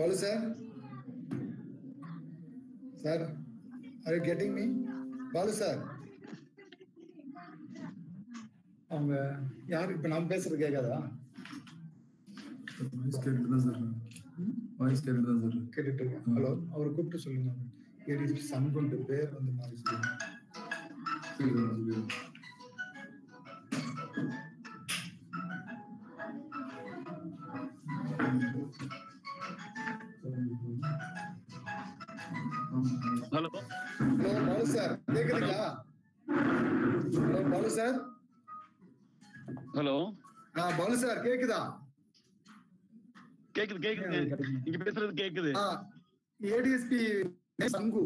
Balu sir sir are you getting me Balu sir அவங்க யார் இப்ப நான் பேசுறது கேட்காதா வாய்ஸ் கேட்டுட்டு தான் சார் வாய்ஸ் கேட்டுட்டு தான் சார் கேட்டுட்டு இருக்கேன் ஹலோ அவரை கூப்பிட்டு சொல்லுங்க ஏடிஎஸ்பி சன்குண்டு பேர் வந்து மாறி சொல்லுங்க சொல்லிடுறேன் சொல்லிடுறேன் ஹலோ ஹலோ பாலு சார் கேக்குதுங்களா ஹலோ பாலு சார் ஹலோ ஆ பாலு சார் கேக்குதா கேக்குது கேக்குதுங்க நீங்க பேசுறது கேக்குது ஆ ஏடிஎஸ்பி சங்கு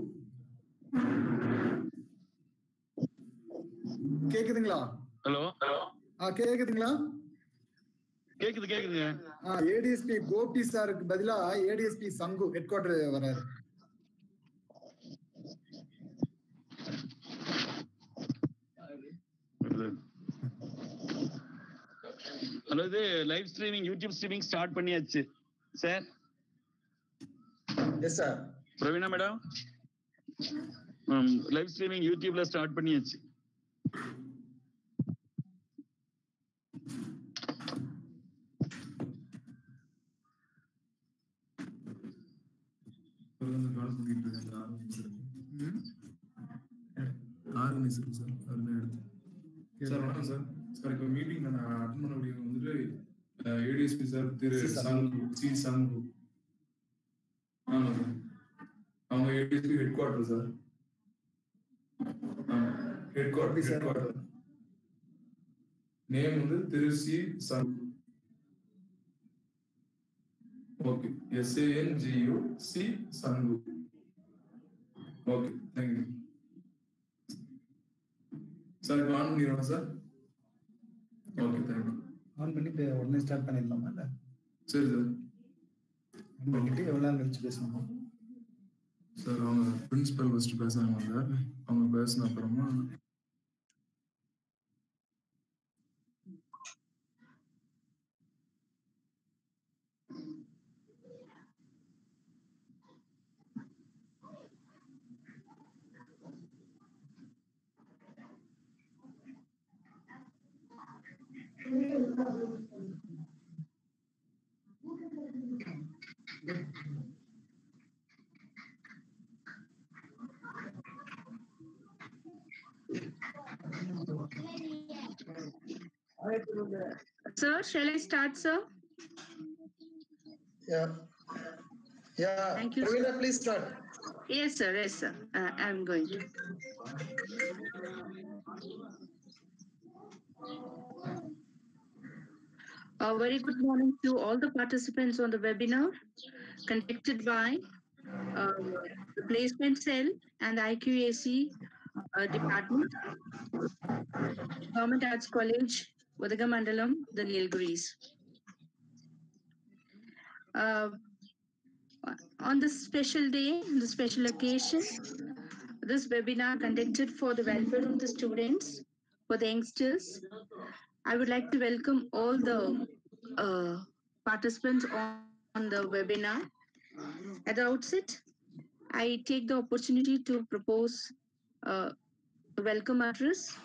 கேக்குதுங்களா ஹலோ ஆ கேக்குதுங்களா கேக்குது கேக்குதுங்க ஆ ஏடிஎஸ்பி கோபி சாருக்கு பதிலா ஏடிஎஸ்பி சங்கு ஹெட் குவார்டர் வராரு ஹலோ இது live streaming YouTube streaming start பண்ணியாச்சு sir yes sir Praveena madam live streaming யூடியூப்ல ஸ்டார்ட் பண்ணியாச்சு கால் பண்ணிட்டு இருக்கேன் ஆர்கனைசர் ஆர்கனைசர் சார் அதுல எடுத்து சார் வணக்கம் சார் சார் இப்போ மீட்டிங் நான் அட்டன் பண்ண முடியும் வந்துட்டு ADSP sir Thiru C. Sangu C Sangu ஆமா சார் அவங்க ADSP headquarter sir headquarter headquarter name வந்து Thiru C Sangu okay S A N G U C Sangu okay thank you sir இப்போ ஆன் பண்ணிடுவோம் சார் ஓகே தேங்க்யூ ஆன் பண்ணி இப்ப உடனே ஸ்டார்ட் பண்ணிடலாமா இல்ல சரி சார் ஆன் பண்ணிட்டு எவ்வளவு நேரம் கழிச்சு பேசணுமா சார் அவங்க பிரின்சிபல் ஃபர்ஸ்ட் பேசுறாங்க சார் அவங்க பேசின அப்புறமா Sir, shall I start, sir? Yeah. Yeah. Thank you, Pravina, please start. Yes, sir. Yes, sir. Uh, I'm going to. A very good morning to all the participants on the webinar conducted by um, the Placement Cell and the IQAC uh, Department, Government Arts College, Vadagamandalam, the Nilgiris. Uh, on this special day, the special occasion, this webinar conducted for the welfare of the students, for the youngsters. I would like to welcome all the uh, participants on, on the webinar. At the outset, I take the opportunity to propose uh, a welcome address.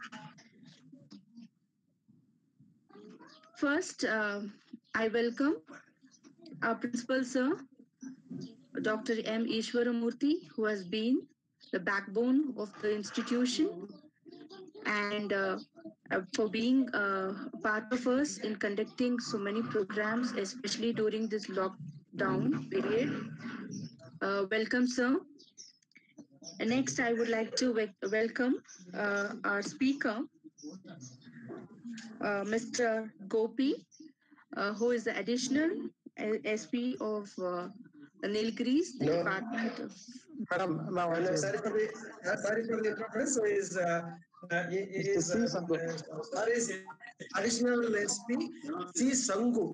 First, uh, I welcome our principal, sir, Dr. M. Ishwaramurthy, who has been the backbone of the institution and uh, uh, for being uh, part of us in conducting so many programs, especially during this lockdown period. Uh, welcome, sir. And Next, I would like to wel- welcome uh, our speaker, uh, Mr. Gopi, uh, who is the additional uh, SP of uh, Nilgiris, the Hello. Department of Madam, now Hello, I sorry for the uh, sorry for the interruption. So is uh, uh, he- he Mr. is C. uh, Sangu. uh, sorry, is additional SP C Sangu.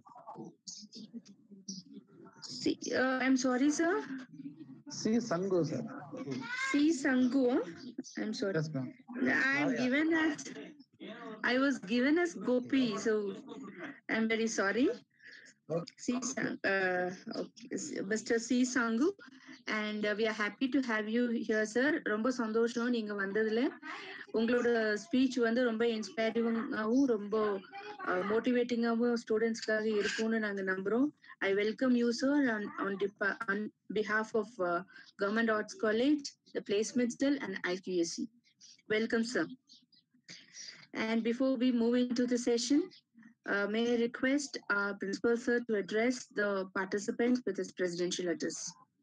C. Uh, I'm sorry, sir. C. Sangu, sir. C. Sangu. I'm sorry. Yes, ma'am. I'm given as I was given as Gopi, so I'm very sorry. Okay. C. Sang- uh, okay, s- Mr. C. Sangu, and uh, we are happy to have you here, sir. ரொம்ப சந்தோஷம் நீங்க வந்ததுல உங்களோட speech வந்து ரொம்ப இன்ஸ்பைரிங்காகவும் ரொம்ப மோட்டிவேட்டிங்காகவும் ஸ்டூடெண்ட்ஸ்க்காக இருக்கும்னு நாங்க நம்புறோம் I welcome you sir on on behalf of government arts college the placement cell and IQSC welcome sir And before we move into the session, uh, may I request our principal sir to address the participants with his presidential address.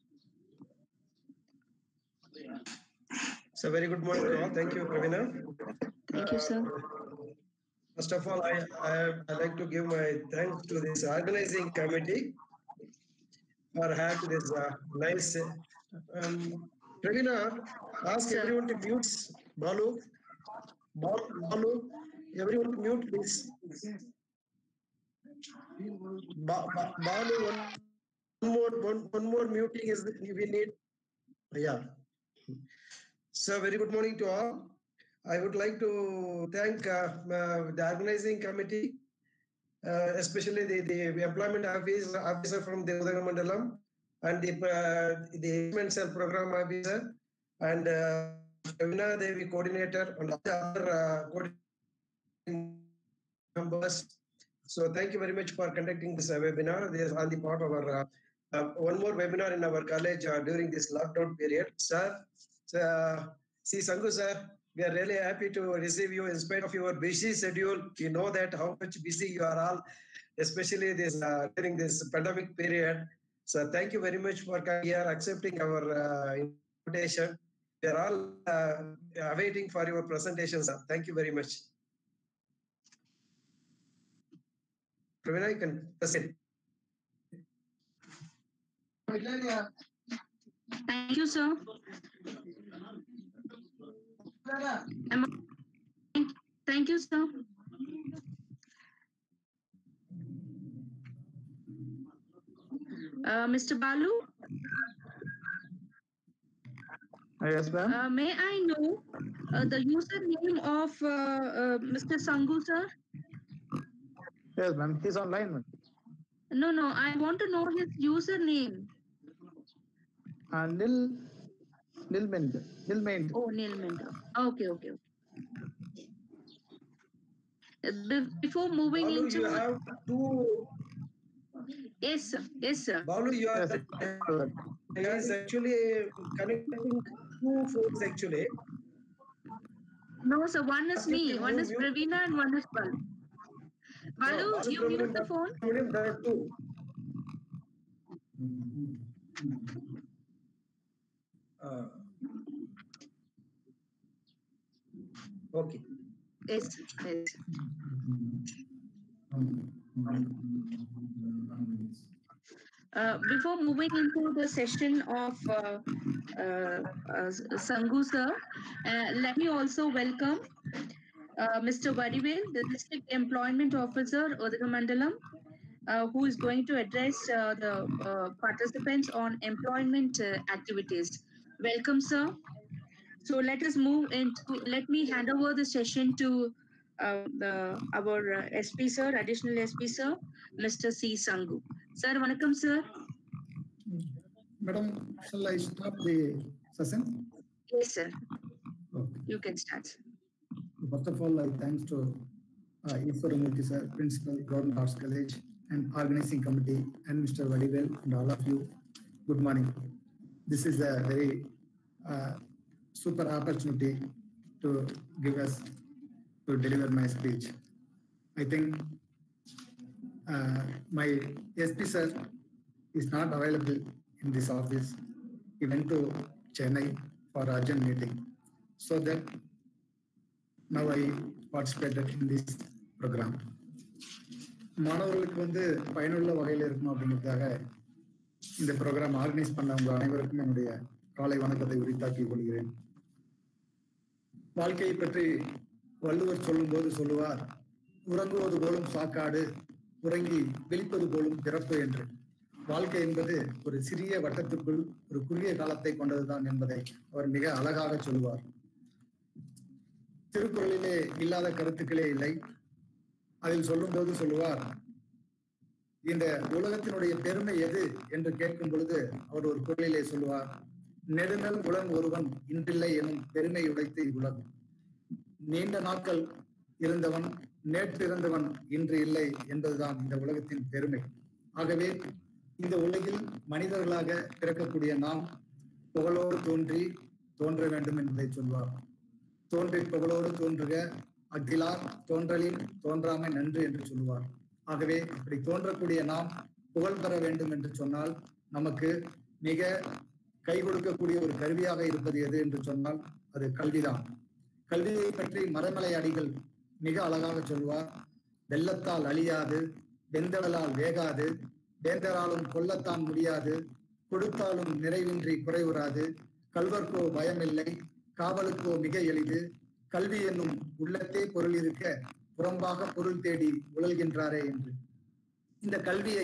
So very good morning to all. Thank you, Pravina. Thank you, sir. First of all, I, I, I'd like to give my thanks to this organizing committee for having this uh, nice. Um, Pravina, ask Sir. everyone to mute. Balu, Balu, Balu, everyone to mute, please. Ba, ba, Balu, one, one more, one, one more muting is we need. Yeah. So very good morning to all. I would like to thank uh, uh, the organizing committee, uh, especially the, the employment office officer from the Udagamandalam and the uh, the Employment Cell program officer and uh, Ravina Devi coordinator and other uh, coordinating members. So thank you very much for conducting this uh, webinar. This is on the part of our uh, uh, one more webinar in our college uh, during this lockdown period. Sir, uh, see Sangu sir, we are really happy to receive you in spite of your busy schedule. We know that how much busy you are all, especially this uh, during this pandemic period. So thank you very much for coming here, accepting our uh, invitation. We are all uh, awaiting for your presentation, sir. Thank you very much. Pravina, you can proceed. Thank you, sir. Am I- Thank- Thank you, sir. Uh, Mr. Balu, Yes, ma'am. uh, may I know uh, the username of uh, uh, Mr. Sangu, sir? Yes, ma'am. He's online. ma'am. No, no, I want to know his username. Uh, Nil, Nil Mend, Nil Mend. Oh, Neil Mendel. Okay, okay. okay. Uh, be- Before moving Balu, into you have two. yes, sir. yes, sir. Balu, you are Yes, sir. is actually connecting two phones actually. No, sir. One is After me. you One move, is you- Pravina, and one is Balu. Balu, Balu you mute Pravina, the phone. Madam, there are two. Uh, Okay. Yes, yes. Uh, before moving into the session of uh, uh, uh, Sangu sir, uh, let me also welcome uh, Mr. Vadivel, the District Employment Officer, Udagamandalam, uh, who is going to address uh, the uh, participants on employment uh, activities. Welcome, sir. So let us move into, let me hand over the session to uh, the, our uh, SP sir, additional SP sir, Mr. C. Sangu. Sir, vanakkam, sir. Madam, shall I start the session? Yes, sir. Okay. You can start. sir. First of all, I thanks to uh, Iswaramurthy sir, Principal, Government Arts College, and Organizing Committee, and Mr. Vadivel, and all of you. Good morning. This is a very uh, super opportunity to give us to deliver my speech. I think uh, my SP sir is not available in this office. He went to Chennai for urgent meeting. So that now I participated in this program. மாணவர்களுக்கு வந்து பயனுள்ள வகையில் இருக்கணும் அப்படிங்கிறதுக்காக இந்த program organise பண்ணவங்க அனைவருக்கும் என்னுடைய காலை வணக்கத்தை உரித்தாக்கிக் கொள்கிறேன் வாழ்க்கையை பற்றி வள்ளுவர் சொல்லும்போது சொல்லுவார் உறங்குவது போலும் சாக்காடு உறங்கி விழிப்பது போலும் பிறப்பு என்று வாழ்க்கை என்பது ஒரு சிறிய வட்டத்துக்குள் ஒரு குறுகிய காலத்தை கொண்டதுதான் என்பதை அவர் மிக அழகாக சொல்லுவார் திருக்குறளிலே இல்லாத கருத்துக்களே இல்லை அதில் சொல்லும்போது சொல்லுவார் இந்த உலகத்தினுடைய பெருமை எது என்று கேட்கும் பொழுது அவர் ஒரு குரலிலே சொல்லுவார் நெடுநல் உலன் ஒருவன் இன்றில்லை எனும் பெருமை உடைத்து உலகம் நீண்ட நாட்கள் இருந்தவன் நேற்று இருந்தவன் இன்று இல்லை என்பதுதான் இந்த உலகத்தின் பெருமை ஆகவே இந்த உலகில் மனிதர்களாக பிறக்கக்கூடிய நாம் புகழோடு தோன்றி தோன்ற வேண்டும் என்பதை சொல்வார் தோன்றி புகழோடு தோன்றுக அகிலார் தோன்றலின் தோன்றாமை நன்று என்று சொல்லுவார் ஆகவே இப்படி தோன்றக்கூடிய நாம் புகழ் பெற வேண்டும் என்று சொன்னால் நமக்கு மிக கை கொடுக்கக்கூடிய ஒரு கருவியாக இருப்பது எது என்று சொன்னால் அது கல்விதான் கல்வியை பற்றி மரமலை அடிகள் மிக அழகாக சொல்வார் வெள்ளத்தால் அழியாது வெந்தடலால் வேகாது வேந்தராலும் கொல்லத்தான் முடியாது கொடுத்தாலும் நிறைவின்றி குறைவுறாது கல்வர்க்கோ பயமில்லை காவலுக்கோ மிக எளிது கல்வி என்னும் உள்ளத்தே பொருள் இருக்க புறம்பாக பொருள் தேடி உழல்கின்றாரே என்று இந்த கல்வியை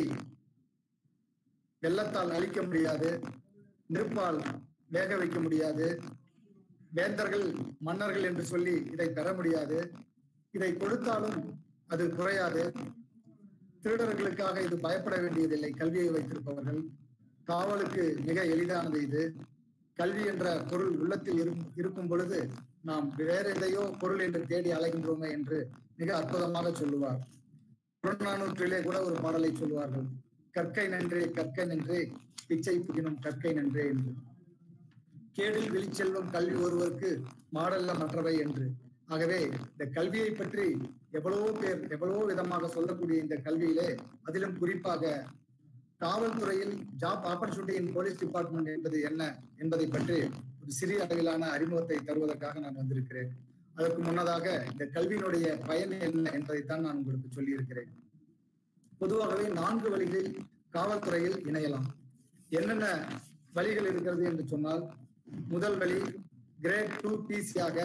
வெள்ளத்தால் அழிக்க முடியாது நெருப்பால் வேக வைக்க முடியாது வேந்தர்கள் மன்னர்கள் என்று சொல்லி இதை பெற முடியாது இதை கொடுத்தாலும் அது குறையாது திருடர்களுக்காக இது பயப்பட வேண்டியதில்லை கல்வியை வைத்திருப்பவர்கள் காவலுக்கு மிக எளிதானது இது கல்வி என்ற பொருள் உள்ளத்தில் இரும்- இருக்கும் பொழுது நாம் வேற எதையோ பொருள் என்று தேடி அலைகின்றோமே என்று மிக அற்புதமாக சொல்லுவார் புறநானூற்றிலே கூட ஒரு பாடலை சொல்வார்கள் கற்கை நன்றே கற்கை நன்றே பிச்சை புகினும் கற்கை நன்றே என்று கேடில் வெளிச்செல்வம் கல்வி ஒருவருக்கு மாடல்ல மற்றவை என்று ஆகவே இந்த கல்வியை பற்றி எவ்வளவோ பேர் எவ்வளவோ விதமாக சொல்லக்கூடிய இந்த கல்வியிலே அதிலும் குறிப்பாக காவல்துறையில் job opportunity in police department என்பது என்ன என்பதை பற்றி ஒரு சிறிய அளவிலான அறிமுகத்தை தருவதற்காக நான் வந்திருக்கிறேன் அதற்கு முன்னதாக இந்த கல்வியினுடைய பயன் என்ன என்பதைத்தான் நான் உங்களுக்கு சொல்லியிருக்கிறேன் பொதுவாகவே நான்கு வழிகளில் காவல்துறையில் இணையலாம் என்னென்ன வழிகள் இருக்கிறது என்று சொன்னால் முதல் வழி கிரேட் டூ பிசியாக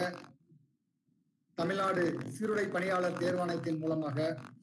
தமிழ்நாடு சீருடை பணியாளர் தேர்வாணையத்தின் மூலமாக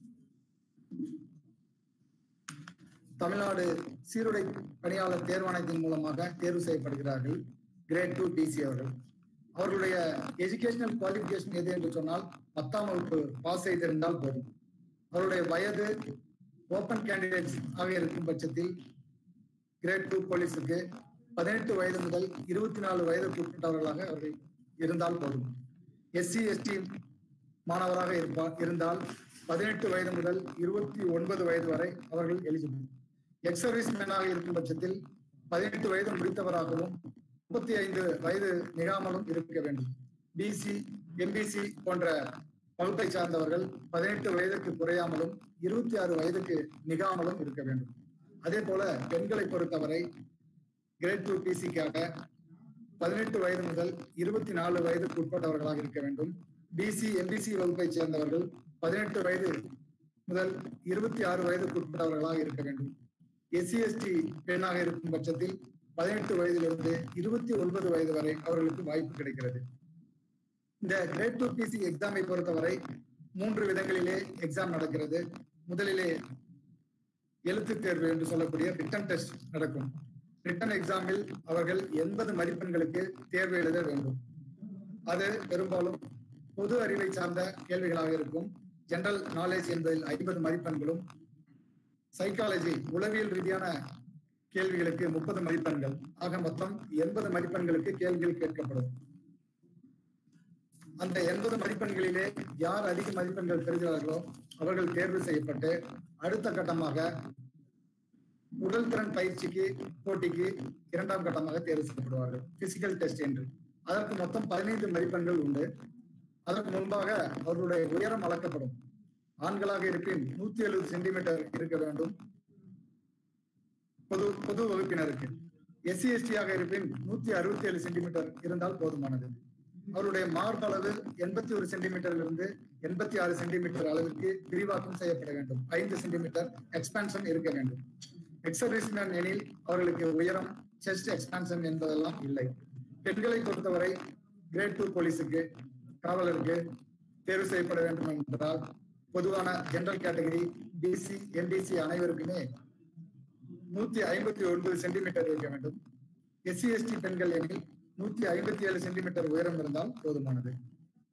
தமிழ்நாடு சீருடை பணியாளர் தேர்வாணையத்தின் மூலமாக தேர்வு செய்யப்படுகிறார்கள் கிரேட் டூ பிசி அவர்கள் அவர்களுடைய எஜுகேஷனல் குவாலிஃபிகேஷன் எது என்று சொன்னால் பத்தாம் வகுப்பு பாஸ் செய்திருந்தால் போதும் அவருடைய வயது ஓப்பன் கேண்டிடேட்ஸ் ஆக இருக்கும் பட்சத்தில் கிரேட் டூ போலீஸுக்கு பதினெட்டு வயது முதல் இருபத்தி நாலு வயதுக்கு உட்பட்டவர்களாக அவர்கள் இருந்தால் போதும் எஸ்சி எஸ்டி மாணவராக இருப்பார் இருந்தால் பதினெட்டு வயது முதல் இருபத்தி ஒன்பது வயது வரை அவர்கள் எலிஜிபிள் எக்ஸ் சர்வீஸ் மேனாக இருக்கும் பட்சத்தில் பதினெட்டு வயது முடித்தவராகவும் முப்பத்தி ஐந்து வயது மிகாமலும் இருக்க வேண்டும் பிசி எம்பிசி போன்ற வகுப்பை சார்ந்தவர்கள் பதினெட்டு வயதுக்கு குறையாமலும் இருபத்தி ஆறு வயதுக்கு மிகாமலும் இருக்க வேண்டும் அதே போல பெண்களை பொறுத்தவரை கிரேட் டூ பிசிக்காக பதினெட்டு வயது முதல் இருபத்தி நாலு வயதுக்கு உட்பட்டவர்களாக இருக்க வேண்டும் பிசி எம்பிசி வகுப்பை சேர்ந்தவர்கள் பதினெட்டு வயது முதல் இருபத்தி ஆறு வயதுக்கு உட்பட்டவர்களாக இருக்க வேண்டும் எஸ்சி எஸ்டி பெண்ணாக இருக்கும் பட்சத்தில் பதினெட்டு வயதிலிருந்து இருபத்தி ஒன்பது வயது வரை அவர்களுக்கு வாய்ப்பு கிடைக்கிறது இந்த கிரேட் டூ பிசி எக்ஸாமை பொறுத்தவரை மூன்று விதங்களிலே எக்ஸாம் நடக்கிறது முதலிலே எழுத்து தேர்வு என்று சொல்லக்கூடிய ரிட்டன் டெஸ்ட் நடக்கும் ரிட்டன் எக்ஸாமில் அவர்கள் எண்பது மதிப்பெண்களுக்கு தேர்வு எழுத வேண்டும் அது பெரும்பாலும் பொது அறிவை சார்ந்த கேள்விகளாக இருக்கும் ஜெனரல் நாலேஜ் என்பதில் ஐம்பது மதிப்பெண்களும் சைக்காலஜி உளவியல் ரீதியான கேள்விகளுக்கு முப்பது மதிப்பெண்கள் ஆக மொத்தம் எண்பது மதிப்பெண்களுக்கு கேள்விகள் கேட்கப்படும் அந்த எண்பது மதிப்பெண்களிலே யார் அதிக மதிப்பெண்கள் பெறுகிறார்களோ அவர்கள் தேர்வு செய்யப்பட்டு அடுத்த கட்டமாக உடல் திறன் பயிற்சிக்கு போட்டிக்கு இரண்டாம் கட்டமாக தேர்வு செய்யப்படுவார்கள் பிசிக்கல் டெஸ்ட் என்று அதற்கு மொத்தம் பதினைந்து மதிப்பெண்கள் உண்டு அதற்கு முன்பாக அவர்களுடைய உயரம் அளக்கப்படும் ஆண்களாக இருப்பின் நூத்தி எழுபது சென்டிமீட்டர் இருக்க வேண்டும் பொது பொது வகுப்பினருக்கு எஸ்சி எஸ்டியாக இருப்பின் நூத்தி அறுபத்தி ஏழு சென்டிமீட்டர் இருந்தால் போதுமானது அவருடைய மார்பளவு எண்பத்தி ஒரு சென்டிமீட்டரிலிருந்து எண்பத்தி ஆறு சென்டிமீட்டர் அளவிற்கு விரிவாக்கம் செய்யப்பட வேண்டும் ஐந்து சென்டிமீட்டர் எக்ஸ்பான்ஷன் இருக்க வேண்டும் எக்ஸர்வீஸ்மேன் எனில் அவர்களுக்கு உயரம் செஸ்ட் எக்ஸ்பான்ஷன் என்பதெல்லாம் இல்லை பெண்களை பொறுத்தவரை கிரேட் டூ போலீஸுக்கு காவலருக்கு தேர்வு செய்யப்பட வேண்டும் என்பதால் பொதுவான ஜெனரல் கேட்டகரி பிசி எம்பிசி அனைவருக்குமே நூத்தி ஐம்பத்தி ஒன்பது சென்டிமீட்டர் இருக்க வேண்டும் எஸ்சி எஸ்டி பெண்கள் எனில் நூத்தி ஐம்பத்தி ஏழு சென்டிமீட்டர் உயரம் இருந்தால் போதுமானது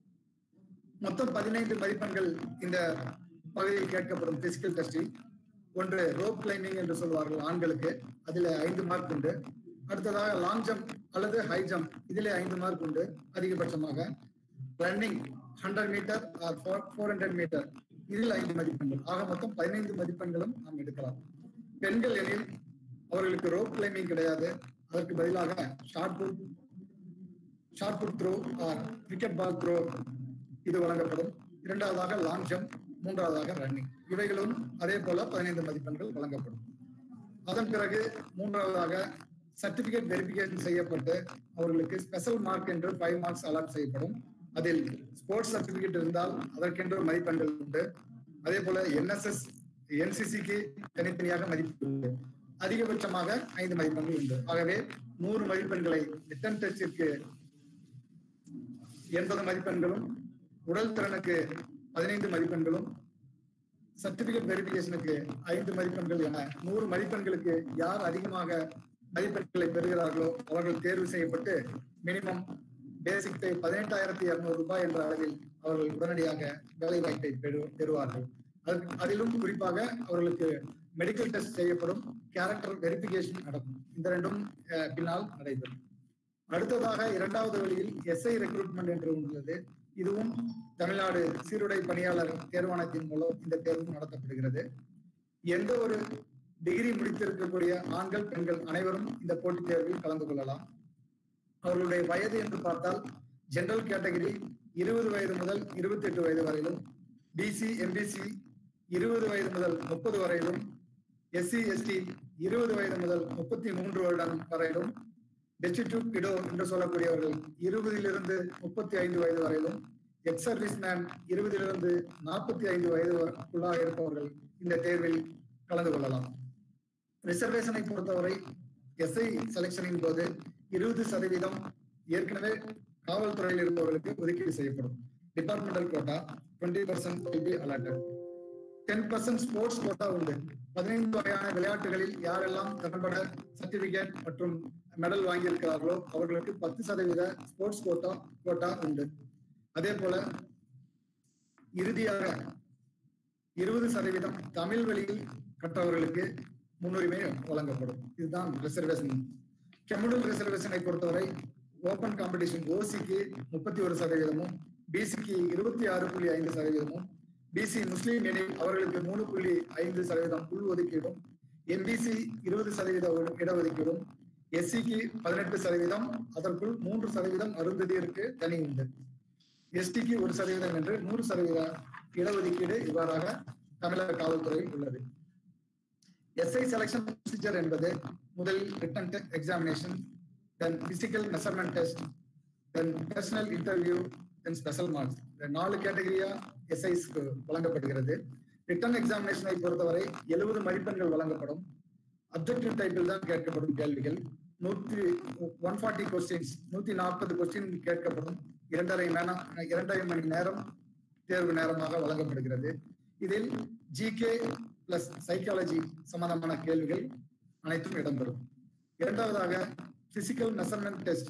மொத்தம் பதினைந்து மதிப்பெண்கள் இந்த பகுதியில் கேட்கப்படும் பிசிக்கல் டெஸ்டில் ஒன்று ரோப் கிளைம்பிங் என்று சொல்வார்கள் ஆண்களுக்கு அதில் ஐந்து மார்க் உண்டு அடுத்ததாக லாங் ஜம்ப் அல்லது ஹை ஜம்ப் இதிலே ஐந்து மார்க் உண்டு அதிகபட்சமாக running hundred metre four hundred metre இதில் ஐந்து மதிப்பெண்கள் ஆக மொத்தம் பதினைந்து மதிப்பெண்களும் நாம் எடுக்கலாம் பெண்கள் எனில் அவர்களுக்கு ரோப் கிளைம்பிங் கிடையாது அதற்கு பதிலாக shot put shot put throw or cricket ball throw இது வழங்கப்படும் இரண்டாவதாக லாங் ஜம்ப் மூன்றாவதாக ரன்னிங் இவைகளும் அதே போல பதினைந்து மதிப்பெண்கள் வழங்கப்படும் அதன் பிறகு மூன்றாவதாக சர்டிபிகேட் வெரிஃபிகேஷன் செய்யப்பட்டு அவர்களுக்கு ஸ்பெஷல் மார்க் என்று ஃபைவ் மார்க்ஸ் அலாட் செய்யப்படும் அதில் ஸ்போர்ட்ஸ் சர்டிபிகேட் இருந்தால் அதற்கென்று மதிப்பெண்கள் உண்டு அதே போல என்எஸ்எஸ் என்சிசிக்கு தனித்தனியாக மதிப்பு உண்டு அதிகபட்சமாக ஐந்து மதிப்பெண்கள் உண்டு ஆகவே நூறு மதிப்பெண்களை ரிட்டன் டெஸ்டிற்கு எண்பது மதிப்பெண்களும் உடல் திறனுக்கு பதினைந்து மதிப்பெண்களும் சர்டிபிகேட் வெரிபிகேஷனுக்கு ஐந்து மதிப்பெண்கள் என நூறு மதிப்பெண்களுக்கு யார் அதிகமாக மதிப்பெண்களை பெறுகிறார்களோ அவர்கள் தேர்வு செய்யப்பட்டு மினிமம் பேசிக் பே பதினெட்டாயிரத்தி இருநூறு ரூபாய் என்ற அளவில் அவர்கள் உடனடியாக வேலை வாய்ப்பை பெறு பெறுவார்கள் அதற்கு அதிலும் குறிப்பாக அவர்களுக்கு மெடிக்கல் டெஸ்ட் செய்யப்படும் கேரக்டர் வெரிஃபிகேஷன் நடக்கும் இந்த ரெண்டும் அஹ், பின்னால் நடைபெறும் அடுத்ததாக இரண்டாவது வழியில் எஸ்ஐ ரெக்ரூட்மெண்ட் என்று உள்ளது இதுவும் தமிழ்நாடு சீருடை பணியாளர் தேர்வாணையத்தின் மூலம் இந்த தேர்வு நடத்தப்படுகிறது எந்த ஒரு டிகிரி முடித்திருக்கக்கூடிய ஆண்கள் பெண்கள் அனைவரும் இந்த போட்டித் தேர்வில் கலந்து கொள்ளலாம் அவர்களுடைய வயது என்று பார்த்தால் ஜெனரல் கேட்டகரி இருபது வயது முதல் இருபத்தி எட்டு வயது வரையிலும் பிசி எம்பிசி இருபது வயது முதல் முப்பது வரையிலும் எஸ்சி எஸ்டி இருபது வயது முதல் முப்பத்தி மூன்று வருடம் வரையிலும் டெஸ்டிடியூட் கிடோ என்று சொல்லக்கூடியவர்கள் இருபதிலிருந்து முப்பத்தி ஐந்து வயது வரையிலும் எக்ஸ் சர்வீஸ் மேன் இருபதிலிருந்து நாற்பத்தி ஐந்து வயதுக்குள்ளாக இருப்பவர்கள் இந்த தேர்வில் கலந்து கொள்ளலாம் ரிசர்வேஷனை பொறுத்தவரை எஸ்ஐ செலெக்ஷனின் போது இருபது சதவீதம் ஏற்கனவே காவல்துறையில் இருப்பவர்களுக்கு ஒதுக்கீடு செய்யப்படும் departmental quota twenty percent will be allotted ten percent sports quota உண்டு பதினைந்து வகையான விளையாட்டுகளில் யாரெல்லாம் திறம்பட சர்டிபிகேட் மற்றும் மெடல் வாங்கியிருக்கிறார்களோ அவர்களுக்கு பத்து சதவீத ஸ்போர்ட்ஸ் கோட்டா கோட்டா உண்டு அதே போல இறுதியாக இருபது சதவீதம் தமிழ் வழியில் கற்றவர்களுக்கு முன்னுரிமை வழங்கப்படும் இதுதான் ரிசர்வேஷன் கம்யூனல் ரிசர்வேஷனை பொறுத்தவரை ஓபன் காம்படிஷன் ஓசிக்கு முப்பத்தி ஒரு சதவீதமும் பிசிக்கு இருபத்தி ஆறு புள்ளி ஐந்து சதவீதமும் பிசி முஸ்லீம் எனில் அவர்களுக்கு மூணு புள்ளி ஐந்து சதவீதம் உள் ஒதுக்கீடும் எம்பிசி இருபது சதவீத ஒ- இடஒதுக்கீடும் எஸ்சிக்கு பதினெட்டு சதவீதம் அதற்குள் மூன்று சதவீதம் அருந்ததியருக்கு தனி உண்டு எஸ்டிக்கு ஒரு சதவீதம் என்று நூறு சதவீத இடஒதுக்கீடு இவ்வாறாக தமிழக காவல்துறையில் உள்ளது எஸ்ஐ செலக்ஷன் ப்ரொசீஜர் என்பது முதலில் written examination then physical measurement test then personal interview then special marks இந்த நாலு கேட்டகரியா எஸ்ஐஸ்க்கு வழங்கப்படுகிறது ரிட்டன் எக்ஸாமினேஷனை பொறுத்தவரை எழுபது மதிப்பெண்கள் வழங்கப்படும் அப்ஜெக்டிவ் டைப்பில் தான் கேட்கப்படும் கேள்விகள் நூற்றி ஒன் ஃபார்ட்டி கொஸ்டின்ஸ் நூத்தி நாற்பது கொஸ்டின் கேட்கப்படும் இரண்டரை மணி இரண்டரை மணி நேரம் தேர்வு நேரமாக வழங்கப்படுகிறது இதில் ஜிகே பிளஸ் சைக்காலஜி சம்பந்தமான கேள்விகள் அனைத்தும் இடம்பெறும் இரண்டாவதாக பிசிக்கல் மெஷர்மெண்ட் டெஸ்ட்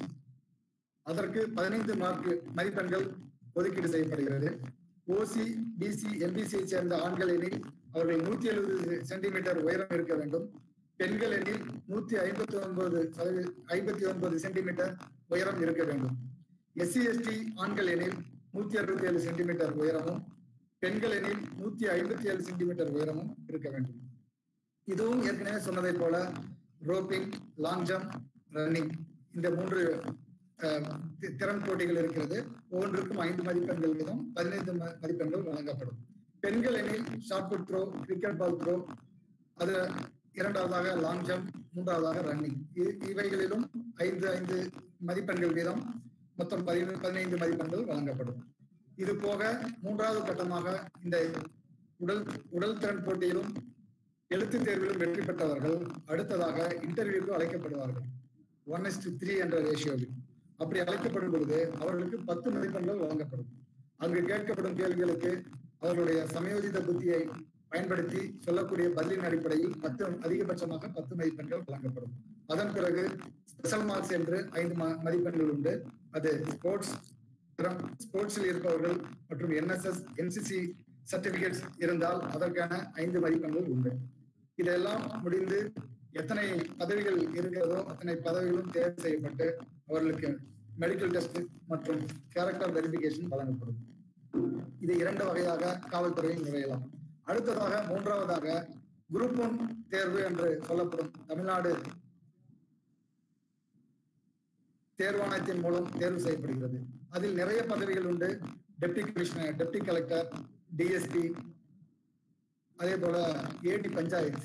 அதற்கு பதினைந்து மார்க் மதிப்பெண்கள் ஒதுக்கீடு செய்யப்படுகிறது ஓசி பிசி எம்பிசியை சேர்ந்த ஆண்கள் எனில் அவர்கள் நூத்தி எழுபது சென்டிமீட்டர் உயரம் இருக்க வேண்டும் பெண்கள் எனில் நூத்தி ஐம்பத்தி ஒன்பது ஐம்பத்தி ஒன்பது சென்டிமீட்டர் உயரம் இருக்க வேண்டும் எஸ்சி எஸ்டி ஆண்கள் எனில் நூத்தி அறுபத்தி ஏழு சென்டிமீட்டர் உயரமும் பெண்கள் எனில் நூத்தி ஐம்பத்தி ஏழு சென்டிமீட்டர் உயரமும் இருக்க வேண்டும் இதுவும் ஏற்கனவே சொன்னதை போல ரோப்பிங் லாங் ஜம்ப் ரன்னிங் இந்த மூன்று அஹ், தி- திறன் போட்டிகள் இருக்கிறது ஒவ்வொன்றுக்கும் ஐந்து மதிப்பெண்கள் வீதம் பதினைந்து ம- மதிப்பெண்கள் வழங்கப்படும் பெண்கள் எனில் shot put throw cricket ball throw அது இரண்டாவதாக லாங் ஜம்ப் மூன்றாவதாக ரன்னிங் இவைகளிலும் ஐந்து ஐந்து மதிப்பெண்கள் வீதம் மொத்தம் பதினைந்து பதினைந்து மதிப்பெண்கள் வழங்கப்படும் இது போக மூன்றாவது கட்டமாக இந்த உடல் உடல் திறன் போட்டியிலும் எழுத்து தேர்விலும் வெற்றி பெற்றவர்கள் அடுத்ததாக இன்டர்வியூக்கு அழைக்கப்படுவார்கள் ஒன் இஸ் த்ரீ என்ற ரேஷியோவில் அப்படி அழைக்கப்படும் பொழுது அவர்களுக்கு பத்து மதிப்பெண்கள் வழங்கப்படும் அங்கு கேட்கப்படும் கேள்விகளுக்கு அவர்களுடைய சமயோஜித புத்தியை பயன்படுத்தி சொல்லக்கூடிய பதிலின் அடிப்படையில் பத்து அதிகபட்சமாக பத்து மதிப்பெண்கள் வழங்கப்படும் அதன் பிறகு ஸ்பெஷல் மார்க்ஸ் என்று ஐந்து ம- மதிப்பெண்கள் உண்டு அது ஸ்போர்ட்ஸ் ஸ்போர்ட்ஸில் இருப்பவர்கள் மற்றும் என்எஸ்எஸ் என்சிசி சர்டிபிகேட்ஸ் இருந்தால் அதற்கான ஐந்து மதிப்பெண்கள் உண்டு இதெல்லாம் முடிந்து எத்தனை பதவிகள் இருக்கிறதோ அத்தனை பதவிகளும் தேர்வு செய்யப்பட்டு அவர்களுக்கு மெடிக்கல் டெஸ்ட் மற்றும் கேரக்டர் வெரிஃபிகேஷன் வழங்கப்படும் இது இரண்டு வகையாக காவல்துறையில் நுழையலாம் அடுத்ததாக மூன்றாவதாக குரூப் ஒன் தேர்வு என்று சொல்லப்படும் தமிழ்நாடு தேர்வாணையத்தின் மூலம் தேர்வு செய்யப்படுகிறது அதில் நிறைய பதவிகள் உண்டு deputy commissioner deputy collector DSP அதே போல ஏடி பஞ்சாயத்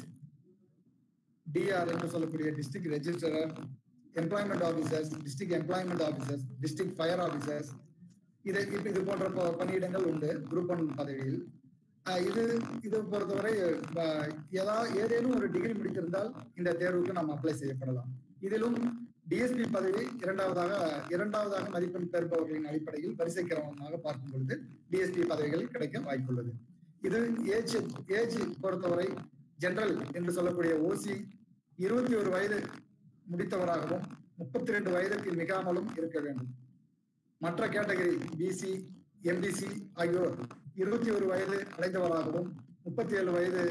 டிஆர் என்று சொல்லக்கூடிய district registrar employment officers district employment officers district fire officers இதை இப்ப இது போன்ற ப- பணியிடங்கள் உண்டு குரூப் ஒன் பதவியில் ஆஹ் இது இது பொறுத்தவரை ஆஹ் ஏதா ஏதேனும் ஒரு டிகிரி முடித்திருந்தால் இந்த தேர்வுக்கு நாம் அப்ளை செய்யப்படலாம் இதிலும் டிஎஸ்பி பதவி இரண்டாவதாக இரண்டாவதாக மதிப்பெண் பெறுபவர்களின் அடிப்படையில் வரிசை கிரமமாக பார்க்கும் பொழுது டிஎஸ்பி பதவிகள் கிடைக்க வாய்ப்புள்ளது இது ஏஜ் ஏஜ் பொறுத்தவரை ஜெனரல் என்று சொல்லக்கூடிய ஓசி இருபத்தி ஒரு வயது முடித்தவராகவும் முப்பத்தி ரெண்டு வயதுக்கு மிகாமலும் இருக்க வேண்டும் மற்ற கேட்டகரி பிசி எம்பிசி ஆகியோர் இருபத்தி ஒரு வயது அடைந்தவராகவும் முப்பத்தி ஏழு வயது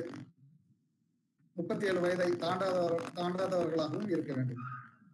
முப்பத்தி ஏழு வயதை தாண்டாதவர் தாண்டாதவர்களாகவும் இருக்க வேண்டும்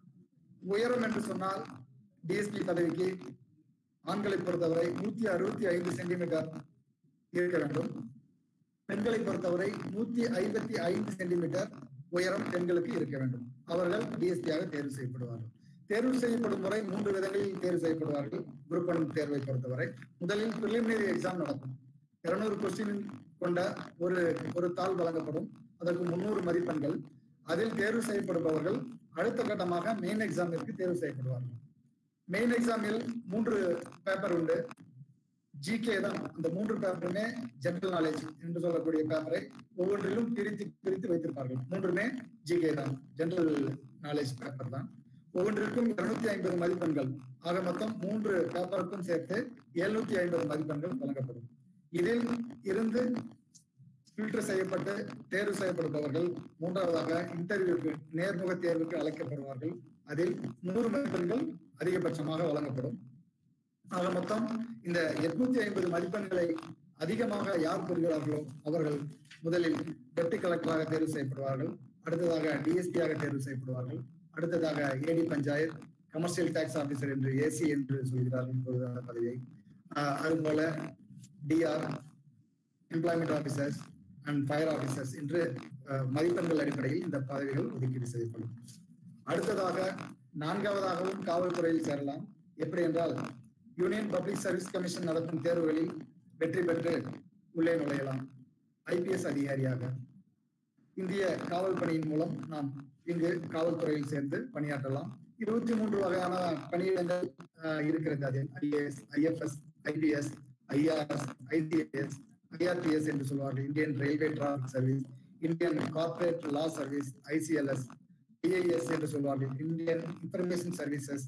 உயரம் என்று சொன்னால் டிஎஸ்பி பதவிக்கு ஆண்களை பொறுத்தவரை நூத்தி அறுபத்தி ஐந்து சென்டிமீட்டர் இருக்க வேண்டும் பெண்களை பொறுத்தவரை நூத்தி ஐம்பத்தி ஐந்து சென்டிமீட்டர் உயரம் பெண்களுக்கு இருக்க வேண்டும் அவர்கள் டிஎஸ்பியாக தேர்வு செய்யப்படுவார்கள் தேர்வு செய்யப்படும் முறை மூன்று விதங்களில் தேர்வு செய்யப்படுவார்கள் குரூப் ஒன் தேர்வை பொறுத்தவரை முதலில் பிரிலிமினரி எக்ஸாம் நடக்கும் இருநூறு கொஸ்டின் கொண்ட ஒரு ஒரு தாள் வழங்கப்படும் அதற்கு முன்னூறு மதிப்பெண்கள் அதில் தேர்வு செய்யப்படுபவர்கள் அடுத்த கட்டமாக மெயின் எக்ஸாமிற்கு தேர்வு செய்யப்படுவார்கள் மெயின் எக்ஸாமில் மூன்று பேப்பர் உண்டு ஜிகே தான் அந்த மூன்று பேப்பருமே ஜெனரல் நாலேஜ் என்று சொல்லக்கூடிய பேப்பரை ஒவ்வொன்றிலும் பிரித்து பிரித்து வைத்திருப்பார்கள் மூன்றுமே ஜிகே தான் ஜெனரல் நாலேஜ் பேப்பர் தான் ஒவ்வொன்றிற்கும் இருநூத்தி ஐம்பது மதிப்பெண்கள் ஆக மொத்தம் மூன்று பேப்பருக்கும் சேர்த்து எழுநூத்தி ஐம்பது மதிப்பெண்கள் வழங்கப்படும் இதில் இருந்து ஃபில்டர் செய்யப்பட்டு தேர்வு செய்யப்படுபவர்கள் மூன்றாவதாக இன்டர்வியூக்கு நேர்முக தேர்வுக்கு அழைக்கப்படுவார்கள் அதில் நூறு மதிப்பெண்கள் அதிகபட்சமாக வழங்கப்படும் ஆக மொத்தம் இந்த எட்நூத்தி ஐம்பது மதிப்பெண்களை அதிகமாக யார் பெறுகிறார்களோ அவர்கள் முதலில் டெப்டி கலெக்டராக தேர்வு செய்யப்படுவார்கள் அடுத்ததாக டிஎஸ்பியாக தேர்வு செய்யப்படுவார்கள் அடுத்ததாக AD panchayat commercial tax officer என்று ஏசி என்று சொல்கிறார்கள் இப்பொழுது அந்த பதவியை ஆஹ் அதுபோல DR employment officers and fire officers என்று ஆஹ் மதிப்பெண்கள் அடிப்படையில் இந்த பதவிகள் ஒதுக்கீடு செய்யப்படும் அடுத்ததாக நான்காவதாகவும் காவல்துறையில் சேரலாம் எப்படி என்றால் யூனியன் பப்ளிக் சர்வீஸ் கமிஷன் நடத்தும் தேர்வுகளில் வெற்றி பெற்று உள்ளே நுழையலாம் ஐபிஎஸ் அதிகாரியாக இந்திய காவல் பணியின் மூலம் நாம் இங்கு காவல்துறையில் சேர்ந்து பணியாற்றலாம் இருபத்தி மூன்று வகையான பணியிடங்கள் ஆஹ், இருக்கிறது அதில் IAS IFS IPS IRS ICS IRPS என்று சொல்வார்கள் Indian railway traffic service Indian corporate law service ICLS IAS என்று சொல்வார்கள் Indian information services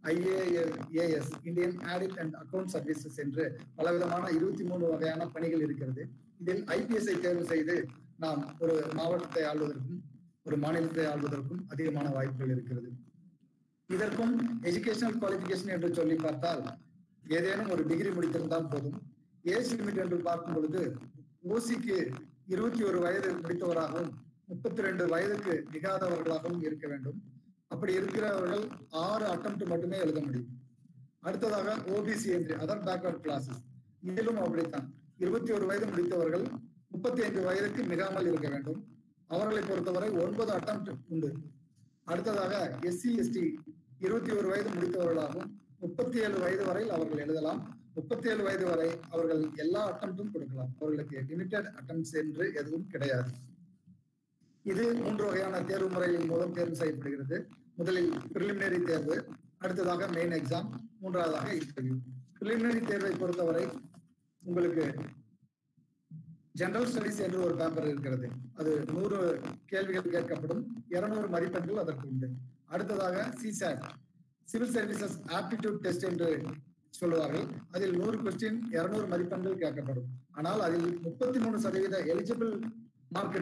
IAAS Indian audit and account services என்று பலவிதமான இருபத்தி மூணு வகையான பணிகள் இருக்கிறது இதில் ஐபிஎஸ்ஐ தேர்வு செய்து நாம் ஒரு மாவட்டத்தை ஆள்வதற்கும் ஒரு மாநிலத்தை ஆள்வதற்கும் அதிகமான வாய்ப்புகள் இருக்கிறது இதற்கும் எஜுகேஷனல் குவாலிஃபிகேஷன் என்று சொல்லி பார்த்தால் ஏதேனும் ஒரு டிகிரி முடித்திருந்தால் போதும் ஏஜ் லிமிட் என்று பார்க்கும் பொழுது ஓசிக்கு இருபத்தி ஒரு வயது முடித்தவராகவும் முப்பத்தி ரெண்டு வயதுக்கு மிகாதவர்களாகவும் இருக்க வேண்டும் அப்படி இருக்கிறவர்கள் ஆறு அட்டம்ப்ட் மட்டுமே எழுத முடியும் அடுத்ததாக ஓபிசி என்று அதர் பேக்வர்ட் கிளாஸஸ் இதிலும் அப்படித்தான் இருபத்தி ஒரு வயது முடித்தவர்கள் முப்பத்தி ஐந்து வயதுக்கு மிகாமல் இருக்க வேண்டும் அவர்களை பொறுத்தவரை ஒன்பது அட்டம்ப்ட் உண்டு அடுத்ததாக எஸ்சி எஸ்டி இருபத்தி ஒரு வயது முடித்தவர்களாகவும் முப்பத்தி ஏழு வயது வரையில் அவர்கள் எழுதலாம் முப்பத்தி ஏழு வயது வரை அவர்கள் எல்லா அட்டம்ப்டும் கொடுக்கலாம் அவர்களுக்கு லிமிடெட் அட்டம்ப்ட்ஸ் என்று எதுவும் கிடையாது இது மூன்று வகையான தேர்வு முறைகளின் மூலம் தேர்வு செய்யப்படுகிறது முதலில் பிரிலிமினரி தேர்வு அடுத்ததாக மெயின் எக்ஸாம் மூன்றாவதாக இன்டர்வியூ பிரிலிமினரி தேர்வை பொறுத்தவரை உங்களுக்கு ஜெனரல் ஸ்டடிஸ் என்று ஒரு பேப்பர் இருக்கிறது அது நூறு கேள்விகள் கேட்கப்படும் இருநூறு மதிப்பெண்கள் அதற்கு உண்டு அடுத்ததாக CSAT civil services aptitude test என்று சொல்லுவார்கள் அதில் நூறு கொஸ்டின் இருநூறு மதிப்பெண்கள் கேட்கப்படும் ஆனால் அதில் முப்பத்தி மூணு சதவீத eligible mark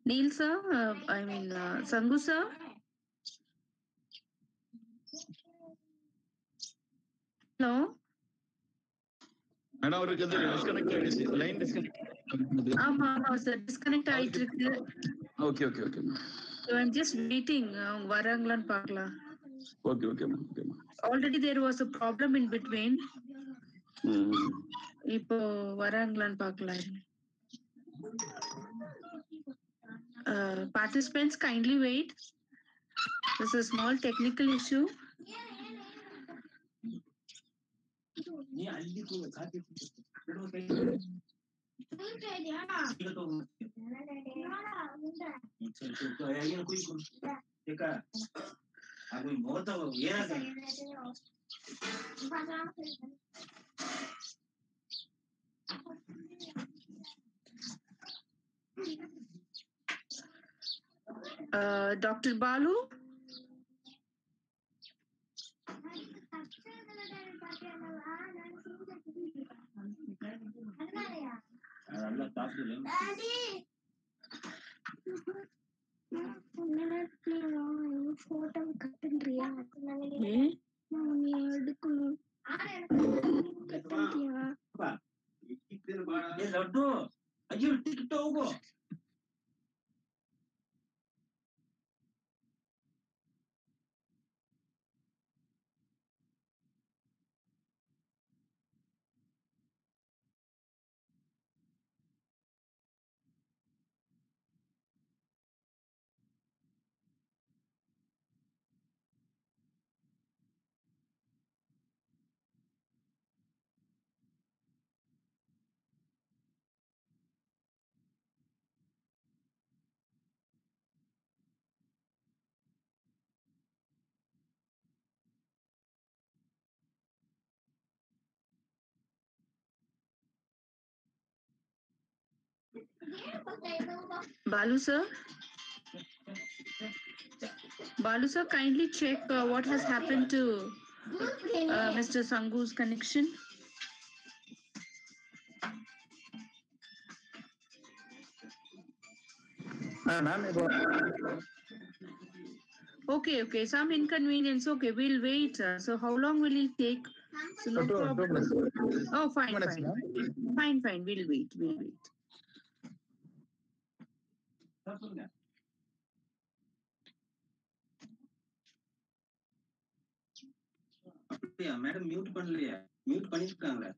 Neil sir, uh, I mean uh, Sangu sir. Hello. Madam அவருக்கு வந்து டிஸ்கனெக்ட் ஆயிடுச்சு லைன் டிஸ்கனெக்ட் ஆமா ஆமா சார் டிஸ்கனெக்ட் ஆயிட்டு இருக்கு okay okay okay So I'm just waiting. அவங்க வராங்களான்னு பார்க்கலாம். Okay okay ma'am okay ma'am Already there was a problem in between. ம் இப்போ வராங்களான்னு பார்க்கலாம். Uh, participants kindly wait. There's a small technical issue. Uh, Dr. Balu, photo கட்டுன்றியா eh? நீ எடுக்கணும் கட்டுன்றியா ಲಡ್ಡು ಅಯ್ಯೋ ಟಿಕೆಟ್ ಹೋಗು Balu sir? Balu sir, kindly check uh, what has happened to uh, Mr. Sangu's connection. Uh, ma'am, it was, Okay, okay, some inconvenience. Okay, we'll wait. uh, So how long will it take? So no two, two problem. minutes. Oh, fine, minutes, fine. ma'am. Fine, fine. We'll wait. We'll wait. சொல்லுங்க அப்படியா madam mute பண்ணலையா mute பண்ணிருக்காங்களே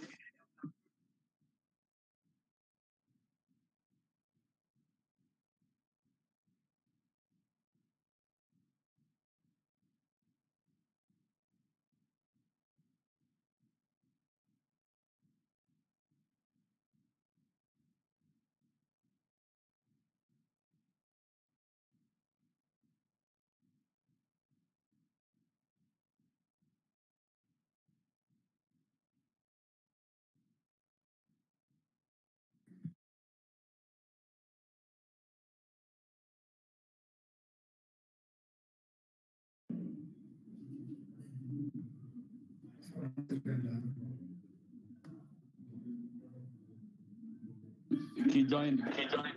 He joined. He joined.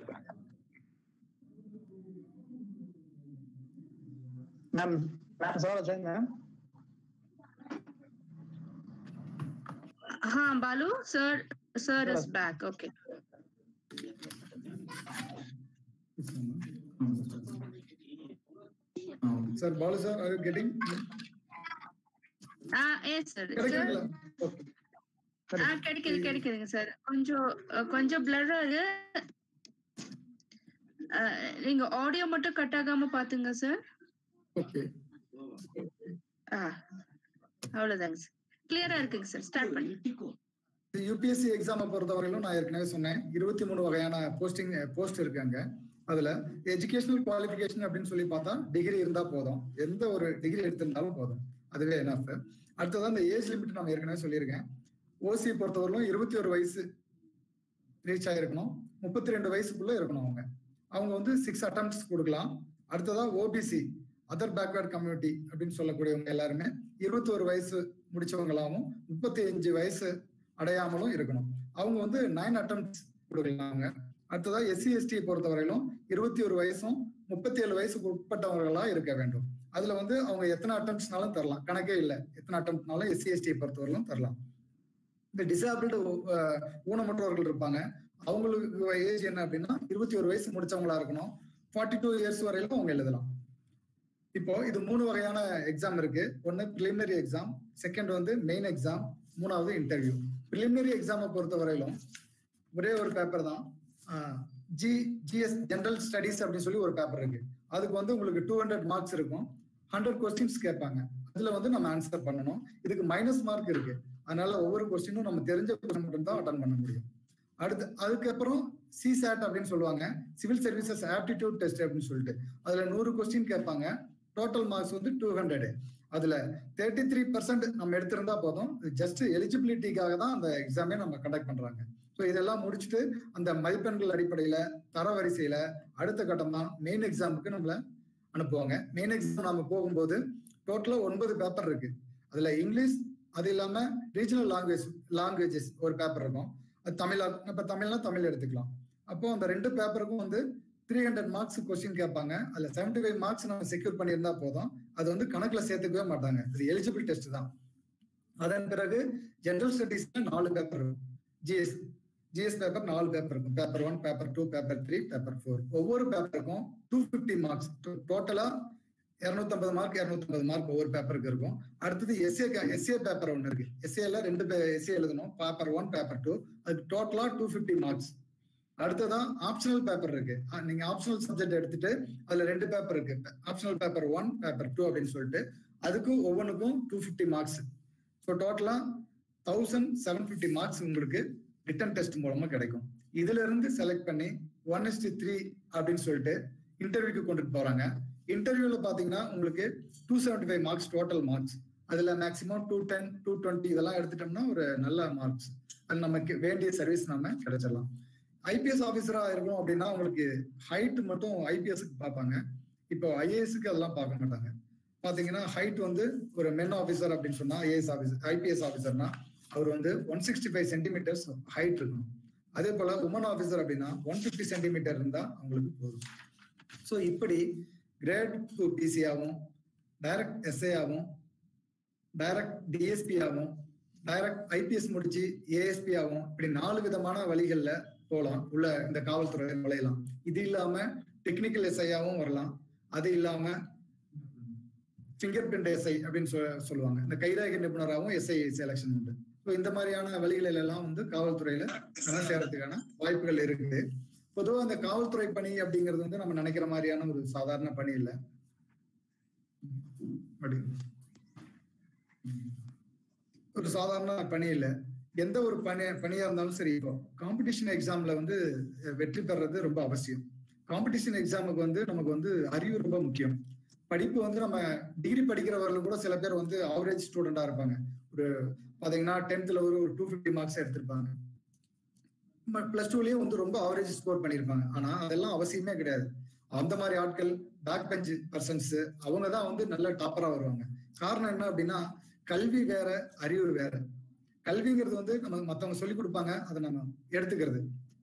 ma'am, ma'am, Zara join, ma'am. Huh, Balu, sir, sir is Yes. back. Okay. Sir, Balu sir, are you getting? Ah, yes, sir. Sir, கிடைக்குங்களா? Okay. ஆ கிடைக்குது கிடைக்குதுங்க sir கொஞ்சம் அஹ், கொஞ்சம் blur ஆகுது அஹ், நீங்க audio மட்டும் cut ஆகாம பாத்துங்க சார் Okay. ஆ அவ்வளவுதாங்க சார் கிளியரா இருக்குங்க சார் ஸ்டார்ட் பண்ணி ಇಟ್ಟಿಕೋ யூபிஎஸ்சி எக்ஸாமை பொறுத்தவரையிலும் நான் ஏற்கனவே சொன்னேன் இருபத்தி மூணு வகையான போஸ்டிங் போஸ்ட் இருக்காங்க அதுல எஜுகேஷனல் குவாலிஃபிகேஷன் அப்படின்னு சொல்லி பார்த்தா டிகிரி இருந்தா போதும் எந்த ஒரு டிகிரி எடுத்திருந்தாலும் போதும் அதுவே எனாஃப் அடுத்ததான் இந்த ஏஜ் லிமிட் நான் ஏற்கனவே சொல்லியிருக்கேன் ஓசி பொறுத்தவரையிலும் இருபத்தி ஒரு வயசு ரீச் ஆயிருக்கணும் முப்பத்தி ரெண்டு வயசுக்குள்ள இருக்கணும் அவங்க அவங்க வந்து சிக்ஸ் அட்டம்ப்ட்ஸ் கொடுக்கலாம் அடுத்ததா ஓபிசி அதர் பேக்வேர்ட் கம்யூனிட்டி அப்படின்னு சொல்லக்கூடியவங்க எல்லாருமே இருபத்தி ஒரு வயசு முடிச்சவங்களாவும் முப்பத்தி அஞ்சு வயசு அடையாமலும் இருக்கணும் அவங்க வந்து நைன் அட்டம்ப்ட்ஸ் கொடுக்கலாம் அவங்க அடுத்ததா எஸ்சி எஸ்டியை பொறுத்தவரையிலும் இருபத்தி ஒரு வயசும் முப்பத்தி ஏழு வயசுக்கு உட்பட்டவர்களா இருக்க வேண்டும் அதுல வந்து அவங்க எத்தனை அட்டம்ஸ்னாலும் தரலாம் கணக்கே இல்லை எத்தனை அட்டம்ஸ்னாலும் எஸ்சி எஸ்டியை பொறுத்தவரையிலும் தரலாம் இந்த டிசேபிள்டு ஊனமுற்றவர்கள் இருப்பாங்க அவங்களுக்கு ஏஜ் என்ன அப்படின்னா இருபத்தி ஒரு வயசு முடிச்சவங்களா இருக்கணும் ஃபார்ட்டி டூ இயர்ஸ் வரையிலும் அவங்க எழுதலாம் இப்போ இது மூணு வகையான எக்ஸாம் இருக்கு ஒன்னு preliminary எக்ஸாம் செகண்ட் வந்து மெயின் எக்ஸாம் மூணாவது இன்டர்வியூ preliminary எக்ஸாமை பொறுத்த வரையிலும் ஒரே ஒரு பேப்பர் தான் ஜி ஜிஎஸ் ஜெனரல் ஸ்டடீஸ் அப்படின்னு சொல்லி ஒரு பேப்பர் இருக்கு அதுக்கு வந்து உங்களுக்கு டூ ஹண்ட்ரட் மார்க்ஸ் இருக்கும் ஹண்ட்ரட் கொஸ்டின்ஸ் கேட்பாங்க அதுல வந்து நம்ம ஆன்சர் பண்ணணும் இதுக்கு மைனஸ் மார்க் இருக்கு அதனால ஒவ்வொரு கொஸ்டினும் நம்ம தெரிஞ்ச கொஸ்டின் மட்டும் தான் அட்டன் பண்ண முடியும் அடுத்து அதுக்கப்புறம் சிசாட் அப்படின்னு சொல்லுவாங்க சிவில் சர்வீசஸ் ஆப்டிடியூட் டெஸ்ட் அப்படின்னு சொல்லிட்டு அதுல நூறு கொஸ்டின் கேட்பாங்க டோட்டல் மார்க்ஸ் வந்து டூ ஹண்ட்ரட் அதுல தேர்ட்டி த்ரீ பர்சன்ட் நம்ம எடுத்திருந்தா போதும் ஜஸ்ட் எலிஜிபிலிட்டிக்காக தான் அந்த எக்ஸாமே நம்ம கண்டக்ட் பண்றாங்க ஸோ இதெல்லாம் முடிச்சுட்டு அந்த மதிப்பெண்கள் அடிப்படையில தரவரிசையில அடுத்த கட்டமா மெயின் எக்ஸாமுக்கு நம்மள அனுப்புவாங்க மெயின் எக்ஸாம் நம்ம போகும்போது டோட்டலா ஒன்பது பேப்பர் இருக்கு அதுல இங்கிலீஷ் அது இல்லாம ரீஜனல் லாங்குவேஜ் லாங்குவேஜஸ் ஒரு பேப்பர் இருக்கும் அது தமிழா இப்ப தமிழ்னா தமிழ் எடுத்துக்கலாம் அப்போ அந்த ரெண்டு பேப்பருக்கும் வந்து த்ரீ ஹண்ட்ரட் மார்க்ஸ் கொஸ்டின் கேட்பாங்க அதுல செவன்டி ஃபைவ் மார்க்ஸ் நம்ம செக்யூர் பண்ணியிருந்தா போதும் அது வந்து கணக்குல சேர்த்துக்கவே மாட்டாங்க அது எலிஜிபிள் டெஸ்ட் தான் அதன் பிறகு ஜெனரல் ஸ்டடீஸ்ல நாலு பேப்பர் இருக்கும் ஜிஎஸ் ஜிஎஸ் பேப்பர் நாலு பேப்பர் இருக்கும் paper one paper two paper three paper four ஒவ்வொரு பேப்பருக்கும் டூ ஃபிஃப்டி மார்க்ஸ் டோட்டலா இரநூத்தம்பது மார்க் இரநூத்தம்பது மார்க் ஒவ்வொரு பேப்பருக்கு இருக்கும் அடுத்தது எஸ்ஏ எஸ்ஏ பேப்பர் ஒன்று இருக்கு எஸ்ஏல ரெண்டு எஸ்ஏ எழுதணும் பேப்பர் ஒன் பேப்பர் டூ அதுக்கு டோட்டலா டூ ஃபிஃப்டி மார்க்ஸ் அடுத்ததான் ஆப்ஷனல் பேப்பர் இருக்கு அஹ் நீங்க ஆப்ஷனல் சப்ஜெக்ட் எடுத்துட்டு அதுல ரெண்டு பேப்பர் இருக்கு optional paper one paper two அப்படின்னு சொல்லிட்டு அதுக்கு ஒவ்வொன்றுக்கும் டூ ஃபிஃப்டி மார்க்ஸ் ஸோ டோட்டலா தௌசண்ட் செவன் ஃபிஃப்டி மார்க்ஸ் உங்களுக்கு ரிட்டன் டெஸ்ட் மூலமா கிடைக்கும் இதுல இருந்து செலக்ட் பண்ணி ஒன் இஸ்டி த்ரீ அப்படின்னு சொல்லிட்டு இன்டர்வியூக்கு கொண்டுட்டு போறாங்க இன்டர்வியூல பாத்தீங்கன்னா உங்களுக்கு two seventy five marks total marks அதுல maximum two ten two twenty இதெல்லாம் எடுத்துட்டோம்னா ஒரு நல்ல மார்க்ஸ் அது நமக்கு வேண்டிய சர்வீஸ் நம்ம கிடைச்சிடலாம் ஐபிஎஸ் ஆஃபீஸரா இருக்கணும் அப்படின்னா உங்களுக்கு ஹைட் மட்டும் ஐபிஎஸ்க்கு பார்ப்பாங்க இப்போ ஐஏஎஸ்க்கு அதெல்லாம் பார்க்க மாட்டாங்க பாத்தீங்கன்னா ஹைட் வந்து ஒரு மென் ஆஃபீஸர் அப்படின்னு சொன்னா ஐஏஎஸ் ஆஃபீஸர் ஐபிஎஸ் ஆஃபீஸர்னா அவர் வந்து one sixty five centimetres height இருக்கணும் அதே போல உமன் ஆஃபீஸர் அப்படின்னா ஒன் ஃபிஃப்டி சென்டிமீட்டர் இருந்தா அவங்களுக்கு போதும் ஸோ இப்படி கிரேட் டூ பிசி ஆகும் டைரக்ட் எஸ்ஏ ஆகும் டைரக்ட் டிஎஸ்பி ஆகும் டைரக்ட் ஐபிஎஸ் முடிச்சு ஏஎஸ்பி ஆகும் இப்படி நாலு விதமான வழிகள்ல போகலாம் உள்ள இந்த காவல்துறை நுழையலாம் இது இல்லாம டெக்னிக்கல் எஸ்ஐயாவும் வரலாம் அது இல்லாம ஃபிங்கர் பிரிண்ட் எஸ்ஐ அப்படின்னு சொ- சொல்லுவாங்க இந்த கைரேகை நிபுணராகவும் எஸ்ஐ செலக்ஷன் உண்டு ஸோ இந்த மாதிரியான வழிகளில் எல்லாம் வந்து காவல்துறையில நம்ம சேரத்துக்கான வாய்ப்புகள் இருக்குது பொதுவா அந்த காவல்துறை பணி அப்படிங்கிறது வந்து நம்ம நினைக்கிற மாதிரியான ஒரு சாதாரண பணி இல்லை அப்படி. ஒரு சாதாரண பணி இல்லை எந்த ஒரு பணி பணியா இருந்தாலும் சரி இப்போ காம்படிஷன் எக்ஸாம்ல வந்து அஹ், வெற்றி பெறது ரொம்ப அவசியம் காம்படிஷன் எக்ஸாமுக்கு வந்து நமக்கு வந்து அறிவு ரொம்ப முக்கியம் படிப்பு வந்து நம்ம டிகிரி படிக்கிறவர்களும் கூட சில பேர் வந்து ஆவரேஜ் ஸ்டூடெண்டா இருப்பாங்க ஒரு பாத்தீங்கன்னா டென்த்ல ஒரு டூ ஃபிஃப்டி மார்க்ஸ் எடுத்திருப்பாங்க பிளஸ் டூலயும் வந்து ரொம்ப ஆவரேஜ் ஸ்கோர் பண்ணியிருப்பாங்க ஆனா அதெல்லாம் அவசியமே கிடையாது அந்த மாதிரி ஆட்கள் பேக் பெஞ்ச் பர்சன்ஸ் அவங்க தான் வந்து நல்ல டாப்பரா வருவாங்க காரணம் என்ன அப்படின்னா கல்வி வேற அறிவு வேற கல்விங்கிறது வந்து நம்ம மத்தவங்க சொல்லி கொடுப்பாங்க அதை நம்ம எடுத்துக்கிறது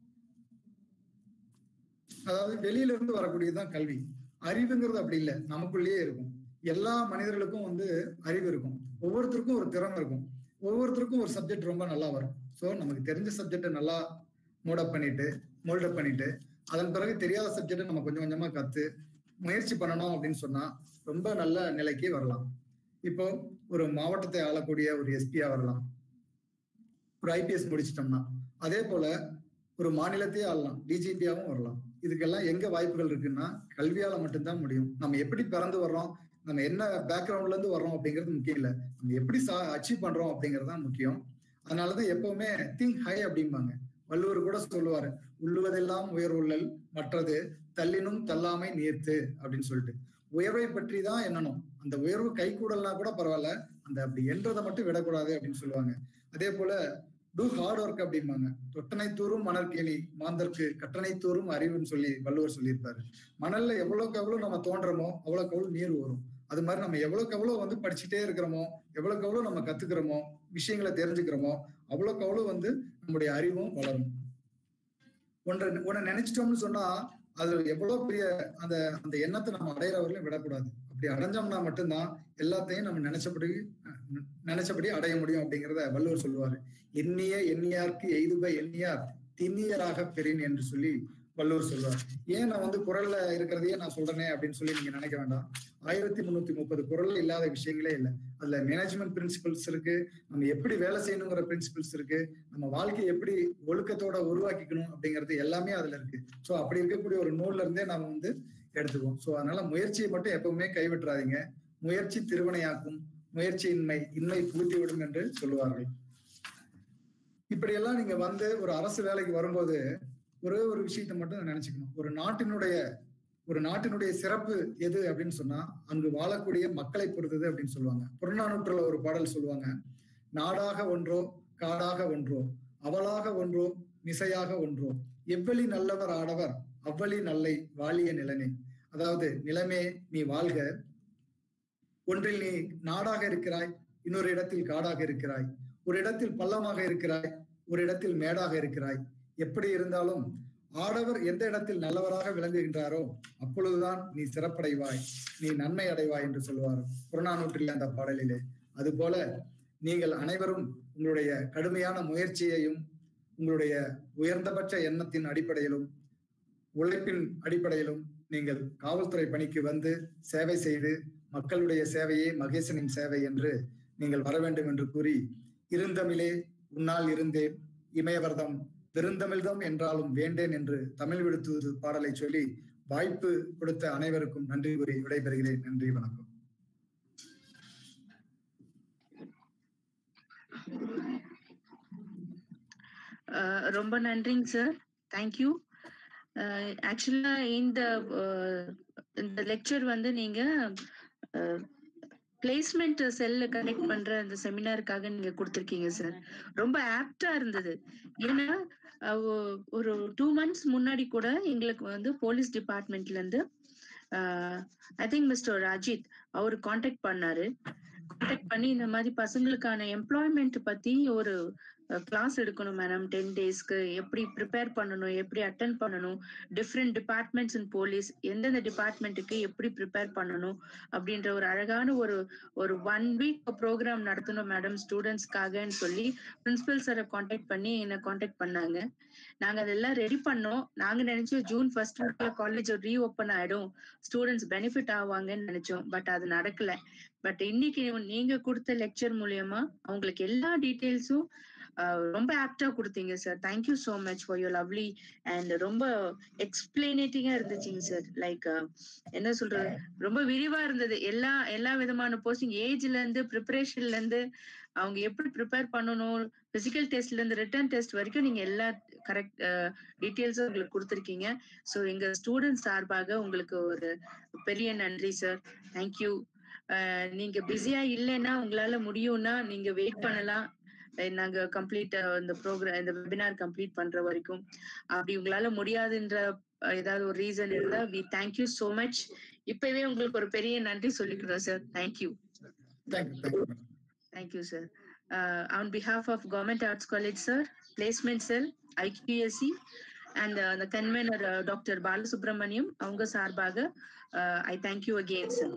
அதாவது வெளியில இருந்து வரக்கூடியதுதான் கல்வி அறிவுங்கிறது அப்படி இல்லை நமக்குள்ளேயே இருக்கும் எல்லா மனிதர்களுக்கும் வந்து அறிவு இருக்கும் ஒவ்வொருத்தருக்கும் ஒரு திறமை இருக்கும் ஒவ்வொருத்தருக்கும் ஒரு சப்ஜெக்ட் ரொம்ப நல்லா வரும் ஸோ நமக்கு தெரிஞ்ச சப்ஜெக்டை நல்லா மோடப் பண்ணிட்டு மோல்டப் பண்ணிட்டு அதன் பிறகு தெரியாத சப்ஜெக்டை நம்ம கொஞ்சம் கொஞ்சமா கத்து முயற்சி பண்ணணும் அப்படின்னு சொன்னா ரொம்ப நல்ல நிலைக்கு வரலாம் இப்போ ஒரு மாவட்டத்தை ஆளக்கூடிய ஒரு எஸ்பியா வரலாம் ஒரு ஐபிஎஸ் முடிச்சிட்டோம்னா அதே போல ஒரு மாநிலத்தையே ஆளலாம் டிஜிபியாவும் வரலாம் இதுக்கெல்லாம் எங்க வாய்ப்புகள் இருக்குன்னா கல்வியால மட்டும்தான் முடியும் நம்ம எப்படி பிறந்து வர்றோம் நம்ம என்ன பேக்ரவுண்ட்ல இருந்து வர்றோம் அப்படிங்கிறது முக்கியம் இல்லை நம்ம எப்படி அச்சீவ் பண்றோம் அப்படிங்கிறது தான் முக்கியம் அதனாலதான் எப்பவுமே திங்க் ஹை அப்படிம்பாங்க வள்ளுவர் கூட சொல்லுவாரு உள்ளுவதெல்லாம் உயர்வுள்ளல் மற்றது தள்ளினும் தள்ளாமை நீர்த்து அப்படின்னு சொல்லிட்டு உயர்வை பற்றி தான் எண்ணணும் அந்த உயர்வு கை கூடலாம் கூட பரவாயில்ல அந்த அப்படி என்றதை மட்டும் விடக்கூடாது அப்படின்னு சொல்லுவாங்க அதே போல டூ ஹார்ட் ஒர்க் அப்படிம்பாங்க தொட்டனை தூரும் மணற்கேணி மாந்தர்க்கு கட்டணை தூரும் அறிவுன்னு சொல்லி வள்ளுவர் சொல்லியிருப்பாரு மணல்ல எவ்வளவுக்கு எவ்வளவு நம்ம தோன்றமோ அவ்வளவுக்கு எவ்வளவு நீர் வரும் அது மாதிரி நம்ம எவ்வளவுக்கு எவ்வளவு வந்து படிச்சுட்டே இருக்கிறோமோ எவ்வளவுக்கு எவ்வளவு நம்ம கத்துக்கிறோமோ விஷயங்களை தெரிஞ்சுக்கிறோமோ அவ்வளவுக்கு அவ்வளவு வந்து நம்முடைய அறிவும் வளரும் ஒன்றை ஒன்றை நினைச்சிட்டோம்னு சொன்னா அது எவ்வளவு பெரிய அந்த அந்த எண்ணத்தை நம்ம அடையிறவர்களையும் விடக்கூடாது அப்படி அடைஞ்சோம்னா மட்டும்தான் எல்லாத்தையும் நம்ம நினைச்சபடி அஹ், நினைச்சபடி அடைய முடியும் அப்படிங்கிறத வள்ளுவர் சொல்லுவாரு எண்ணிய எண்ணியார்க்கு எய்துப எண்ணியார் திண்ணியராக பெறின் என்று சொல்லி வள்ளுவர் சொல்லுவார் ஏன் நான் வந்து குரல்ல இருக்கிறதையே நான் சொல்றேனே அப்படின்னு சொல்லி நீங்க நினைக்க வேண்டாம் ஆயிரத்தி முன்னூத்தி முப்பது குரல் இல்லாத விஷயங்களே இல்லை அதுல மேனேஜ்மெண்ட் பிரின்சிபல்ஸ் இருக்கு நம்ம எப்படி வேலை செய்யணுங்கிற பிரின்சிபல்ஸ் இருக்கு நம்ம வாழ்க்கையை எப்படி ஒழுக்கத்தோட உருவாக்கிக்கணும் அப்படிங்கிறது எல்லாமே அதுல இருக்கு ஸோ அப்படி இருக்கக்கூடிய ஒரு நூல்ல இருந்தே நாம வந்து எடுத்துக்குவோம் ஸோ அதனால முயற்சியை மட்டும் எப்பவுமே கைவிட்டுறாதீங்க முயற்சி திருவினையாக்கும் முயற்சியின்மை இன்மை பூட்டி விடும் என்று சொல்லுவார்கள் இப்படியெல்லாம் நீங்க வந்து ஒரு அரசு வேலைக்கு வரும்போது ஒரே ஒரு விஷயத்தை மட்டும் நினைச்சுக்கணும் ஒரு நாட்டினுடைய ஒரு நாட்டினுடைய சிறப்பு எது அப்படின்னு சொன்னா அங்கு வாழக்கூடிய மக்களை பொறுத்தது அப்படின்னு சொல்லுவாங்க புறநானூற்றுல ஒரு பாடல் சொல்லுவாங்க நாடாக ஒன்றோ காடாக ஒன்றோ அவளாக ஒன்றோ மிசையாக ஒன்றோ எவ்வளி நல்லவர் ஆடவர் அவ்வளி நல்லை வாழிய நிலனே அதாவது நிலமே நீ வாழ்க ஒன்றில் நீ நாடாக இருக்கிறாய் இன்னொரு இடத்தில் காடாக இருக்கிறாய் ஒரு இடத்தில் பள்ளமாக இருக்கிறாய் ஒரு இடத்தில் மேடாக இருக்கிறாய் எப்படி இருந்தாலும் ஆடவர் எந்த இடத்தில் நல்லவராக விளங்குகின்றாரோ அப்பொழுதுதான் நீ சிறப்படைவாய் நீ நன்மை அடைவாய் என்று சொல்லுவார் புறநானூற்றில் அந்த பாடலிலே அதுபோல நீங்கள் அனைவரும் உங்களுடைய கடுமையான முயற்சியையும் உங்களுடைய உயர்ந்தபட்ச எண்ணத்தின் அடிப்படையிலும் உழைப்பின் அடிப்படையிலும் நீங்கள் காவல்துறை பணிக்கு வந்து சேவை செய்து மக்களுடைய சேவையே மகேசனின் சேவை என்று நீங்கள் வர வேண்டும் என்று கூறி இருந்தமிழே உன்னால் இருந்தேன் இமயவர்தம் விருந்தமிழ்தம் என்றாலும் வேண்டேன் என்று தமிழ் விடுத்துவது பாடலை சொல்லி வாய்ப்பு கொடுத்த அனைவருக்கும் நன்றி கூறி விடைபெறுகிறேன் நன்றி வணக்கம் அஹ் ரொம்ப நன்றிங்க சார் தேங்க்யூ ஆக்சுவலா இந்த அஹ், இந்த லெக்சர் வந்து நீங்க பிளேஸ்மெண்ட் செல்ல கனெக்ட் பண்ற அந்த செமினாருக்காக நீங்க கொடுத்துருக்கீங்க சார் ரொம்ப ஆப்டா இருந்தது ஏன்னா அஹ், ஒ- ஒரு டூ மந்த்ஸ் முன்னாடி கூட எங்களுக்கு வந்து போலீஸ் டிபார்ட்மெண்ட்ல இருந்து ஐ திங்க் மிஸ்டர் ராஜித் அவர் காண்டாக்ட் பண்ணாரு காண்டாக்ட் பண்ணி இந்த மாதிரி பசங்களுக்கான எம்ப்ளாய்மெண்ட் பத்தி ஒரு கிளாஸ் எடுக்கணும் மேடம் டென் டேஸ்க்கு எப்படி ப்ரிப்பேர் பண்ணணும் எப்படி அட்டன் பண்ணணும் டிஃப்ரெண்ட் டிபார்ட்மெண்ட்ஸ் இன் போலீஸ் எந்தெந்த டிபார்ட்மெண்ட்டுக்கு எப்படி ப்ரிப்பேர் பண்ணணும் அப்படின்ற ஒரு அழகான ஒரு ஒரு ஒன் வீக் ப்ரோக்ராம் நடத்தணும் மேடம் ஸ்டூடெண்ட்ஸ்க்காகன்னு சொல்லி பிரின்சிபல் சாரை காண்டாக்ட் பண்ணி என்னை காண்டாக்ட் பண்ணாங்க நாங்க அதெல்லாம் ரெடி பண்ணோம் நாங்க நினைச்சோம் ஜூன் ஃபர்ஸ்ட் வீக்ல காலேஜ் ரீ ஓப்பன் ஆயிடும் ஸ்டூடெண்ட்ஸ் பெனிஃபிட் ஆவாங்கன்னு நினைச்சோம் பட் அது நடக்கல பட் இன்னைக்கு நீங்க கொடுத்த லெக்சர் மூலியமா அவங்களுக்கு எல்லா டீட்டெயில்ஸும் ரொம்ப ஆப்டா கொடுத்தீங்க sir thank you so much for your lovely and ரொம்ப எக்ஸ்பிளேனேட்டிங்கா இருந்துச்சுங்க சார் லைக் என்ன சொல்றது ரொம்ப விரிவா இருந்தது எல்லா எல்லா விதமான போஸ்டிங் ஏஜ்ல இருந்து ப்ரிப்பரேஷன்ல இருந்து அவங்க எப்படி ப்ரிப்பேர் பண்ணணும் பிசிக்கல் டெஸ்ட்ல இருந்து ரிட்டர்ன் டெஸ்ட் வரைக்கும் நீங்க எல்லா கரெக்ட் டீட்டெயில்ஸும் உங்களுக்கு கொடுத்துருக்கீங்க ஸோ எங்க ஸ்டூடெண்ட் சார்பாக உங்களுக்கு ஒரு பெரிய நன்றி சார் தேங்க்யூ நீங்க பிஸியா இல்லைன்னா உங்களால முடியும்னா நீங்க வெயிட் பண்ணலாம் அஹ் நாங்க கம்ப்ளீட் இந்த ப்ரோக்ராம் இந்த வெபினார் கம்ப்ளீட் பண்ற வரைக்கும் அப்படி உங்களால முடியாதுன்ற அஹ், ஏதாவது ஒரு ரீசன் இருந்தா வி தேங்க்யூ சோ மச் இப்பவே உங்களுக்கு ஒரு பெரிய நன்றி சொல்லிக்கிறோம் sir thank you thank you thank you madam thank you sir on behalf of government arts college sir placement cell IQAC and அந்த கன்வீனர் டாக்டர் பாலசுப்ரமணியம் அவங்க சார்பாக I thank you again sir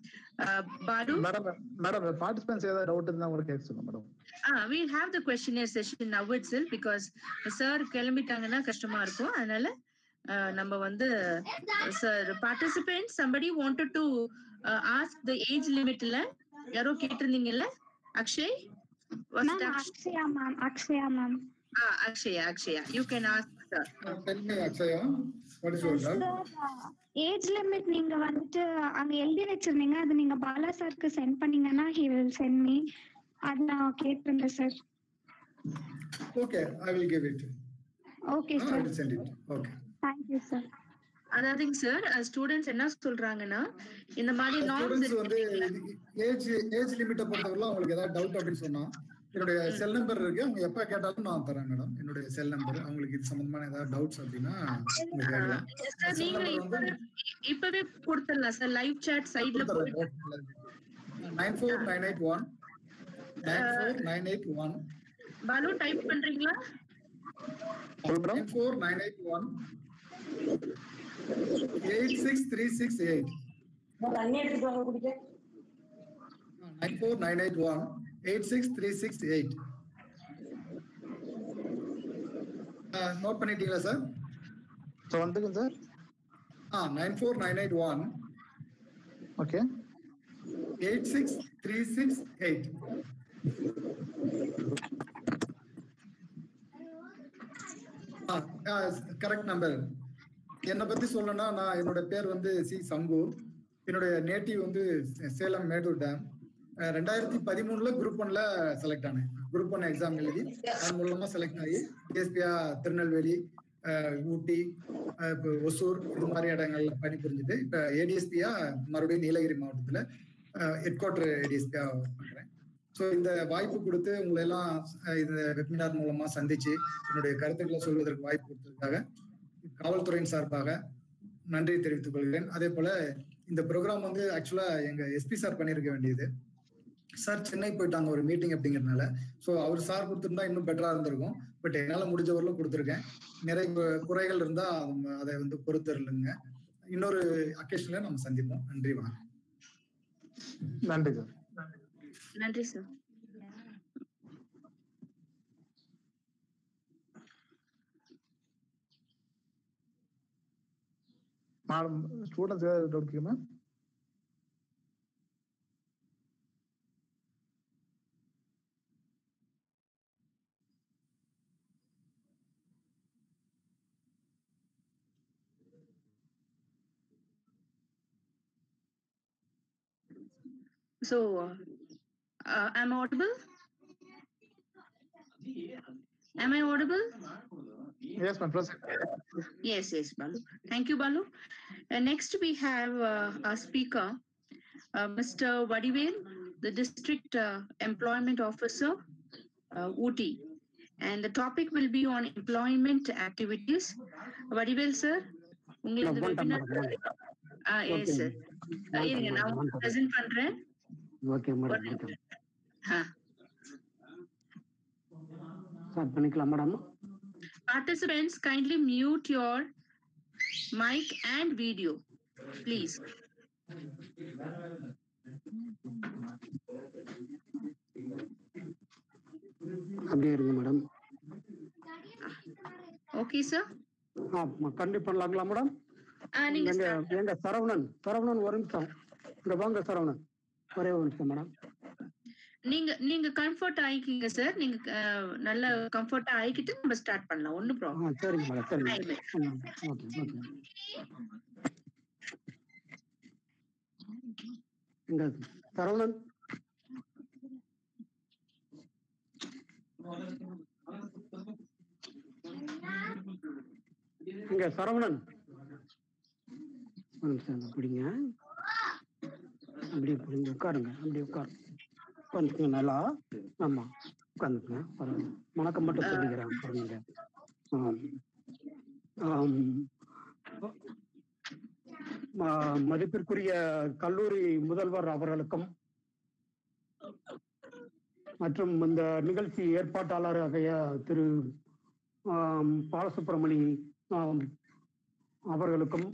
Balu madam madam participants ஏதாவது டவுட் இருந்தா உங்களுக்கு கேட்க சொல்லுங்க madam Ah, we'll have the questionnaire session now itself because sir கிளம்பிட்டாங்கன்னா கஷ்டமா இருக்கும் அதனால uh, நம்ம வந்து sir participant somebody wanted to uh, ask the age limitல யாரோ கேட்டிருந்தீங்கல்ல Akshay Was it ma'am Aksh- Akshaya ma'am Akshaya ma'am Ah, Akshaya Akshaya you can ask sir tell me Akshaya what is your doubt age limit நீங்க வந்துட்டு அங்க எழுதி வச்சிருந்தீங்க அது நீங்க பாலா சாருக்கு சென்ட் பண்ணீங்கன்னா ஹி வில் சென்ட் மீ அது நான் கேட்டிருந்தேன் sir okay I will give it okay I sir will send it okay thank you sir அதாவதுங்க சார் ஸ்டூடெண்ட்ஸ் என்ன சொல்றாங்கன்னா இந்த மாதிரி ஸ்டூடெண்ட்ஸ் வந்து நார்ம்ஸ் ஏஜ் ஏஜ் லிமிட்டை பொறுத்தவரை அவங்களுக்கு ஏதாவது டவுட் அப்படின்னு சொன்னா என்னுடைய செல் நம்பர் இருக்கு அவங்க எப்ப கேட்டாலும் நான் தரேன் மேடம் என்னுடைய செல் நம்பர் அவங்களுக்கு இது சம்பந்தமான ஏதாவது டவுட்ஸ் அப்படின்னா அவங்க கேட்கலாம் சார் செல் நீங்க நம்பர் இப்ப இப்பவே கொடுத்துடலாம் சார் லைவ் சாட் சைட்ல போயிட்டு nine four nine eight one nine four nine eight one Balu type பண்றீங்களா சொல்லு madam nine four nine eight one eight six three six eight. Nine four nine eight one eight six three six eight. Note பண்ணிட்டீங்களா sir so வந்துங்க sir ஆ nine four nine eight one okay eight six three six eight correct number என்னை பத்தி சொல்லணும்னா நான் என்னோட பேர் வந்து சி சங்கு என்னுடைய நேட்டிவ் வந்து சே- சேலம் மேட்டூர் டேம் அஹ் ரெண்டாயிரத்தி பதிமூணுல குரூப் ஒன்ல செலக்ட் ஆனேன் குரூப் ஒன் எக்ஸாம் எழுதி அது மூலமா செலக்ட் ஆகி டிஎஸ்பியா திருநெல்வேலி அஹ் ஊட்டி அஹ் இப்போ ஒசூர் இது மாதிரி இடங்கள்ல பணிபுரிஞ்சுட்டு இப்ப ஏடிஎஸ்பியா மறுபடியும் நீலகிரி மாவட்டத்துல ஹெட் குவார்டர் ஏடிஎஸ்பியா பண்றேன் ஸோ இந்த வாய்ப்பு கொடுத்து உங்களை எல்லாம் அஹ் இந்த வெபினார் மூலமா சந்திச்சு என்னுடைய கருத்துக்களை சொல்வதற்கு வாய்ப்பு கொடுத்ததுக்காக காவல்துறையின் சார்பாக நன்றி தெரிவித்துக் கொள்கிறேன் அதே போல இந்த ப்ரோக்ராம் வந்து ஆக்சுவலா எங்க எஸ்பி சார் பண்ணியிருக்க வேண்டியது சார் சென்னை போயிட்டாங்க ஒரு மீட்டிங் அப்படிங்கறதுனால ஸோ அவர் சார் கொடுத்துருந்தா இன்னும் பெட்டரா இருந்திருக்கும் பட் என்னால முடிஞ்ச வரலும் கொடுத்துருக்கேன் நிறைய கு- குறைகள் இருந்தா அவங்க அதை வந்து பொறுத்தருளுங்க இன்னொரு அக்கேஷன்ல நம்ம சந்திப்போம் நன்றி வணக்கம் நன்றி சார் நன்றி சார் மேடம் ஸ்டூடெண்ட்ஸ் ஏதாவது டவுட் கேட்க ma'am So, uh, uh, am I audible? Am I audible? Yes ma'am present Yes, yes, Balu. Thank you, Balu. Uh, next, we have uh, a speaker, uh, Mr. Vadivel, the District uh, Employment Officer, uh, Uti. And the topic will be on employment activities. Vadivel, sir. உங்களுக்கு இந்த webinar- Ah, yes, sir. Uh, இருங்க, நான் உங்களுக்கு present பண்றேன். Okay madam okay Ah. Start பண்ணிக்கலாம் madam Participants, kindly mute your mic and video, please. அப்படியே இருங்க madam Okay, sir? கண்டிப்பா பண்ணலாங்களா மேடம் Ah, நீங்க எங்க start. எங்க சரவணன் சரவணன் ஒரு நிமிஷம் இங்க வாங்க சரவணன் ஒரே ஒரு நிமிஷம் மேடம் நீங்க நீங்க கம்ஃபர்ட் ஆயிக்கிங்க சார் நீங்க அஹ், நல்ல கம்ஃபர்ட்டா ஆயிக்கிட்டு நம்ம ஸ்டார்ட் பண்ணலாம் ஒண்ணும் ஆ ப்ராப்ளம் சரிங்க மேடம் சரிங்க ஓகே ஓகே இங்க சரவணன் இங்க சரவணன் ஒரு நிமிஷம் இங்க பிடிங்க அப்படியே பிடிங்க உட்காருங்க அப்படியே உட்காருங்க உட்காந்துக்குங்க நல்லா ஆமா உட்காந்துக்குங்க பரவாயில்ல வணக்கம் மட்டும் சொல்லிக்கிறேன் பாருங்க ஆம். ஆம். ம- மதிப்பிற்குரிய கல்லூரி முதல்வர் அவர்களுக்கும் மற்றும் இந்த நிகழ்ச்சி ஏற்பாட்டாளராகிய திரு ஆம், பாலசுப்ரமணி ஆம், அவர்களுக்கும்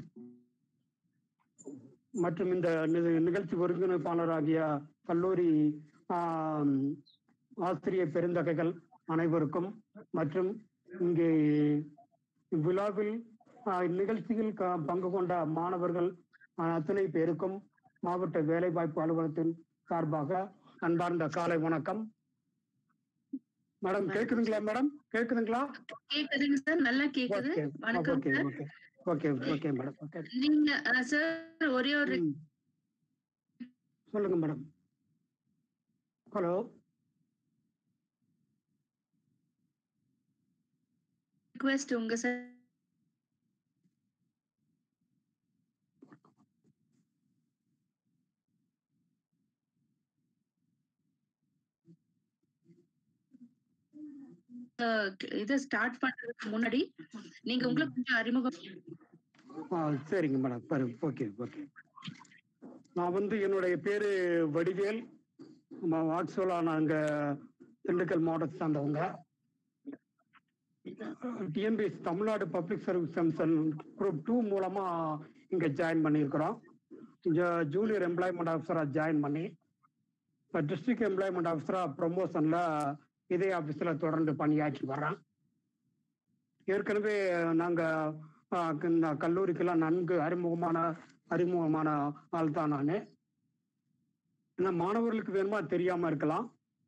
மற்றும் இந்த நி- நிகழ்ச்சி ஒருங்கிணைப்பாளராகிய கல்லூரி ஆம், ஆசிரியர் பெருந்தகைகள் அனைவருக்கும் மற்றும் இங்கே இவ்விழாவில் ஆஹ், இந்நிகழ்ச்சியில் க- பங்கு கொண்ட மாணவர்கள் ஆஹ், அத்தனை பேருக்கும் மாவட்ட வேலைவாய்ப்பு அலுவலகத்தின் சார்பாக அன்பார்ந்த காலை வணக்கம் மேடம் கேக்குதுங்களா மேடம் கேக்குதுங்களா கேக்குதுங்க சார் நல்லா கேக்குது ஓகே வணக்கம் okay sir okay okay okay madam okay நீங்க சார் ஒரே ஒரு ம். சொல்லுங்க மேடம் ஹலோ ரிக்வெஸ்ட் உங்க சார் இதை ஸ்டார்ட் பண்றதுக்கு முன்னாடி நீங்க உங்களை கொஞ்சம் அறிமுகம் ஆ சரிங்க மேடம் சரி ஓகே ஓகே நான் வந்து என்னுடைய பேரு வடிவேல் ஆக்சுவலாக நாங்க திண்டுக்கல் மாவட்டத்தை சார்ந்தவங்க TNPS Tamil Nadu public service commission group two மூலமா இங்க ஜாயின் பண்ணியிருக்கிறோம் இங்க ஜூனியர் எம்ப்ளாய்மெண்ட் ஆஃபீஸரா ஜாயின் பண்ணி இப்போ டிஸ்ட்ரிக்ட் எம்ப்ளாய்மெண்ட் ஆஃபீஸரா ப்ரொமோஷன்ல இதே ஆஃபீஸில் தொடர்ந்து பணியாற்றி வர்றேன் ஏற்கனவே நாங்க ஆஹ், இந்த கல்லூரிக்கெல்லாம் நன்கு அறிமுகமான அறிமுகமான ஆள் தான் நான் ஏன்னா மாணவர்களுக்கு வேணுமா தெரியாம இருக்கலாம்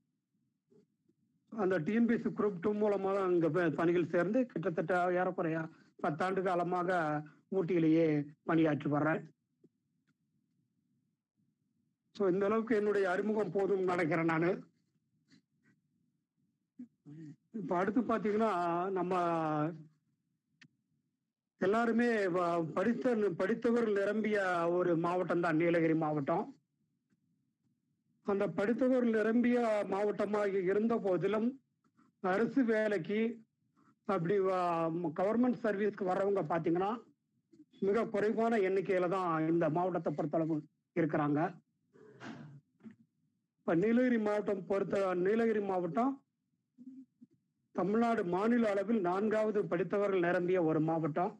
அந்த டிஎன்பிஎஸ்சி குரூப் டூ மூலமாக அங்க ப- பணிகள் சேர்ந்து கிட்டத்தட்ட ஏறக்குறைய பத்தாண்டு காலமாக ஊட்டியிலேயே பணியாற்றி வர்றேன் ஸோ இந்த அளவுக்கு என்னுடைய அறிமுகம் போதும் நினைக்கிறேன் நான் இப்போ அடுத்து பார்த்தீங்கன்னா நம்ம எல்லாருமே வ- படித்த படித்தவர் நிரம்பிய ஒரு மாவட்டம் தான் நீலகிரி மாவட்டம் அந்த படித்தவர் நிரம்பிய மாவட்டமாக இருந்த போதிலும் அரசு வேலைக்கு அப்படி கவர்மெண்ட் சர்வீஸ்க்கு வர்றவங்க பார்த்தீங்கன்னா மிக குறைவான எண்ணிக்கையில தான் இந்த மாவட்டத்தை பொறுத்தளவு இருக்கிறாங்க இப்ப நீலகிரி மாவட்டம் பொறுத்த நீலகிரி மாவட்டம் தமிழ்நாடு மாநில அளவில் நான்காவது படித்தவர்கள் நிரம்பிய ஒரு மாவட்டம்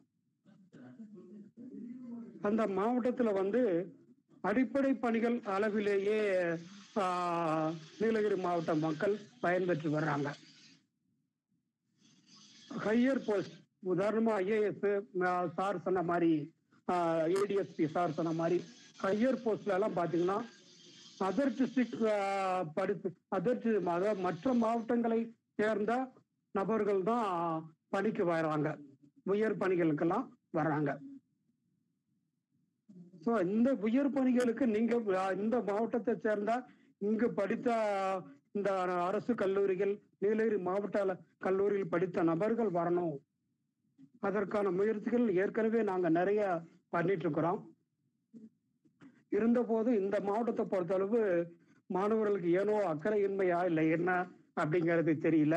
அந்த மாவட்டத்துல வந்து அடிப்படை பணிகள் அளவிலேயே ஆஹ், நீலகிரி மாவட்ட மக்கள் பயன்பெற்று வர்றாங்க ஹையர் போஸ்ட் உதாரணமா ஐஏஎஸ் சார் சொன்ன மாதிரி ஏடிஎஸ்பி சார் சொன்ன மாதிரி ஹையர் போஸ்ட்ல எல்லாம் பாத்தீங்கன்னா அதர் டிஸ்ட்ரிக்ட் படிப்பு அதர் அதாவது மற்ற மாவட்டங்களை சேர்ந்த நபர்கள் தான் பணிக்கு வராங்க உயர் பணிகளுக்கெல்லாம் வர்றாங்க ஸோ இந்த உயர் பணிகளுக்கு நீங்க அஹ், இந்த மாவட்டத்தை சேர்ந்த இங்கு படித்த இந்த அரசு கல்லூரிகள் நீலகிரி மாவட்ட அள- கல்லூரியில் படித்த நபர்கள் வரணும் அதற்கான முயற்சிகள் ஏற்கனவே நாங்க நிறைய பண்ணிட்டு இருக்கிறோம் இருந்தபோது இந்த மாவட்டத்தை பொறுத்தளவு மாணவர்களுக்கு ஏனோ அக்கறையின்மையா இல்லை என்ன அப்படிங்கிறது தெரியல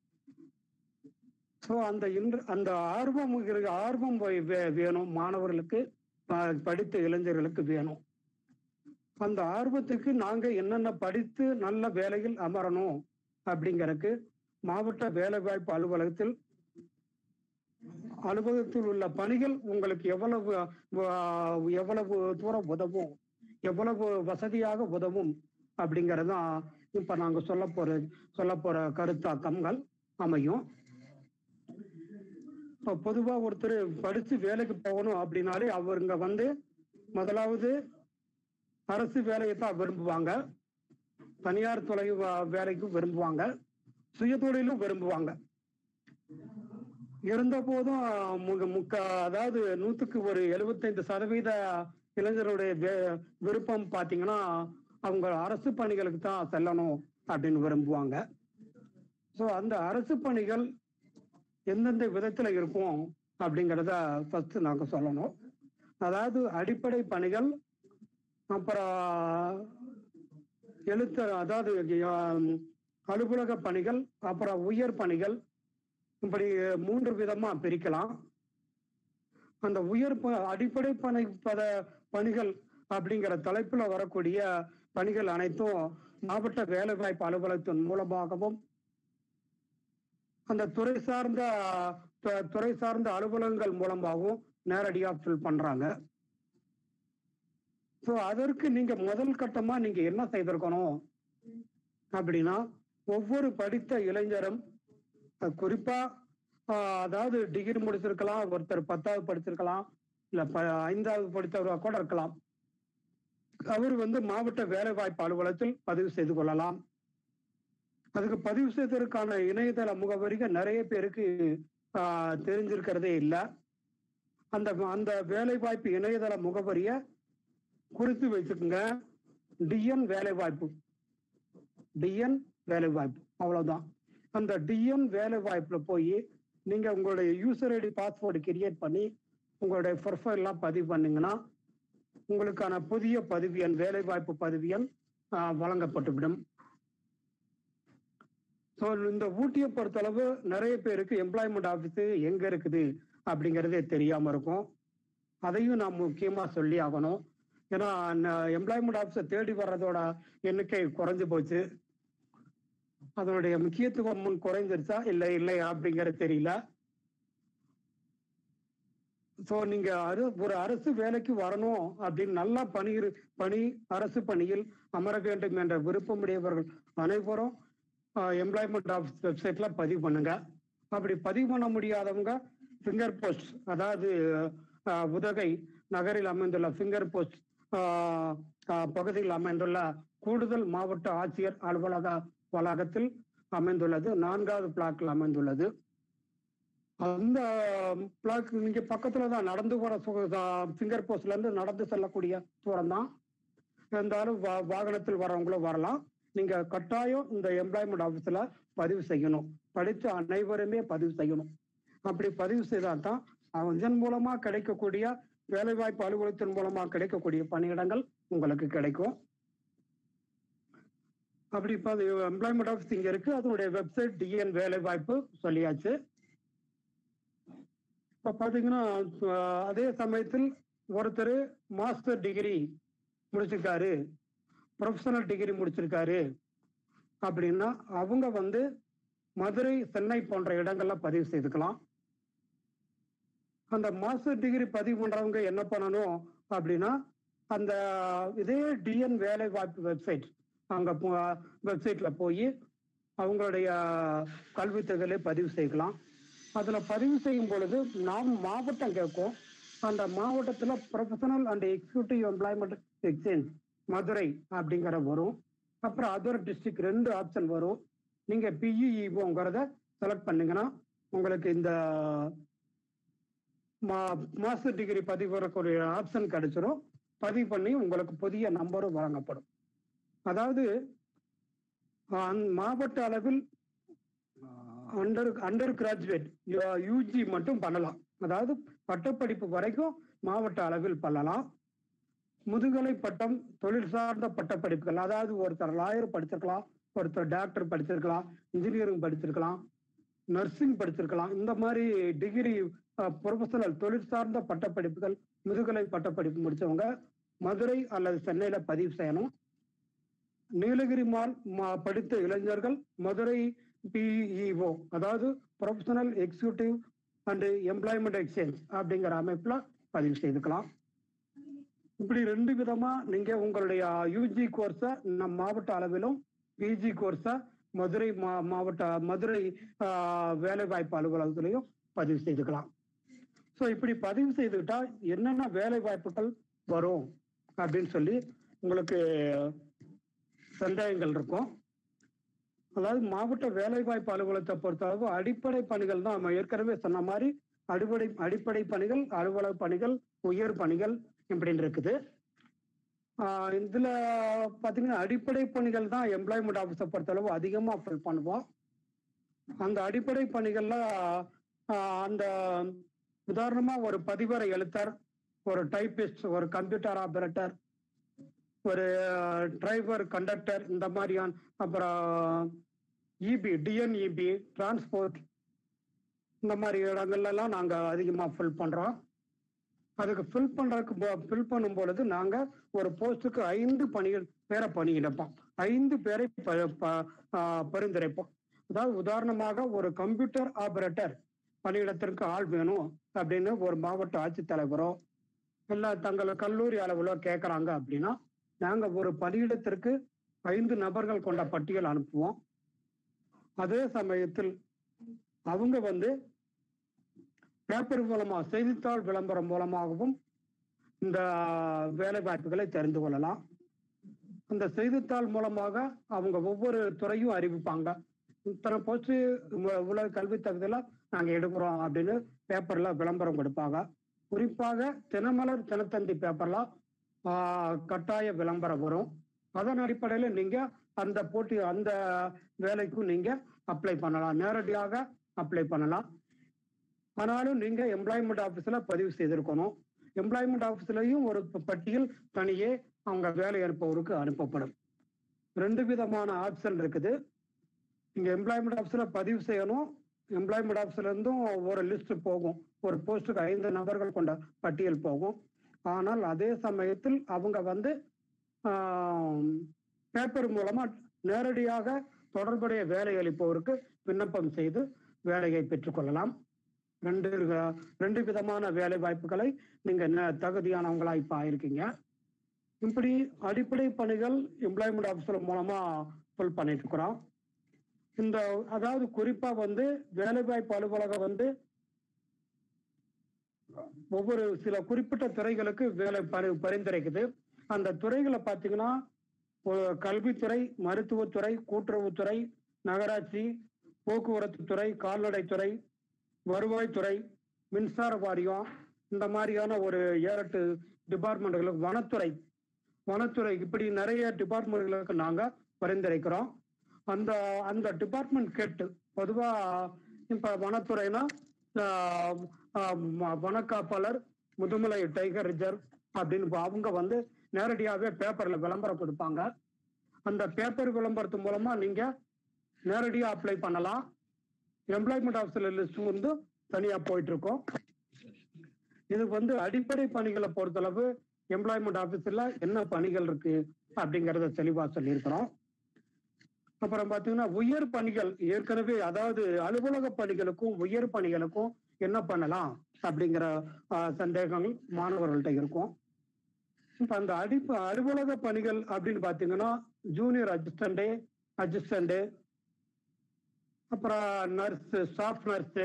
ஸோ அந்த இன்று அந்த ஆர்வம் இருக்கு- ஆர்வம் வே- வே- வேணும் மாணவர்களுக்கு ப- படித்த இளைஞர்களுக்கு வேணும் அந்த ஆர்வத்துக்கு நாங்க என்னென்ன படித்து நல்ல வேலையில் அமரணும் அப்படிங்கறதுக்கு மாவட்ட வேலைவாய்ப்பு அலுவலகத்தில் அலுவலகத்தில் உள்ள பணிகள் உங்களுக்கு எவ்வளவு வ- எவ்வளவு தூரம் உதவும் எவ்வளவு வசதியாக உதவும் அப்படிங்கறதுதான் இப்ப நாங்க சொல்ல போற சொல்ல போற கருத்தாக்கங்கள் அமையும் இப்ப பொதுவா ஒருத்தர் படிச்சு வேலைக்கு போகணும் அப்படின்னாலே அவருங்க வந்து முதலாவது அரசு வேலையை தான் விரும்புவாங்க தனியார் துறை வ- வேலைக்கும் விரும்புவாங்க சுய தொழிலும் விரும்புவாங்க இருந்த போதும் முக முக்க அதாவது நூத்துக்கு ஒரு எழுபத்தைந்து சதவீத இளைஞருடைய வே- விருப்பம் பாத்தீங்கன்னா அவங்க அரசு பணிகளுக்கு தான் செல்லணும் அப்படின்னு விரும்புவாங்க ஸோ அந்த அரசு பணிகள் எந்தெந்த விதத்துல இருக்கும் அப்படிங்கிறத ஃபர்ஸ்ட் நாங்க சொல்லணும் அதாவது அடிப்படை பணிகள் அப்புறம் எழுத்து அதாவது ஆம், அலுவலக பணிகள் அப்புறம் உயர் பணிகள் இப்படி மூன்று விதமா பிரிக்கலாம் அந்த உயர் ப- அடிப்படை பணி பத பணிகள் அப்படிங்கிற தலைப்புல வரக்கூடிய பணிகள் அனைத்தும் மாவட்ட வேலைவாய்ப்பு அலுவலகத்தின் மூலமாகவும் அந்த துறை சார்ந்த து- துறை சார்ந்த அலுவலகங்கள் மூலமாகவும் நேரடியா ஃபில் பண்றாங்க ஸோ அதற்கு நீங்க முதல் கட்டமா நீங்க என்ன செய்திருக்கணும் அப்படின்னா ஒவ்வொரு படித்த இளைஞரும் அஹ், குறிப்பா ஆஹ், அதாவது டிகிரி முடிச்சிருக்கலாம் ஒருத்தர் பத்தாவது படிச்சிருக்கலாம் இல்ல ப ஐந்தாவது படித்தவரா கூட இருக்கலாம் அவர் வந்து மாவட்ட வேலைவாய்ப்பு அலுவலகத்தில் பதிவு செய்து கொள்ளலாம் அதுக்கு பதிவு செய்வதற்கான இணையதள முகவரிகள் நிறைய பேருக்கு ஆஹ், தெரிஞ்சிருக்கிறதே இல்லை அந்த அந்த வேலைவாய்ப்பு இணையதள முகவரியை குறித்து வச்சுக்கோங்க டிஎன் வேலைவாய்ப்பு டிஎன் வேலைவாய்ப்பு அவ்வளவுதான் அந்த டிஎன் வேலைவாய்ப்புல போய் நீங்க உங்களுடைய யூசர் ஐடி பாஸ்வேர்டு கிரியேட் பண்ணி உங்களுடைய ப்ரொஃபைல்லாம் பதிவு பண்ணீங்கன்னா உங்களுக்கான புதிய பதிவு எண் வேலைவாய்ப்பு பதிவு எண் ஆஹ், வழங்கப்பட்டுவிடும் ஸோ இந்த ஊட்டியை பொறுத்தளவு நிறைய பேருக்கு எம்ப்ளாய்மெண்ட் ஆஃபீஸ் எங்க இருக்குது அப்படிங்கிறதே தெரியாம இருக்கும் அதையும் நான் முக்கியமா சொல்லி ஆகணும் ஏன்னா எம்ப்ளாய்மெண்ட் ஆஃபீஸை தேடி வர்றதோட எண்ணிக்கை குறைஞ்சு போச்சு அதனுடைய முக்கியத்துவம் முன் குறைஞ்சிருச்சா இல்லை இல்லை அப்படிங்கிறது தெரியல ஸோ நீங்க அரு ஒரு அரசு வேலைக்கு வரணும் அப்படின்னு நல்லா பணி இரு- பணி அரசு பணியில் அமர வேண்டும் என்ற விருப்பமுடையவர்கள் அனைவரும் எம்ப்ளாய்மெண்ட் ஆஃபீஸ் வெப்சைட்ல பதிவு பண்ணுங்க அப்படி பதிவு பண்ண முடியாதவங்க ஃபிங்கர் போஸ்ட் அதாவது ஆஹ், உதகை நகரில் அமைந்துள்ள ஃபிங்கர் போஸ்ட் பகுதியில் அமைந்துள்ள கூடுதல் மாவட்ட ஆட்சியர் அலுவலக வளாகத்தில் அமைந்துள்ளது நான்காவது பிளாக்கில் அமைந்துள்ளது அந்த பிளாக் நீங்க பக்கத்துல தான் நடந்து போற ஃபிங்கர் போஸ்ட்ல இருந்து நடந்து செல்லக்கூடிய தூரம் தான் இருந்தாலும் வா- வாகனத்தில் வரவங்களும் வரலாம் நீங்க கட்டாயம் இந்த எம்ப்ளாய்மெண்ட் ஆபீஸ்ல பதிவு செய்யணும் படித்த அனைவருமே பதிவு செய்யணும் அப்படி பதிவு செய்தால் தான் அவன் இதன் மூலமா கிடைக்கக்கூடிய வேலைவாய்ப்பு அலுவலகத்தின் மூலமா கிடைக்கக்கூடிய பணியிடங்கள் உங்களுக்கு கிடைக்கும் அப்படி இப்போ எம்ப்ளாய்மெண்ட் ஆஃபீஸ் இங்க இருக்கு அதனுடைய வெப்சைட் டிஎன் வேலைவாய்ப்பு சொல்லியாச்சு இப்ப பாத்தீங்கன்னா அஹ், அதே சமயத்தில் ஒருத்தர் மாஸ்டர் டிகிரி முடிச்சிருக்காரு ப்ரொஃபஷனல் டிகிரி முடிச்சிருக்காரு அப்படின்னா அவங்க வந்து மதுரை சென்னை போன்ற இடங்கள்ல பதிவு செய்துக்கலாம் அந்த மாஸ்டர் டிகிரி பதிவு பண்றவங்க என்ன பண்ணணும் அப்படின்னா அந்த இதே டிஎன் வேலை வாய்ப்பு வெப்சைட் அங்க வெப்சைட்ல போய் அவங்களுடைய கல்வி தகவலை பதிவு செய்யலாம் அதுல பதிவு செய்யும் பொழுது நாம் மாவட்டம் கேட்கும் அந்த மாவட்டத்துல professional and executive employment exchange Madurai அப்படிங்கிற வரும் அப்புறம் அதர் டிஸ்ட்ரிக்ட் ரெண்டு ஆப்ஷன் வரும் நீங்க பிஇஇஓங்கிறத செலக்ட் பண்ணீங்கன்னா உங்களுக்கு இந்த மாஸ்டர் டிகிரி பதிவு வரக்கூடிய ஆப்ஷன் கிடைச்சிரும் பதிவு பண்ணி உங்களுக்கு புதிய நம்பரும் வழங்கப்படும் அதாவது அஹ், மாவட்ட அளவில் அண்டர் அண்டர் கிராஜுவேட் யூஜி மட்டும் பண்ணலாம் அதாவது பட்டப்படிப்பு வரைக்கும் மாவட்ட அளவில் பண்ணலாம் முதுகலை பட்டம் தொழில் சார்ந்த பட்டப்படிப்புகள் அதாவது ஒருத்தர் லாயர் படிச்சிருக்கலாம் ஒருத்தர் டாக்டர் படிச்சிருக்கலாம் இன்ஜினியரிங் படிச்சிருக்கலாம் நர்சிங் படிச்சிருக்கலாம் இந்த மாதிரி டிகிரி ப்ரொஃபஷனல் தொழில் சார்ந்த பட்டப்படிப்புகள் முதுகலை பட்டப்படிப்பு முடிச்சவங்க மதுரை அல்லது சென்னையில பதிவு செய்யணும் நீலகிரி மால் மா- படித்த இளைஞர்கள் மதுரை பிஇஓ அதாவது professional executive and employment exchange அப்படிங்கிற அமைப்புல பதிவு செய்துக்கலாம் இப்படி ரெண்டு விதமா நீங்க உங்களுடைய யூஜி கோர்ஸை நம் மாவட்ட அளவிலும் பிஜி கோர்ஸை மதுரை மா மாவட்ட மதுரை ஆஹ், வேலைவாய்ப்பு அலுவலகத்திலையும் பதிவு செய்துக்கலாம் ஸோ இப்படி பதிவு செய்துக்கிட்டா என்னென்ன வேலை வாய்ப்புகள் வரும் அப்படின்னு சொல்லி உங்களுக்கு சந்தேகங்கள் இருக்கும் அதாவது மாவட்ட வேலைவாய்ப்பு அலுவலகத்தை பொறுத்தளவு அடிப்படை பணிகள் தான் நம்ம ஏற்கனவே சொன்ன மாதிரி அடிப்படை அடிப்படை பணிகள் அலுவலக பணிகள் உயர் பணிகள் இப்படின்னு இருக்குது ஆஹ் இதுல பாத்தீங்கன்னா அடிப்படை பணிகள் தான் எம்ப்ளாய்மெண்ட் ஆஃபீஸை பொறுத்தளவு அதிகமா ஃபில் பண்ணுவோம் அந்த அடிப்படை பணிகள்ல ஆஹ் அந்த உதாரணமா ஒரு பதிவரை எழுத்தர் ஒரு டைபிஸ்ட் ஒரு கம்ப்யூட்டர் ஆபரேட்டர் ஒரு டிரைவர் கண்டக்டர் இந்த மாதிரியான அப்புறம் இபி டிஎன்இபி டிரான்ஸ்போர்ட் இந்த மாதிரி இடங்கள்ல எல்லாம் நாங்க அதிகமா ஃபில் பண்றோம் அதுக்கு ஃபில் பண்றதுக்கு ஃபில் பண்ணும் பொழுது நாங்க ஒரு போஸ்டுக்கு ஐந்து பணிகள் பேரை பணியிடப்போம் ஐந்து பேரை ப- ப- ஆஹ் பரிந்துரைப்போம் அதாவது உதாரணமாக ஒரு கம்ப்யூட்டர் ஆபரேட்டர் பணியிடத்திற்கு ஆள் வேணும் அப்படின்னு ஒரு மாவட்ட ஆட்சித்தலைவரோ இல்ல தங்கள் கல்லூரி அளவுல கேட்கறாங்க அப்படின்னா நாங்க ஒரு பணியிடத்திற்கு ஐந்து நபர்கள் கொண்ட பட்டியல் அனுப்புவோம் அதே சமயத்தில் அவங்க வந்து பேப்பர் மூலமா செய்தித்தாள் விளம்பரம் மூலமாகவும் இந்த வேலை வாய்ப்புகளை தெரிந்து கொள்ளலாம் அந்த செய்தித்தாள் மூலமாக அவங்க ஒவ்வொரு துறையும் அறிவிப்பாங்க இத்தனை போஸ்ட் உலக கல்வி தகுதியில நாங்க எடுக்கிறோம் அப்படின்னு பேப்பர்ல விளம்பரம் கொடுப்பாங்க குறிப்பாக தினமலர் தினத்தந்தி பேப்பர்ல ஆஹ், கட்டாய விளம்பரம் வரும் அதன் அடிப்படையில நீங்க அந்த போட்டி அந்த வேலைக்கும் நீங்க அப்ளை பண்ணலாம் நேரடியாக அப்ளை பண்ணலாம் ஆனாலும் நீங்க எம்ப்ளாய்மெண்ட் ஆபீஸ்ல பதிவு செய்திருக்கணும் எம்ப்ளாய்மெண்ட் ஆபீஸ்லயும் ஒரு ப- பட்டியல் தனியே அவங்க வேலை அனுப்புவருக்கு அனுப்பப்படும் ரெண்டு விதமான ஆப்ஷன் இருக்குது நீங்க எம்ப்ளாய்மெண்ட் ஆபீஸ்ல பதிவு செய்யணும் எம்ப்ளாய்மெண்ட் ஆபீஸ்ல இருந்தும் ஒரு லிஸ்ட் போகும் ஒரு போஸ்டுக்கு ஐந்து நபர்கள் கொண்ட பட்டியல் போகும் ஆனால் அதே சமயத்தில் அவங்க வந்து பேப்பர் மூலமா நேரடியாக தொடர்புடைய வேலை அளிப்பவருக்கு விண்ணப்பம் செய்து வேலையை பெற்றுக்கொள்ளலாம் ரெண்டு க- ரெண்டு விதமான வேலை வாய்ப்புகளை நீங்க ந- தகுதியானவங்களா இப்ப ஆயிருக்கீங்க இப்படி அடிப்படை பணிகள் எம்ப்ளாய்மெண்ட் ஆஃபீஸர் மூலமா ஃபுல் பண்ணிட்டு இருக்கிறோம் இந்த அதாவது குறிப்பா வந்து வேலைவாய்ப்பு அலுவலகம் வந்து ஒவ்வொரு சில குறிப்பிட்ட துறைகளுக்கு வேலை பரி பரிந்துரைக்குது அந்த துறைகளை பார்த்தீங்கன்னா ஒ- கல்வித்துறை மருத்துவத்துறை கூட்டுறவுத்துறை நகராட்சி போக்குவரத்து துறை கால்நடைத்துறை வருவாய்த்துறை மின்சார வாரியம் இந்த மாதிரியான ஒரு ஏழெட்டு டிபார்ட்மெண்ட்களுக்கு வனத்துறை வனத்துறை இப்படி நிறைய டிபார்ட்மெண்ட்களுக்கு நாங்க பரிந்துரைக்கிறோம் அந்த அந்த டிபார்ட்மெண்ட் கேட்டு பொதுவா இப்ப வனத்துறைனா ஆஹ், ஆஹ், ம- வனக்காப்பாளர் முதுமலை டைகர் ரிசர்வ் அப்படின்னு இப்ப அவங்க வந்து நேரடியாவே பேப்பர்ல விளம்பரம் கொடுப்பாங்க அந்த பேப்பர் விளம்பரத்து மூலமா நீங்க நேரடியா அப்ளை பண்ணலாம் எம்ப்ளாய்மெண்ட் ஆஃபீஸர் லிஸ்ட் வந்து தனியா போயிட்டு இருக்கோம் இதுக்கு வந்து அடிப்படை பணிகளை பொறுத்தளவு எம்ப்ளாய்மெண்ட் ஆஃபீஸர்ல என்ன பணிகள் இருக்கு அப்படிங்கறத தெளிவா சொல்லியிருக்கிறோம் அப்புறம் பாத்தீங்கன்னா உயர் பணிகள் ஏற்கனவே அதாவது அலுவலக பணிகளுக்கும் உயர் பணிகளுக்கும் என்ன பண்ணலாம் அப்படிங்கிற ஆஹ், சந்தேகங்கள் மாணவர்கள்ட்ட இருக்கும் இப்ப அந்த அடிப்ப அலுவலக பணிகள் அப்படின்னு பாத்தீங்கன்னா ஜூனியர் அசிஸ்டண்ட் அசிஸ்டண்ட் அப்புறம் நர்ஸ் ஸ்டாஃப் நர்ஸ்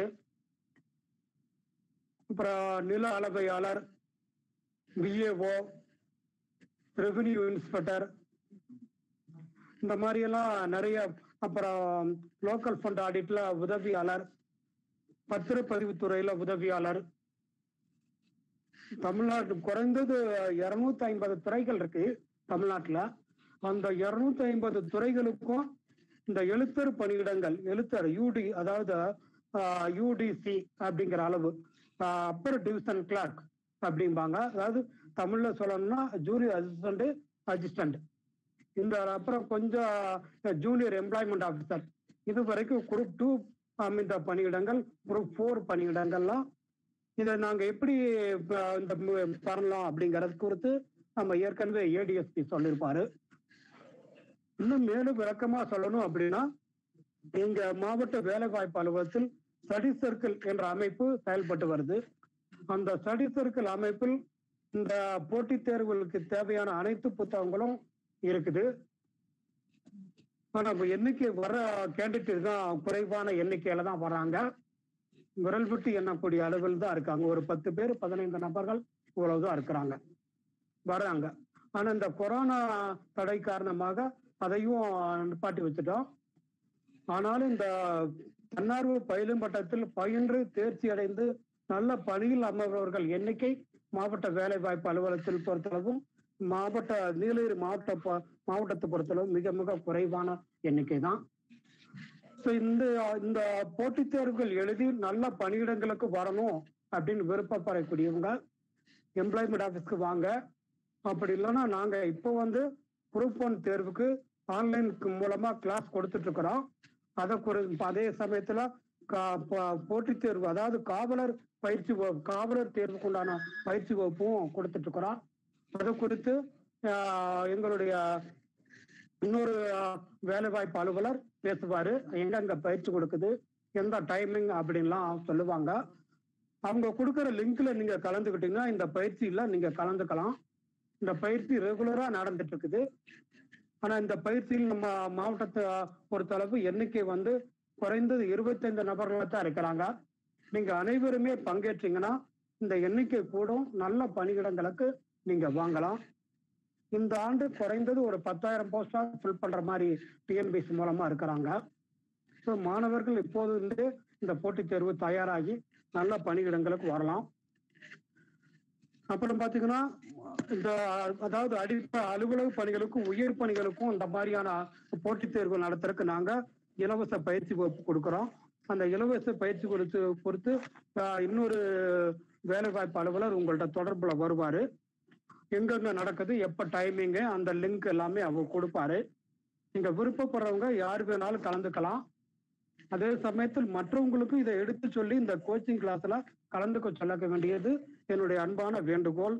அப்புறம் நில அளவையாளர் விஏஓ ரெவென்யூ இன்ஸ்பெக்டர் இந்த மாதிரி எல்லாம் நிறைய அப்புறம் லோக்கல் ஃபண்ட் ஆடிட்ல உதவியாளர் பத்திரப்பதிவு துறையில உதவியாளர் தமிழ்நாட்டு குறைந்தது இருநூத்தி ஐம்பது துறைகள் இருக்கு தமிழ்நாட்டுல அந்த இருநூத்தி ஐம்பது துறைகளுக்கும் இந்த எழுத்தர் பணியிடங்கள் எழுத்தர் யூடி அதாவது யூடிசி அப்படிங்கிற அளவு அப்பர் டிவிஷன் கிளார்க் அப்படிம்பாங்க அதாவது தமிழ்ல சொல்லணும்னா ஜூனியர் அசிஸ்டன்ட் அசிஸ்டன்ட் இந்த அப்புறம் கொஞ்சம் ஜூனியர் எம்ப்ளாய்மெண்ட் ஆஃபீஸர் இது வரைக்கும் குரூப் டூ இந்த பணியிடங்கள் குரூப் ஃபோர் பணியிடங்கள்லாம் இதை நாங்க எப்படி இப்ப இந்த மு- பண்ணலாம் அப்படிங்கறது குறித்து நம்ம ஏற்கனவே ஏடிஎஸ்பி சொல்லியிருப்பாரு இன்னும் மேலும் விளக்கமா சொல்லணும் அப்படின்னா எங்க மாவட்ட வேலைவாய்ப்பு அலுவலகத்தில் ஸ்டடி சர்க்கிள் என்ற அமைப்பு செயல்பட்டு வருது அந்த ஸ்டடி சர்க்கிள் அமைப்பில் இந்த போட்டித் தேர்வுகளுக்கு தேவையான அனைத்து புத்தகங்களும் இருக்குது ஆனா இப்ப எண்ணிக்கை வர கேண்டிடேட் தான் குறைவான எண்ணிக்கையில தான் வராங்க விரல் விட்டு எண்ணக்கூடிய அளவில் தான் இருக்காங்க ஒரு பத்து பேர் பதினைந்து நபர்கள் இவ்வளவுதான் இருக்கிறாங்க வராங்க ஆனா இந்த கொரோனா தடை காரணமாக அதையும் நிப்பாட்டி வச்சுட்டோம் ஆனாலும் இந்த தன்னார்வ பயிலும் பட்டத்தில் பயின்று தேர்ச்சி அடைந்து நல்ல பணியில் அமர்பவர்கள் எண்ணிக்கை மாவட்ட வேலை வாய்ப்பு அலுவலகத்தில் பொறுத்தளவும் மாவட்ட நீலகிரி மாவட்ட ப- மாவட்டத்தை பொறுத்தளவு மிக மிக குறைவான எண்ணிக்கை தான் ஸோ இந்த இந்த போட்டித் தேர்வுகள் எழுதி நல்ல பணியிடங்களுக்கு வரணும் அப்படின்னு விருப்பப்படக்கூடியவங்க எம்ப்ளாய்மெண்ட் ஆஃபீஸ்க்கு வாங்க அப்படி இல்லைன்னா நாங்க இப்போ வந்து குரூப் ஒன் தேர்வுக்கு ஆன்லைன் மூலமா கிளாஸ் கொடுத்துட்டு இருக்கிறோம் அதை குறி அதே சமயத்துல கா- ப- போட்டித் தேர்வு அதாவது காவலர் பயிற்சி வகு- காவலர் தேர்வுக்கு உண்டான பயிற்சி வகுப்பும் கொடுத்துட்டு இருக்கிறோம் அது குறித்து ஆஹ், எங்களுடைய இன்னொரு ஆஹ், வேலைவாய்ப்பு அலுவலர் பேசுவாரு எங்கெங்க பயிற்சி கொடுக்குது எந்த டைமிங் அப்படின்லாம் சொல்லுவாங்க அவங்க கொடுக்குற லிங்க்ல நீங்க கலந்துக்கிட்டீங்கன்னா இந்த பயிற்சியில நீங்க கலந்துக்கலாம் இந்த பயிற்சி ரெகுலரா நடந்துட்டு இருக்குது ஆனா இந்த பயிற்சியில் நம்ம மாவட்டத்தை பொறுத்தளவு எண்ணிக்கை வந்து குறைந்தது இருபத்தைந்து நபர்களா தான் இருக்கிறாங்க நீங்க அனைவருமே பங்கேற்றீங்கன்னா இந்த எண்ணிக்கை கூடும் நல்ல பணியிடங்களுக்கு நீங்க வாங்கலாம் இந்த ஆண்டு குறைந்தது ஒரு பத்தாயிரம் போஸ்டா ஃபில் பண்ற மாதிரி டிஎன்பிசி மூலமா இருக்கிறாங்க ஸோ மாணவர்கள் இப்போது இருந்தே இந்த போட்டித் தேர்வு தயாராகி நல்ல பணியிடங்களுக்கு வரலாம் அப்புறம் பாத்தீங்கன்னா இந்த அதாவது அடிப்ப அலுவலக பணிகளுக்கும் உயர் பணிகளுக்கும் இந்த மாதிரியான போட்டித் தேர்வு நடத்துறதுக்கு நாங்க இலவச பயிற்சி வகுப்பு கொடுக்கிறோம் அந்த இலவச பயிற்சி கொடுத்து பொறுத்து ஆஹ், இன்னொரு வேலைவாய்ப்பு அலுவலர் உங்கள்ட்ட தொடர்புல வருவாரு எங்கெங்க நடக்குது எப்ப டைமிங்கு அந்த லிங்க் எல்லாமே அவங்க கொடுப்பாரு நீங்க விருப்பப்படுறவங்க யார் வேணாலும் கலந்துக்கலாம் அதே சமயத்தில் மற்றவங்களுக்கும் இதை எடுத்து சொல்லி இந்த கோச்சிங் கிளாஸ்ல கலந்துக்க சொல்ல வேண்டியது என்னுடைய அன்பான வேண்டுகோள்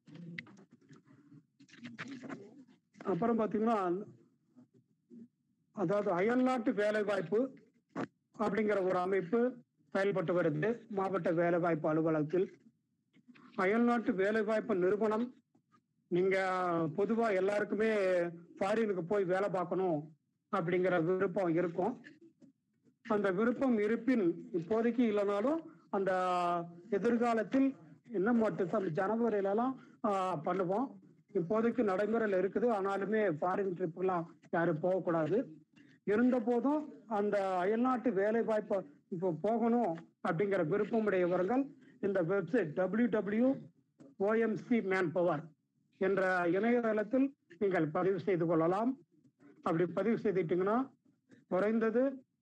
அப்புறம் பாத்தீங்கன்னா அதாவது அயல்நாட்டு வேலை வாய்ப்பு அப்படிங்கிற ஒரு அமைப்பு செயல்பட்டு வருது மாவட்ட வேலை வாய்ப்பு அலுவலகத்தில் அயல்நாட்டு வேலை வாய்ப்பு நிறுவனம் நீங்க பொதுவா எல்லாருக்குமே ஃபாரினுக்கு போய் வேலை பார்க்கணும் அப்படிங்கிற விருப்பம் இருக்கும் அந்த விருப்பம் இருப்பின் இப்போதைக்கு இல்லைனாலும் அந்த எதிர்காலத்தில் இன்னும் மட்டும் ஜனவரியிலலாம் ஆஹ், பண்ணுவோம் இப்போதைக்கு நடைமுறையில் இருக்குது ஆனாலுமே ஃபாரின் ட்ரிப்லாம் யாரும் போகக்கூடாது இருந்த போதும் அந்த அயல்நாட்டு வேலை வாய்ப்பு இப்போ போகணும் அப்படிங்கிற விருப்பமுடையவர்கள் இந்த website W W OMC man power என்ற இணையதளத்தில் நீங்கள் பதிவு செய்து கொள்ளலாம் அப்படி பதிவு செய்துட்டீங்கன்னா குறைந்தது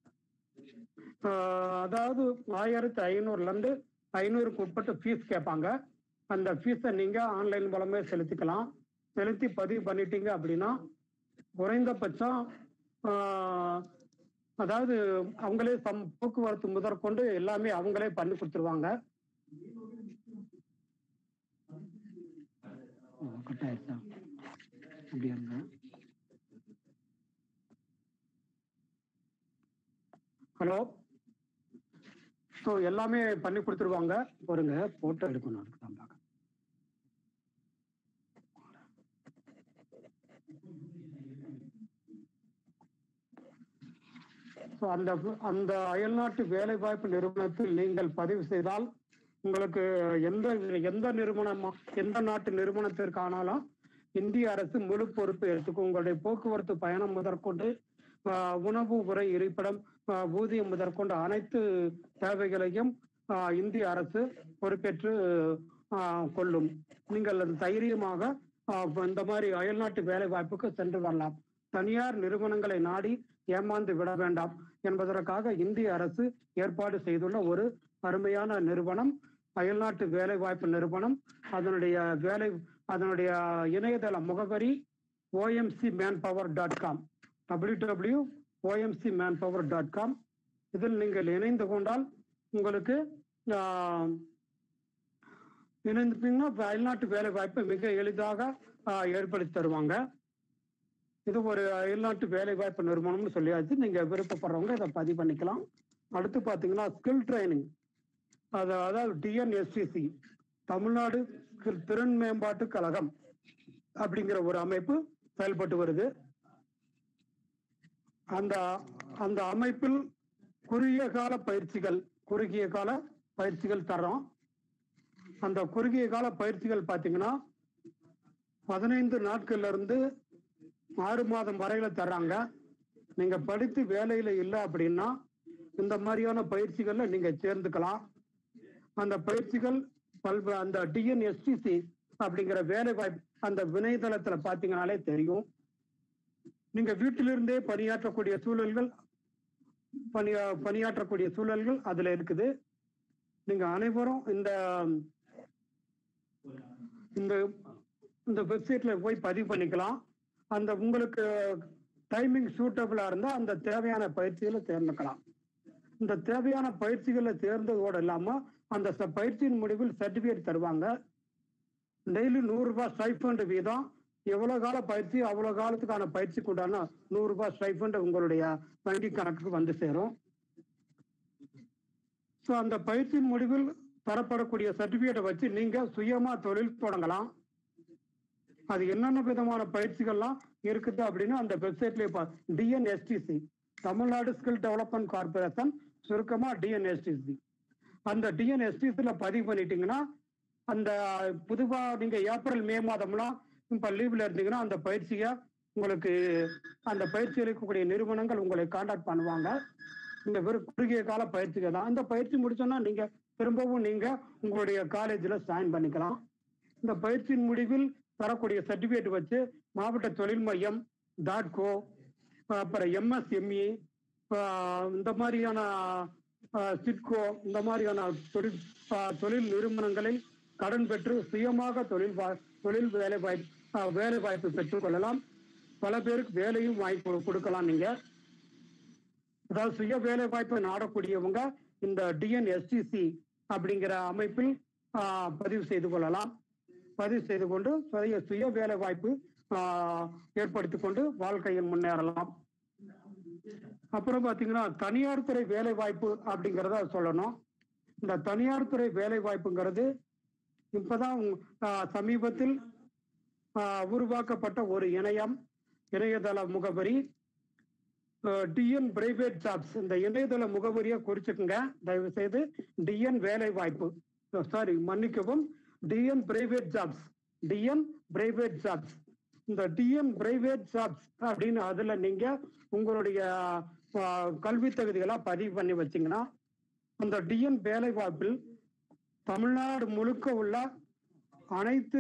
ஆஹ், அதாவது ஆயிரத்தி ஐநூறுல இருந்து ஐநூறுக்கு உட்பட்ட ஃபீஸ் கேட்பாங்க அந்த ஃபீஸை நீங்க ஆன்லைன் மூலமே செலுத்திக்கலாம் செலுத்தி பதிவு பண்ணிட்டீங்க அப்படின்னா குறைந்தபட்சம் ஆஹ், அதாவது அவங்களே சம் போக்குவரத்து முதற்கொண்டு எல்லாமே அவங்களே பண்ணி கொடுத்துருவாங்க கட் ஆயிடுச்சா அப்படியா இருந்தா ஹலோ ஸோ எல்லாமே பண்ணி கொடுத்துருவாங்க பாருங்க போட்டோ எடுக்கணும் அதுக்கு தான் பார்க்க ஸோ அந்த அந்த அயல்நாட்டு வேலைவாய்ப்பு நிறுவனத்தில் நீங்கள் பதிவு செய்தால் உங்களுக்கு எந்த எந்த நிறுவனம் எந்த நாட்டு நிறுவனத்திற்கானாலும் இந்திய அரசு முழு பொறுப்பு எடுத்துக்கும் உங்களுடைய போக்குவரத்து பயணம் முதற்கொண்டு ஆஹ், உணவு உரை இருப்பிடம் ஆஹ், ஊதியம் முதற்கொண்டு அனைத்து தேவைகளையும் ஆஹ், இந்திய அரசு பொறுப்பேற்று ஆஹ், கொள்ளும் நீங்கள் தைரியமாக ஆஹ், இந்த மாதிரி அயல்நாட்டு வேலை வாய்ப்புக்கு சென்று வரலாம் தனியார் நிறுவனங்களை நாடி ஏமாந்து விட வேண்டாம் என்பதற்காக இந்திய அரசு ஏற்பாடு செய்துள்ள ஒரு அருமையான நிறுவனம் அயல்நாட்டு வேலை வாய்ப்பு நிறுவனம் அதனுடைய வேலை அதனுடைய இணையதள முகவரி OMC man power dot com W W OMC man power dot com இதில் நீங்கள் இணைந்து கொண்டால் உங்களுக்கு ஆஹ், இணைந்துட்டீங்கன்னா அயல்நாட்டு வேலை வாய்ப்பை மிக எளிதாக ஆஹ், ஏற்படுத்தி தருவாங்க இது ஒரு அயல்நாட்டு வேலை வாய்ப்பு நிறுவனம்னு சொல்லியாச்சு நீங்க விருப்பப்படுறவங்க இதை பதிவு பண்ணிக்கலாம் அடுத்து பாத்தீங்கன்னா ஸ்கில் ட்ரைனிங் அது அதாவது டிஎன்எஸ்டிசி தமிழ்நாடு skill திறன் மேம்பாட்டு கழகம் அப்படிங்கிற ஒரு அமைப்பு செயல்பட்டு வருது அந்த அந்த அமைப்பில் குறுகிய கால பயிற்சிகள் குறுகிய கால பயிற்சிகள் தர்றோம் அந்த குறுகிய கால பயிற்சிகள் பார்த்தீங்கன்னா பதினைந்து நாட்கள்ல இருந்து ஆறு மாதம் வரையில தர்றாங்க நீங்க படித்து வேலையில இல்லை அப்படின்னா இந்த மாதிரியான பயிற்சிகள்ல நீங்க சேர்ந்துக்கலாம் அந்த பயிற்சிகள் பல்வ அந்த டிஎன்எஸ்டிசி அப்படிங்கிற வேலை வாய்ப்பு அந்த இணையதளத்துல பாத்தீங்கன்னாலே தெரியும் நீங்க வீட்டிலிருந்தே பணியாற்றக்கூடிய சூழல்கள் பணியா பணியாற்றக்கூடிய சூழல்கள் அதுல இருக்குது நீங்க அனைவரும் இந்த இந்த இந்த வெப்சைட்ல போய் பதிவு பண்ணிக்கலாம் அந்த உங்களுக்கு டைமிங் சூட்டபிளா இருந்தா அந்த தேவையான பயிற்சிகளை தேர்ந்தெடுக்கலாம் இந்த தேவையான பயிற்சிகளை தேர்ந்ததோடு இல்லாம அந்த ச- பயிற்சியின் முடிவில் சர்டிபிகேட் தருவாங்க டெய்லி நூறு ரூபாய் ஸ்டைஃபண்ட் வீதம் எவ்வளவு கால பயிற்சி அவ்வளவு காலத்துக்கான பயிற்சிக்கு உண்டான நூறு ரூபாய் ஸ்டைஃபண்ட் உங்களுடைய வங்கி கணக்குக்கு வந்து சேரும் ஸோ அந்த பயிற்சியின் முடிவில் தரப்படக்கூடிய சர்டிபிகேட்டை வச்சு நீங்க சுயமா தொழில் தொடங்கலாம் அது என்னென்ன விதமான பயிற்சிகள்லாம் இருக்குது அப்படின்னு அந்த வெப்சைட்லயே TNSDC Tamil Nadu skill development corporation சுருக்கமா டிஎன்எஸ்டிசி அந்த டிஎன்எஸ்டிசில பதிவு பண்ணிட்டீங்கன்னா அந்த பொதுவா நீங்க ஏப்ரல் மே மாதம்லாம் இப்ப லீவ்ல இருந்தீங்கன்னா அந்த பயிற்சியை உங்களுக்கு அந்த பயிற்சி அளிக்கக்கூடிய நிறுவனங்கள் உங்களை காண்டாக்ட் பண்ணுவாங்க இந்த வெறும் குறுகிய கால பயிற்சிகள் தான் அந்த பயிற்சி முடிச்சோன்னா நீங்க திரும்பவும் நீங்க உங்களுடைய காலேஜில் ஜாயின் பண்ணிக்கலாம் இந்த பயிற்சியின் முடிவில் தரக்கூடிய சர்டிபிகேட் வச்சு மாவட்ட தொழில் மையம் டாட் கோ அப்புறம் எம்எஸ்எம்இ இந்த மாதிரியான சிட்கோ இந்த மாதிரியான தொழில் ஆஹ், தொழில் நிறுவனங்களில் கடன் பெற்று சுயமாக தொழில் வா- தொழில் வேலை வாய்ப்பு ஆஹ், வேலை வாய்ப்பு பெற்றுக்கொள்ளலாம் பல பேருக்கு வேலையும் வாங்கி கொடு- கொடுக்கலாம் நீங்க அதாவது சுய வேலை வாய்ப்பை நாடக்கூடியவங்க இந்த டிஎன்எஸ்டிசி அப்படிங்கிற அமைப்பில் ஆஹ், பதிவு செய்து கொள்ளலாம் பதிவு செய்து கொண்டு சுய சுய வேலை வாய்ப்பு ஆஹ், ஏற்படுத்திக் கொண்டு வாழ்க்கையில் முன்னேறலாம் அப்புறம் பாத்தீங்கன்னா தனியார் துறை வேலை வாய்ப்பு அப்படிங்கிறத சொல்லணும் இந்த தனியார் துறை வேலை வாய்ப்புங்கிறது இப்பதான் உங்க- ஆஹ் சமீபத்தில் ஆஹ் உருவாக்கப்பட்ட ஒரு இணையம் இணையதள முகவரி டிஎன் பிரைவேட் ஜாப்ஸ் இந்த இணையதள முகவரியை குறிச்சுக்குங்க தயவு செய்து டிஎன் வேலை வாய்ப்பு சாரி மன்னிக்கவும் TN private jobs TN private jobs இந்த டிஎன் பிரைவேட் ஜாப்ஸ் அப்படின்னு அதுல நீங்க உங்களுடைய ஆஹ், கல்வி தகுதிகளை பதிவு பண்ணி வச்சீங்கன்னா அந்த டிஎன் வேலை வாய்ப்பில் தமிழ்நாடு முழுக்க உள்ள அனைத்து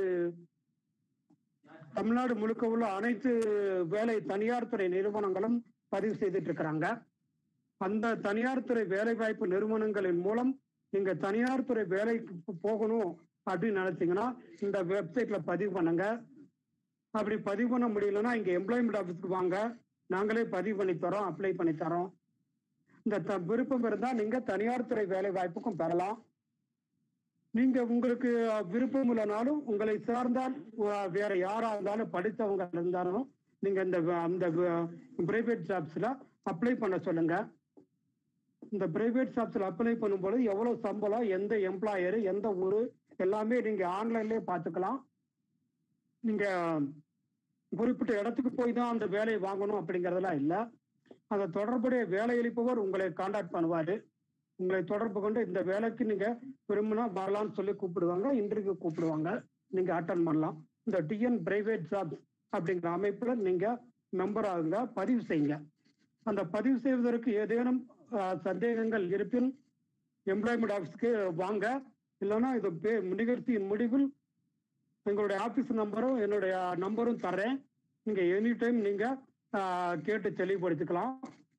தமிழ்நாடு முழுக்க உள்ள அனைத்து வேலை தனியார் துறை நிறுவனங்களும் பதிவு செய்துட்டு இருக்கிறாங்க அந்த தனியார் துறை வேலை வாய்ப்பு நிறுவனங்களின் மூலம் நீங்க தனியார் துறை வேலைக்கு போ- போகணும் அப்படின்னு நினைச்சீங்கன்னா இந்த வெப்சைட்ல பதிவு பண்ணுங்க அப்படி பதிவு பண்ண முடியலன்னா இங்க எம்ப்ளாய்மெண்ட் ஆஃபீஸ்க்கு வாங்க நாங்களே பதிவு பண்ணி தரோம் அப்ளை பண்ணி தரோம் இந்த த- விருப்பம் இருந்தா நீங்க தனியார் துறை வேலை வாய்ப்புக்கும் பெறலாம் நீங்க உங்களுக்கு அஹ், விருப்பம் இல்லைனாலும் உங்களை சார்ந்தால் அஹ், வேற யாரா இருந்தாலும் படித்தவங்க இருந்தாலும் நீங்க இந்த வ- அந்த பிரைவேட் ஜாப்ஸ்ல அப்ளை பண்ண சொல்லுங்க இந்த பிரைவேட் ஜாப்ஸ்ல அப்ளை பண்ணும்போது எவ்வளவு சம்பளம் எந்த எம்ப்ளாயர் எந்த ஊரு எல்லாமே நீங்க ஆன்லைன்லயே பார்த்துக்கலாம் நீங்க குறிப்பிட்ட இடத்துக்கு போய் தான் அந்த வேலையை வாங்கணும் அப்படிங்கறதெல்லாம் இல்ல அந்த தொடர்புடைய வேலையளிப்பவர் உங்களை காண்டாக்ட் பண்ணுவாரு உங்களை தொடர்பு கொண்டு இந்த வேலைக்கு நீங்க விரும்பினா வரலாம்னு சொல்லி கூப்பிடுவாங்க இன்டர்வியூ கூப்பிடுவாங்க நீங்க அட்டன் பண்ணலாம் இந்த டிஎன் பிரைவேட் ஜாப்ஸ் அப்படிங்கிற அமைப்புல நீங்க மெம்பர் ஆகுங்க பதிவு செய்யுங்க அந்த பதிவு செய்வதற்கு ஏதேனும் ஆஹ், சந்தேகங்கள் இருப்பின் எம்ப்ளாய்மெண்ட் ஆஃபீஸ்க்கு வாங்க இல்லைன்னா இது பே- நிகழ்ச்சியின் முடிவில் எங்களுடைய ஆபீஸ் நம்பரும் என்னுடைய நம்பரும் தர்றேன் நீங்க எனி டைம் நீங்க ஆஹ், கேட்டு தெளிவுபடுத்திக்கலாம்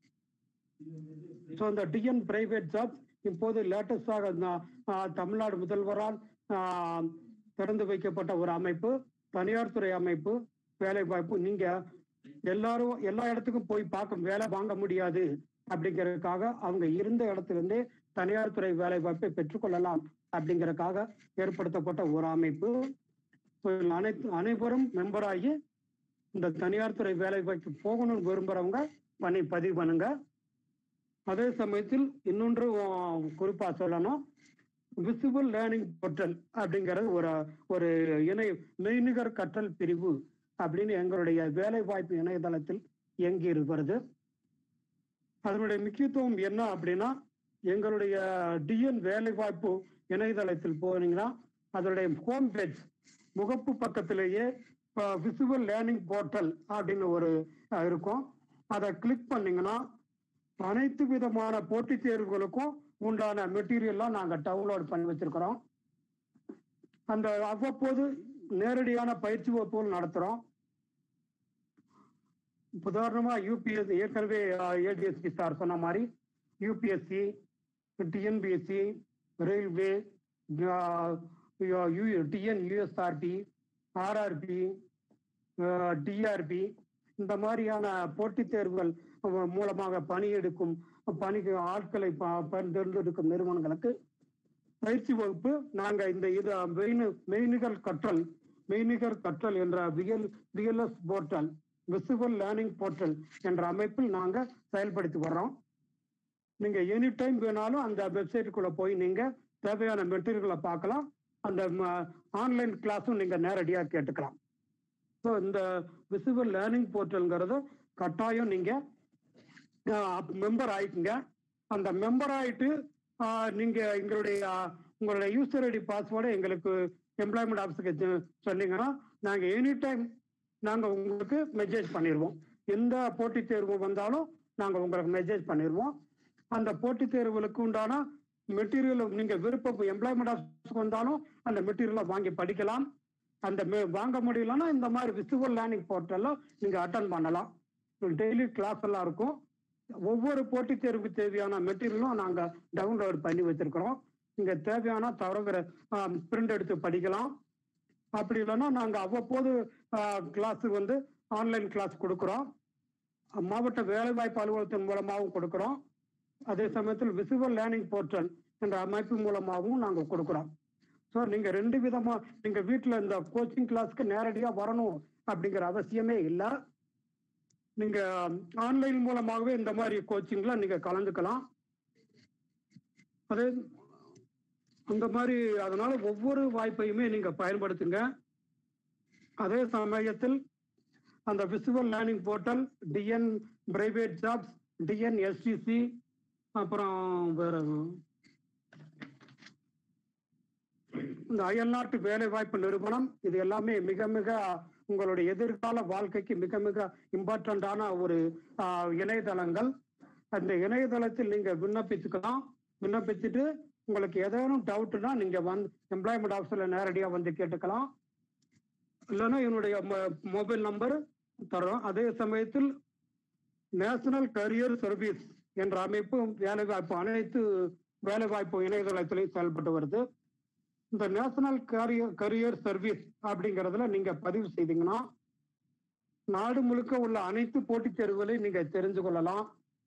ஸோ அந்த டிஎன் பிரைவேட் ஜாப் இப்போது லேட்டஸ்டாக தமிழ்நாடு முதல்வரால் ஆஹ், திறந்து வைக்கப்பட்ட ஒரு அமைப்பு தனியார் துறை அமைப்பு வேலை வாய்ப்பு நீங்க எல்லாரும் எல்லா இடத்துக்கும் போய் பார்க்க வேலை வாங்க முடியாது அப்படிங்கறதுக்காக அவங்க இருந்த இடத்துல இருந்தே தனியார் துறை வேலை வாய்ப்பை பெற்றுக்கொள்ளலாம் அப்படிங்கறதுக்காக ஏற்படுத்தப்பட்ட ஒரு அமைப்பு So, இதுல அனைத்து அனைவரும் மெம்பர் ஆகி இந்த தனியார் துறை வேலை வாய்ப்பு போகணும்னு விரும்புறவங்க பண்ணி பதிவு பண்ணுங்க அதே சமயத்தில் இன்னொன்று ஆஹ், குறிப்பா சொல்லணும் விசிபிள் லேர்னிங் போர்ட்டல் அப்படிங்கிறது ஒரு ஒரு இணை மெய்நிகர் கற்றல் பிரிவு அப்படின்னு எங்களுடைய வேலை வாய்ப்பு இணையதளத்தில் இயங்கி இருக்கிறது அதனுடைய முக்கியத்துவம் என்ன அப்படின்னா எங்களுடைய டிஎன் வேலை வாய்ப்பு இணையதளத்தில் போனீங்கன்னா அதனுடைய ஹோம் பேஜ் முகப்பு பக்கத்திலேயே விசிபிள் லேர்னிங் போர்ட்டல் அப்படின்னு ஒரு அஹ், இருக்கும் அதை கிளிக் பண்ணீங்கன்னா அனைத்து விதமான போட்டித் தேர்வுகளுக்கும் உண்டான மெட்டீரியல்லாம் நாங்க டவுன்லோட் பண்ணி வச்சிருக்கிறோம் அந்த அவ்வப்போது நேரடியான பயிற்சி வகுப்புகள் நடத்துறோம் உதாரணமா யூபிஎஸ் ஏற்கனவே ஏடிஎஸ்பி சார் சொன்ன மாதிரி UPSC TNPSC railway TN USRB RRB TRB இந்த மாதிரியான போட்டித் தேர்வுகள் அஹ், மூலமாக பணியெடுக்கும் பணிக்கு ஆட்களை ப- ப- தேர்ந்தெடுக்கும் நிறுவனங்களுக்கு பயிற்சி வகுப்பு நாங்க இந்த இது மெய்னு மெய்நிகர் கற்றல் மெய்நிகர் கற்றல் என்ற VL VLS portal visible learning portal என்ற அமைப்பில் நாங்க செயல்படுத்தி வர்றோம் நீங்க எனி டைம் வேணாலும் அந்த வெப்சைட்டுக்குள்ள போய் நீங்க தேவையான மெட்டீரியல்களை பார்க்கலாம் அந்த ஆன்லைன் கிளாஸும் நீங்க நேரடியா கேட்டுக்கலாம் ஸோ இந்த விசிபிள் லேர்னிங் போர்ட்டல்ங்கிறது கட்டாயம் நீங்க மெம்பர் ஆயிக்குங்க அந்த மெம்பர் ஆயிட்டு ஆஹ், நீங்க எங்களுடைய ஆஹ், உங்களுடைய யூசர் ஐடி பாஸ்வேர்டை எங்களுக்கு எம்ப்ளாய்மெண்ட் ஆஃபீஸுக்கு சொன்னீங்கன்னா நாங்க எனி டைம் நாங்க உங்களுக்கு மெசேஜ் பண்ணிடுவோம் எந்த போட்டித் தேர்வு வந்தாலும் நாங்க உங்களுக்கு மெசேஜ் பண்ணிடுவோம் அந்த போட்டித் தேர்வுகளுக்கு உண்டான மெட்டீரியல் நீங்க விருப்பம் எம்ப்ளாய்மெண்ட் ஆஃபீஸ்க்கு வந்தாலும் அந்த மெட்டீரியலை வாங்கி படிக்கலாம் அந்த மெ- வாங்க முடியலன்னா இந்த மாதிரி விசுவல் லேர்னிங் போர்ட்டல்ல நீங்க அட்டன் பண்ணலாம் டெய்லி கிளாஸ் எல்லாம் இருக்கும் ஒவ்வொரு போட்டித் தேர்வுக்கு தேவையான மெட்டீரியலும் நாங்க டவுன்லோட் பண்ணி வச்சிருக்கிறோம் நீங்க தேவையான தவிர பிரிண்ட் எடுத்து படிக்கலாம் அப்படி இல்லைன்னா நாங்க அவ்வப்போது கிளாஸ் வந்து ஆன்லைன் கிளாஸ் கொடுக்குறோம் மாவட்ட வேலைவாய்ப்பு அலுவலகத்தின் மூலமாகவும் கொடுக்குறோம் அதே சமயத்தில் விசுவல் லேர்னிங் போர்ட்டல் என்ற அமைப்பு மூலமாகவும் நாங்கள் கொடுக்குறோம் ஸோ நீங்க ரெண்டு விதமா நீங்க வீட்டில் இந்த கோச்சிங் கிளாஸ்க்கு நேரடியாக வரணும் அப்படிங்கிற அவசியமே இல்லை நீங்க ஆன்லைன் மூலமாகவே இந்த மாதிரி கோச்சிங்ல நீங்க கலந்துக்கலாம் அதே அந்த மாதிரி அதனால ஒவ்வொரு வாய்ப்பையுமே நீங்க பயன்படுத்துங்க அதே சமயத்தில் அந்த visual learning portal TN private jobs TN STC அப்புறம் வேற இந்த அயல்நாட்டு வேலை வாய்ப்பு நிறுவனம் இது எல்லாமே மிக மிக உங்களுடைய எதிர்கால வாழ்க்கைக்கு மிக மிக இம்பார்ட்டண்டான ஒரு ஆஹ், இணையதளங்கள் அந்த இணையதளத்தில் நீங்க விண்ணப்பிச்சுக்கலாம் விண்ணப்பிச்சுட்டு உங்களுக்கு ஏதேனும் டவுட்னா நீங்க வந்து எம்ப்ளாய்மெண்ட் ஆஃபீஸர்ல நேரடியா வந்து கேட்டுக்கலாம் இல்லைன்னா என்னுடைய மொபைல் நம்பர் தரோம் அதே சமயத்தில் நேஷனல் கரியர் சர்வீஸ் என்ற அமைப்பு வேலைவாய்ப்பு அனைத்து வேலைவாய்ப்பு இணையதளத்திலையும் செயல்பட்டு வருது இந்த நேஷனல் கரியர் கரியர் சர்வீஸ் அப்படிங்கறதுல நீங்க பதிவு செய்தீங்கன்னா நாடு முழுக்க உள்ள அனைத்து போட்டித் தேர்வுகளையும் நீங்க தெரிஞ்சு கொள்ளலாம்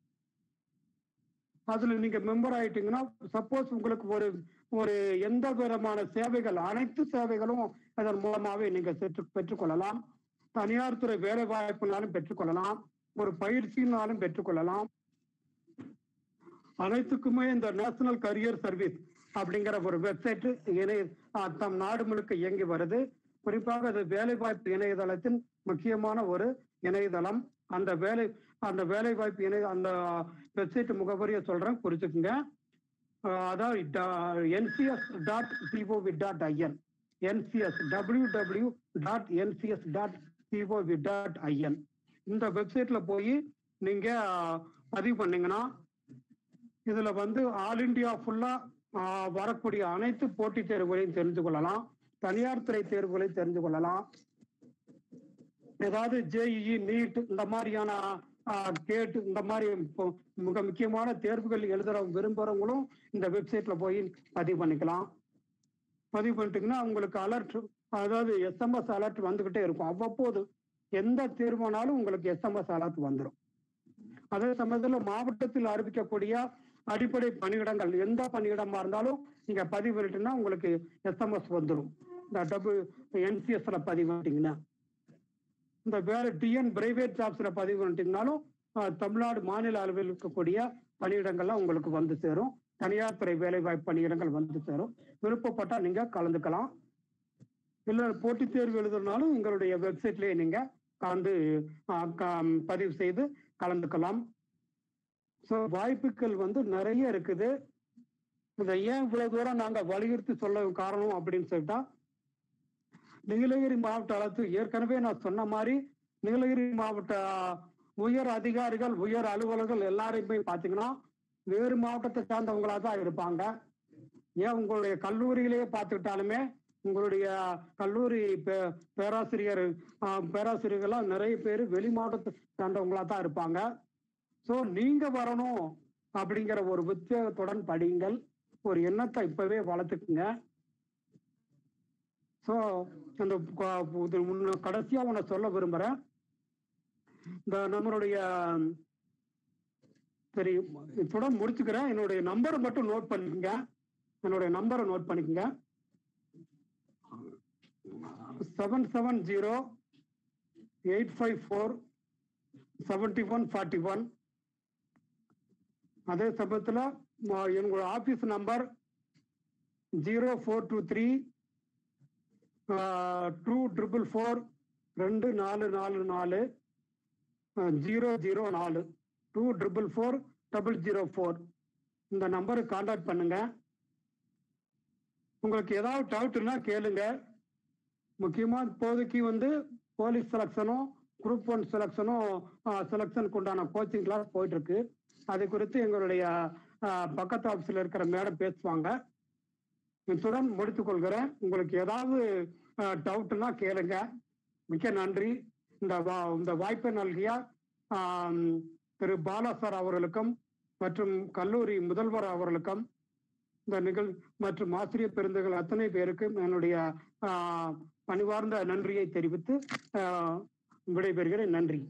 அதுல நீங்க மெம்பர் ஆயிட்டீங்கன்னா சப்போஸ் உங்களுக்கு ஒரு ஒரு எந்த விதமான சேவைகள் அனைத்து சேவைகளும் அதன் மூலமாவே நீங்க பெற்று பெற்றுக்கொள்ளலாம் தனியார் துறை வேலை வாய்ப்புனாலும் பெற்றுக்கொள்ளலாம் ஒரு பயிற்சினாலும் பெற்றுக்கொள்ளலாம் அனைத்துக்குமே இந்த நேஷனல் கரியர் சர்வீஸ் அப்படிங்கிற ஒரு வெப்சைட் இணைய ஆஹ் தம் நாடு முழுக்க இயங்கி வருது குறிப்பாக அது வேலைவாய்ப்பு இணையதளத்தின் முக்கியமான ஒரு இணையதளம் அந்த வேலை அந்த வேலைவாய்ப்பு இணைய அந்த வெப்சைட் முகவரியை சொல்றேன் குறிச்சுக்குங்க ஆஹ் அதாவது NCS dot COV dot IN NCS W W dot NCS dot COV dot IN இந்த வெப்சைட்ல போய் நீங்க பதிவு பண்ணீங்கன்னா இதுல வந்து ஆல் இந்தியா ஃபுல்லா வரக்கூடிய அனைத்து போட்டித் தேர்வுகளையும் தெரிந்து கொள்ளலாம் தனியார் துறை தேர்வுகளையும் தெரிந்து கொள்ளலாம் ஏதாவது ஜேஇஇ நீட் இந்த மாதிரியான கேட் இந்த மாதிரி இப்போ மிக முக்கியமான தேர்வுகள் எழுதுற விரும்புறவங்களும் இந்த வெப்சைட்ல போய் பதிவு பண்ணிக்கலாம் பதிவு பண்ணிட்டீங்கன்னா உங்களுக்கு அலர்ட் அதாவது எஸ்எம்எஸ் அலர்ட் வந்துகிட்டே இருக்கும் அவ்வப்போது எந்த தேர்வானாலும் உங்களுக்கு எஸ்எம்எஸ் அலர்ட் வந்துடும் அதே சமயத்துல மாவட்டத்தில் அறிவிக்கக்கூடிய அடிப்படை பணியிடங்கள் எந்த பணியிடமா இருந்தாலும் நீங்க பதிவு பண்ணிட்டீங்கன்னா உங்களுக்கு எஸ்எம்எஸ் வந்துடும் இந்த டபுள் என்சிஎஸ்ல பதிவு பண்ணிட்டீங்கன்னா இந்த வேற டிஎன் பிரைவேட் ஜாப்ஸ்ல பதிவு பண்ணிட்டீங்கனாலும் அஹ், தமிழ்நாடு மாநில அளவில் இருக்கக்கூடிய பணியிடங்கள்லாம் உங்களுக்கு வந்து சேரும் தனியார் துறை வேலை வாய்ப்பு பணியிடங்கள் வந்து சேரும் விருப்பப்பட்டா நீங்க கலந்துக்கலாம் இல்ல போட்டித் தேர்வு எழுதுனாலும் எங்களுடைய வெப்சைட்லயே நீங்க கலந்து அஹ், க- பதிவு செய்து கலந்துக்கலாம் ஸோ வாய்ப்புகள் வந்து நிறைய இருக்குது இதை ஏன் இவ்வளவு தூரம் நாங்க வலியுறுத்தி சொல்ல காரணம் அப்படின்னு சொல்லிட்டா நீலகிரி மாவட்ட அளவு ஏற்கனவே நான் சொன்ன மாதிரி நீலகிரி மாவட்ட உயர் அதிகாரிகள் உயர் அலுவலர்கள் எல்லாரையுமே பாத்தீங்கன்னா வேறு மாவட்டத்தை சார்ந்தவங்களா தான் இருப்பாங்க ஏன் உங்களுடைய கல்லூரியிலேயே பார்த்துக்கிட்டாலுமே உங்களுடைய கல்லூரி பே- பேராசிரியர் ஆஹ், பேராசிரியர்கள்லாம் நிறைய பேர் வெளி மாவட்டத்தை சார்ந்தவங்களா தான் இருப்பாங்க ஸோ நீங்க வரணும் அப்படிங்கிற ஒரு உத்வேகத்துடன் படியுங்கள் ஒரு எண்ணத்தை இப்பவே வளர்த்துக்குங்க ஸோ அந்த க- இது முன்ன கடைசியா உன்னை சொல்ல விரும்புறேன் இந்த நம்மளுடைய சரி இத்துடன் முடிச்சுக்கிறேன் என்னுடைய நம்பரை மட்டும் நோட் பண்ணிக்கங்க என்னுடைய நம்பரை நோட் பண்ணிக்கங்க seven seven zero eight five four seventy one forty one அதே சமயத்தில் என்னோட office number zero four two three two triple four ரெண்டு நாலு நாலு நாலு ஜீரோ ஜீரோ நாலு two triple four double zero four இந்த நம்பருக்கு காண்டாக்ட் பண்ணுங்க உங்களுக்கு ஏதாவது டவுட்னா கேளுங்க முக்கியமா இப்போதைக்கு வந்து போலீஸ் செலக்ஷனும் குரூப் ஒன் செலக்ஷனும் செலக்ஷனுக்கு உண்டான கோச்சிங் கிளாஸ் போயிட்டு இருக்கு அது குறித்து எங்களுடைய ஆஹ், பக்கத்து ஆஃபீஸில் இருக்கிற மேடம் பேசுவாங்க இத்துடன் முடித்துக் கொள்கிறேன் உங்களுக்கு ஏதாவது டவுட்னா கேளுங்க மிக்க நன்றி இந்த வா- இந்த வாய்ப்பை நல்கிய ஆம், திரு பாலா சார் அவர்களுக்கும் மற்றும் கல்லூரி முதல்வர் அவர்களுக்கும் இந்த நிகழ் மற்றும் ஆசிரியர் பெருந்துகள் அத்தனை பேருக்கும் என்னுடைய ஆஹ், பணிவார்ந்த நன்றியை தெரிவித்து ஆஹ், விடைபெறுகிறேன் நன்றி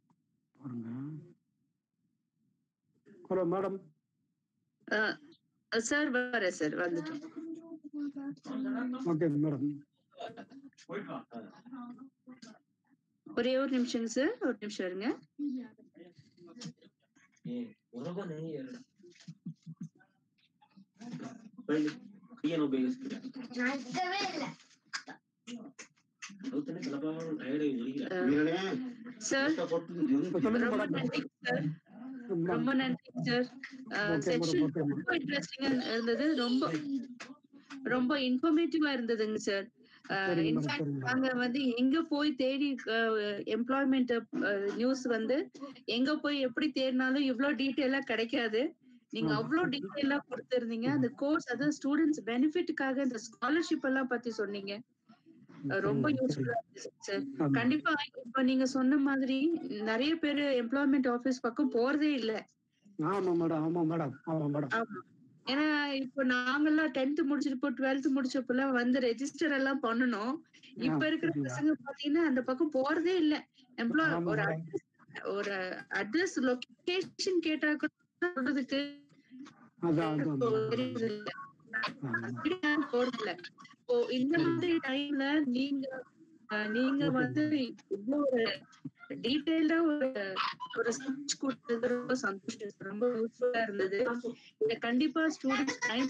ஹலோ மேடம் Uh, சார் வர சார் வந்துட்டோம் ஓகே மேடம் ஒரே ஒரு நிமிஷங்க சார் ஒரு நிமிஷம் இருங்க ಕೈಯನ್ನು ಉಪಯೋಗಿಸ್ತೀರಾ ಹೌದಾ ಸ್ವಲ್ಪ ಟೈರ್ಡ್ சார் சொல்லுங்க ரொம்ப மேடம் நன்றி சார் ரொம்ப நன்றி sir Okay, madam, session okay, madam. ரொம்ப இன்ட்ரெஸ்டிங்கா இருந்தது ரொம்ப ரொம்ப இன்ஃபர்மேட்டிவா இருந்ததுங்க சார் சரிங்க madam, இன்ஃபேக்ட் சரிங்க madam. நாங்க வந்து எங்க போய் தேடி எம்ப்ளாய்மெண்ட் நியூஸ் வந்து எங்க போய் எப்படி தேடினாலும் இவ்வளவு டீட்டெயிலா கிடைக்காது நீங்க ஆமா. அவ்வளவு டீட்டெயிலா கொடுத்திருந்தீங்க அந்த கோர்ஸ் அதாவது ஸ்டூடெண்ட்ஸ் பெனிஃபிட்டுக்காக இந்த ஸ்காலர்ஷிப் எல்லாம் பத்தி சொன்னீங்க அஹ் ரொம்ப சரிங்க, யூஸ்ஃபுல்லா இருந்துச்சு சார் ஆமா. கண்டிப்பா இப்ப நீங்க சொன்ன மாதிரி நிறைய பேரு எம்ப்ளாய்மெண்ட் ஆபீஸ் பக்கம் போறதே இல்ல ஆமா மேடம் ஆமா மேடம் ஆமா மேடம் ஆமா ஏன்னா இப்ப நாங்கெல்லாம் டென்த் முடிச்சிருப்போ டுவெல்த் முடிச்சப்பெல்லாம் வந்து ரெஜிஸ்டர் எல்லாம் பண்ணணும் இப்ப ஆ, இருக்கிற சரிங்களா? பசங்க பாத்தீங்கன்னா அந்த பக்கம் போறதே இல்ல எம்ப்ளாய் ஆமா ஒரு மேடம் address- ஒரு அட்ரஸ் லொகேஷன் கேட்டா கூட சொல்றதுக்கு அதான் அதான் மேடம் தெரியுது இல்ல. ஆமா. அப்படியே போறது இல்ல இப்போ இந்த மாதிரி டைம்ல நீங்க அஹ், நீங்க வந்து இவ்வளவு ஒரு டீடைல்டா ஒரு ஒரு ஸ்பீச் கொடுத்தது ரொம்ப சந்தோஷம் sir. ரொம்ப யூஸ்ஃபுல்லா இருந்தது இத கண்டிப்பா students time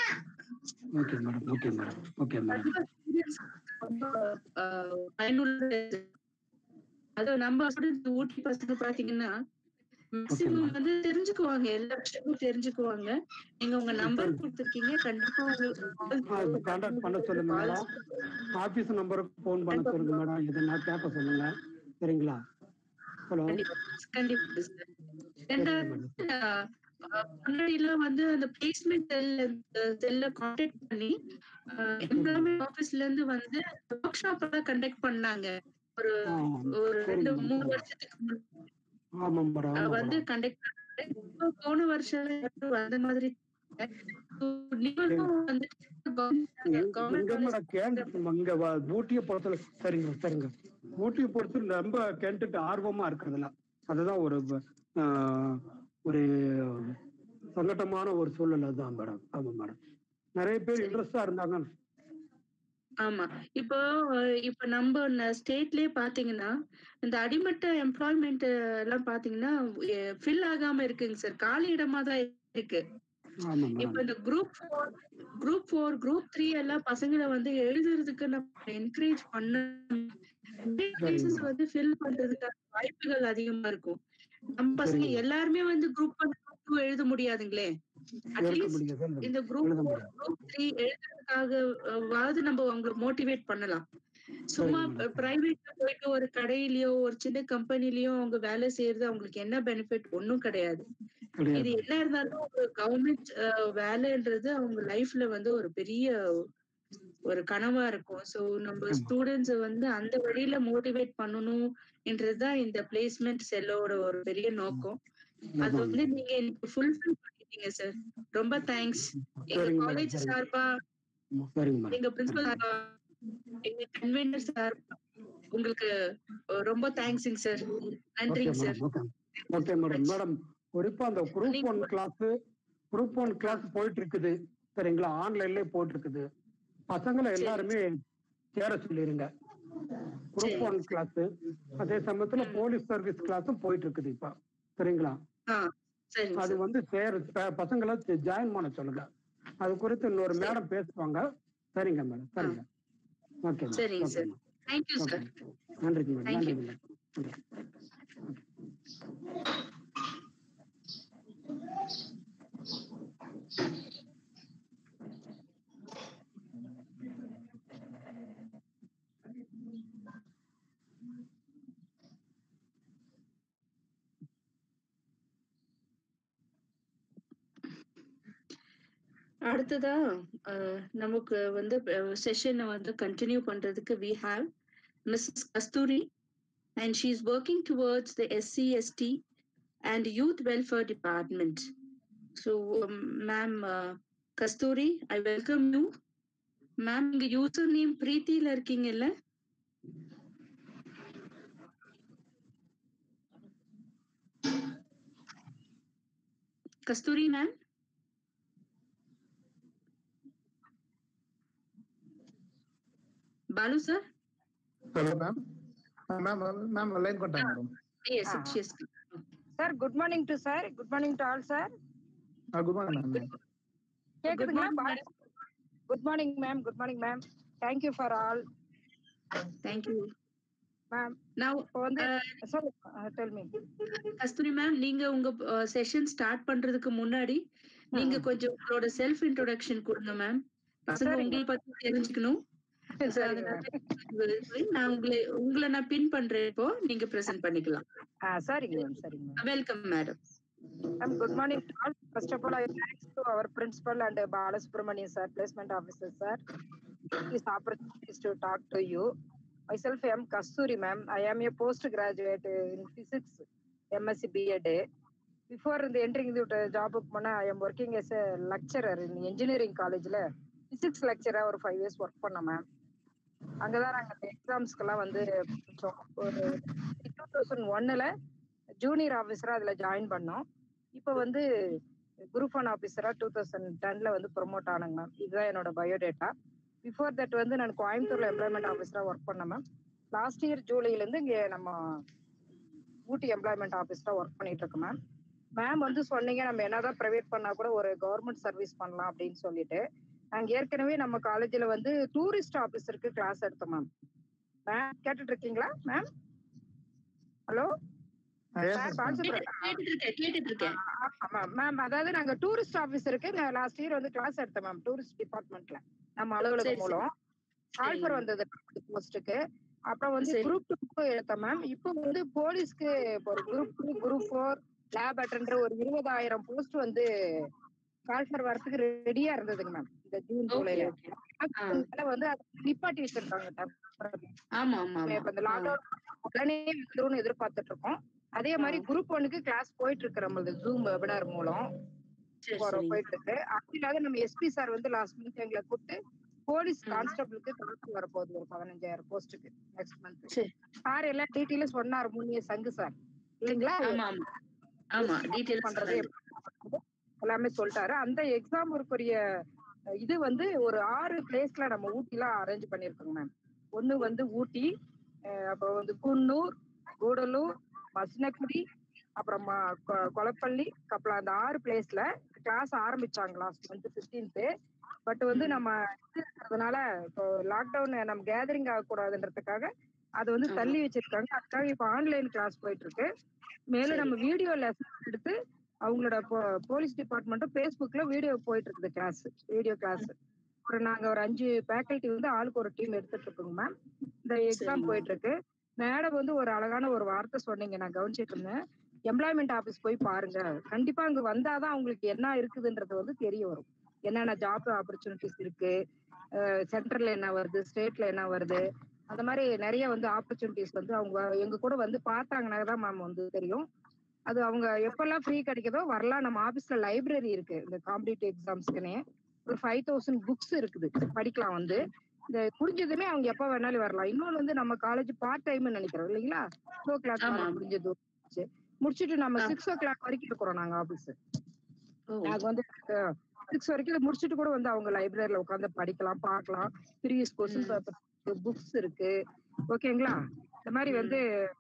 okay madam okay madam okay madam கண்டிப்பா ஸ்டூடெண்ட்ஸ் ரொம்ப அஹ், பயனுள்ளது அது நம்ம ஸ்டூடெண்ட்ஸ் ஊட்டி பசங்க பாத்தீங்கன்னா மேக்சிமம் வந்து தெரிஞ்சுக்குவாங்க எல்லா விஷயமும் தெரிஞ்சுக்குவாங்க நீங்க உங்க நம்பர் கொடுத்திருக்கீங்க கண்டிப்பா உங்களுக்கு கான்டாக்ட் பண்ண சொல்லுங்க மேடம் ஆபீஸ் நம்பருக்கு ஃபோன் பண்ண சொல்லுங்க மேடம் எதனா கேட்க சொல்லுங்க சரிங்களா ஹலோ கண்டிப்பா கண்டிப்பா sir. ரெண்டாவது அஹ், அஹ், முன்னாடி எல்லாம் வந்து அந்த பிளேஸ்மெண்ட் செல்ல செல்ல கான்டாக்ட் பண்ணி எம்ப்ளாய்மெண்ட் ஆபீஸ்ல இருந்து வந்து ஒர்க் ஷாப் எல்லாம் கண்டக்ட் பண்ணாங்க ஒரு ஒரு ரெண்டு சரிங்க மூணு மேடம் வருஷத்துக்கு முன்னாடி ஆமா மேடம் அஹ் ஆமா வந்து மேடம் கண்டக்ட் பண்ணாங்க இப்போ போன வருஷம் அந்த மாதிரி நீங்களும் வந்து எங்க மேடம் கேண்டுட்டு இங்க வ- ஊட்டியை பொறுத்தல சரிங்க சரிங்க ஊட்டியை பொறுத்து ரொம்ப கேண்டுட்டு ஆர்வமா இருக்கிறதுல அதுதான் ஒரு வ- ஆஹ், ஒரு சங்கட்டமான ஒரு சூழ்நிலை தான் மேடம் ஆமா மேடம் நிறைய பேர் இன்ட்ரெஸ்டா இருந்தாங்க ஆமா இப்போ அஹ், இப்ப நம்ம ஸ்டேட்லயே பாத்தீங்கன்னா இந்த அடிமட்ட எம்ப்ளாய்மெண்ட் எல்லாம் பாத்தீங்கன்னா ஃபில் ஆகாம இருக்குங்க சார் காலி இடமா தான் இருக்கு ஆமா இப்ப மேடம் இந்த group four group four group three எல்லாம் பசங்களை வந்து எழுதுறதுக்கு நம்ம என்கரேஜ் பண்ண places வந்து ஃபில் பண்றதுக்கான வாய்ப்புகள் அதிகமா இருக்கும் நம்ம பசங்க சரிங்க. எல்லாருமே வந்து குரூப் ஒன் குரூப் டூ எழுத முடியாதுங்களே ஏற்க அட்லீஸ்ட் முடியாது எழுத இந்த குரூப் எழுத ஃபோர் முடியாது குரூப் த்ரீ எழுதுறதுக்காகவாவது நம்ம அவங்களை மோட்டிவேட் பண்ணலாம் சும்மா சரிங்க மேடம் பிரைவேட்ல போயிட்டு ஒரு கடையிலயோ ஒரு சின்ன கம்பெனிலயோ அவங்க வேலை செய்யறது அவங்களுக்கு என்ன பெனிஃபிட் ஒண்ணும் கிடையாது இது கிடையாது என்ன இருந்தாலும் ஒரு கவர்மெண்ட் வேலைன்றது அவங்க லைஃப்ல வந்து ஒரு பெரிய ஒரு கனவா இருக்கும் சோ நம்ம ஆமா. ஸ்டூடெண்ட்ஸ் வந்து அந்த வழியில மோட்டிவேட் பண்ணணும் என்றதுதான் இந்த பிளேஸ்மெண்ட் செல்லோட ஒரு பெரிய நோக்கம் அது ஆமாங்க. வந்து நீங்க எனக்கு ஃபுல்ஃபில் பண்ணிட்டீங்க சார் ரொம்ப தேங்க்ஸ் எங்க சரிங்க மேடம் காலேஜ் சரிங்க சார்பா சரிங்க மேடம் எங்க பிரின்சிபல் சார்பா எங்க கன்வீனர் சார் உங்களுக்கு அஹ், ரொம்ப தேங்க்ஸுங்க சார் ஓகே நன்றிங்க sir madam okay okay madam madam குறிப்பா அந்த group one class group one class போயிட்டு இருக்குது சரிங்களா ஆன்லைன்லயே போயிட்டு இருக்குது பசங்களை எல்லாருமே சேர சொல்லிருங்க குரூப் ஒன் கிளாஸ் அதே சமயத்துல போலீஸ் சர்வீஸ் கிளாஸும் போயிட்டு இருக்குது இப்ப சரிங்களா ஆ சரிங்க அது சார் வந்து சேர ப- பசங்களை ஜாயின் பண்ண சொல்லுங்க அது குறித்து இன்னொரு மேடம் பேசுவாங்க சரிங்க மேடம் சரிங்க ஓகே மேடம் சரிங்க okay sir madam thank you okay sir நன்றிங்க மேடம் Thank you. நன்றிங்க மேடம் நன்றி. அடுத்ததா அஹ், நமக்கு வந்து செஷனை வந்து கண்டினியூ பண்றதுக்கு we have Mrs Kasturi and she is working towards the SC ST and youth welfare department so ma'am Kasturi I welcome you ma'am இங்க யூசர் நேம் பிரீத்தில இருக்கீங்கல்ல Kasturi ma'am Balu sir? Hello, ma'am. Uh, Ma'am, uh, ma'am, line contact, madam. Yes, Ah. yes. Sir, good morning to sir. Good morning to all, sir. Uh, Good morning, ma'am. கேக்குதுங்களா morning, பாரு. Good morning, ma'am. Good morning, ma'am. Thank you for all. Thank you. Ma'am, Now, இப்போ வந்து uh, sorry, uh, tell me. Kasturi ma'am நீங்க உங்க session start பண்றதுக்கு முன்னாடி நீங்க கொஞ்சம் உங்களோட செல்ஃப் இன்ட்ரோடக்ஷன் கொடுங்க மேம் பசங்க சரிங்க. உங்களை பத்தி தெரிஞ்சுக்கணும் So, சரிங்க அதனால நான் உங்களை உங்களை நான் பின் பண்றேன் இப்போ நீங்க பிரசன்ட் பண்ணிக்கலாம் ஆ சரிங்க மேம் சரிங்க ma'am welcome madam Ma'am, good morning to all. First of all, I thanks to our principal and uh, Balasubramanian sir, placement officer sir. This opportunity to talk to you. Myself, I am Kasturi ma'am. I am a postgraduate in physics, MSc BEd. Before the entering the uh, job, mana, I am working as a lecturer in engineering college. la. Physics lecturer ஒரு five years work பண்ணேன் ma'am அங்கதான் நாங்க எக்ஸாம்ஸ்க்கெல்லாம் வந்து கொஞ்சம் ஒரு two thousand ஒன்னுல junior ஆஃபீஸரா அதுல ஜாயின் பண்ணோம் இப்போ வந்து குரூப் ஒன் ஆஃபீஸரா டூ தௌசண்ட் டென்ல வந்து ப்ரொமோட் ஆனேங்க மேம் இதுதான் என்னோட பயோடேட்டா பிஃபோர் தட் வந்து நான் கோயம்புத்தூர்ல எம்ப்ளாய்மெண்ட் ஆஃபீஸரா ஒர்க் பண்ணேன் மேம் லாஸ்ட் இயர் ஜூலைல இருந்து இங்க நம்ம ஊட்டி எம்ப்ளாய்மெண்ட் ஆஃபீஸரா ஒர்க் பண்ணிட்டு இருக்கேன் மேம் மேம் வந்து சொன்னீங்க நம்ம என்னதான் பிரைவேட் பண்ணா கூட ஒரு கவர்மெண்ட் சர்வீஸ் பண்ணலாம் அப்படின்னு சொல்லிட்டு நாங்க ஏற்கனவே நம்ம காலேஜ்ல வந்து டூரிஸ்ட் ஆபீசருக்கு கிளாஸ் எடுத்தோம் மேம் மேம் கேட்டுட்டு இருக்கீங்களா ma'am hello Uh, yes, sir yes, ma'am. Balasubramanian கேட்டுட்டு இருக்கேன் கேட்டுட்டு இருக்கேன் ஆமா மேம் அதாவது நாங்க டூரிஸ்ட் ஆபீசருக்கு லாஸ்ட் இயர் வந்து கிளாஸ் எடுத்தோம் மேம் டூரிஸ்ட் டிபார்ட்மெண்ட்ல நம்ம சரி, அலுவலகம் சரி. மூலம் ஆல்பர் சரிங்க. வந்தது போஸ்ட்டுக்கு அப்புறம் வந்து சரி. குரூப் டூ எடுத்தோம் மேம் இப்போ வந்து போலீஸ்க்கு இப்போ ஒரு group two group four lab attender ஒரு இருபதாயிரம் போஸ்ட் வந்து கால்ஃபர் வரதுக்கு ரெடியா இருந்ததுங்க மேம் இந்த ஜூன் ஓகே ஜூலைல ஓகே அதனால வந்து அதை நிப்பாட்டி வச்சிருக்காங்க ஆமா ஆமா இப்ப இந்த லாக்டவுன் உடனே வந்துரும்னு எதிர்பார்த்துட்டு இருக்கோம் அதே மாதிரி குரூப் ஒன்னுக்கு கிளாஸ் போயிட்டு இருக்கு நம்மளது ஜூம் வெபினார் மூலம் சரி போற- சரிங்க போயிட்டு இருக்கு அப்படி இல்லாத நம்ம எஸ்பி சார் வந்து லாஸ்ட் மந்த் எங்களை கூப்பிட்டு போலீஸ் ம். கான்ஸ்டபிளுக்கு கலெக்டர் வரப்போகுது ஒரு பதினஞ்சாயிரம் போஸ்ட்டுக்கு நெக்ஸ்ட் மந்த் சரி சார் எல்லாம் டீட்டெயிலும் சொன்னார் முன்னிய சங்கு சார் இல்லைங்களா ஆமா ஆமா ஆமா டீடைல்ஸ் பண்றது எப்படி பண்றது எல்லாமே சொல்லிட்டாரு அந்த எக்ஸாமுக்குரிய இது வந்து ஒரு ஆறு பிளேஸ்ல நம்ம ஊட்டில அரேஞ்ச் பண்ணிருக்கோங்க மேம் ஒண்ணு வந்து ஊட்டி அஹ் அப்புறம் வந்து குன்னூர் கூடலூர் மசினக்குடி அப்புறம் ம- கொ- கொளப்பள்ளி கப்பலா அந்த ஆறு பிளேஸ்ல கிளாஸ் ஆரம்பிச்சாங்க லாஸ்ட் மந்த் பிப்டீன்த் பட் வந்து நம்ம இது இருக்கிறதுனால இப்போ லாக்டவுன் நம்ம கேதரிங் ஆகக்கூடாதுன்றதுக்காக அது வந்து ஆமா. தள்ளி வச்சிருக்காங்க அதுக்காக இப்போ ஆன்லைன் கிளாஸ் போயிட்டு இருக்கு மேலும் நம்ம வீடியோ லெசன் எடுத்து அவங்களோட போலீஸ் டிபார்ட்மெண்ட்டும் ஃபேஸ்புக்ல வீடியோ போயிட்டு இருக்குது கிளாஸ் வீடியோ கிளாஸ் ஒரு நாங்க ஒரு அஞ்சு ஃபேக்கல்ட்டி வந்து ஆளுக்கு ஒரு டீம் எடுத்துட்டு இருக்கோங்க மேம் இந்த எக்ஸாம் சரிங்க. போயிட்டு இருக்கு மேடம் வந்து ஒரு அழகான ஒரு வார்த்தை சொன்னீங்க நான் கவனிச்சிட்டு இருந்தேன் எம்ப்ளாய்மெண்ட் ஆபீஸ் போய் பாருங்க கண்டிப்பா அங்க வந்தாதான் அவங்களுக்கு என்ன இருக்குதுன்றது வந்து தெரிய வரும் என்னென்ன ஜாப் ஆப்பர்ச்சுனிட்டிஸ் இருக்கு சென்ட்ரல்ல என்ன வருது ஸ்டேட்ல என்ன வருது அந்த மாதிரி நிறைய வந்து ஆப்பர்ச்சுனிட்டிஸ் வந்து அவங்க எங்க கூட வந்து பார்த்தாங்கன்னா தான் மேம் வந்து தெரியும் அது அவங்க எப்பெல்லாம் ஃப்ரீ கிடைக்குதோ வரலாம் நம்ம ஆபீஸ்ல லைப்ரரி இருக்கு இந்த காம்படிட்டிவ் எக்ஸாம்ஸ்க்குனே ஒரு ஃபைவ் தௌசண்ட் புக்ஸ் இருக்குது படிக்கலாம் வந்து இந்த முடிஞ்சதுமே அவங்க எப்ப வேணாலும் வரலாம் இன்னொன்று வந்து நம்ம காலேஜ் பார்ட் டைம்னு நினைக்கிறோம் இல்லைங்களா டூ ஓ கிளாக் ஆமா. முடிஞ்சது முடிச்சுட்டு நம்ம ஆ. சிக்ஸ் ஓ கிளாக் வரைக்கும் இருக்கிறோம் நாங்க ஆபீஸ் ஓ நாங்க வந்து சிக்ஸ் வரைக்கும் இதை முடிச்சுட்டு கூட வந்து அவங்க லைப்ரரியில உட்காந்து படிக்கலாம் பார்க்கலாம் ப்ரீவியஸ் கொஸ்டின்ஸ் புக்ஸ் இருக்கு ஓகேங்களா இந்த மாதிரி வந்து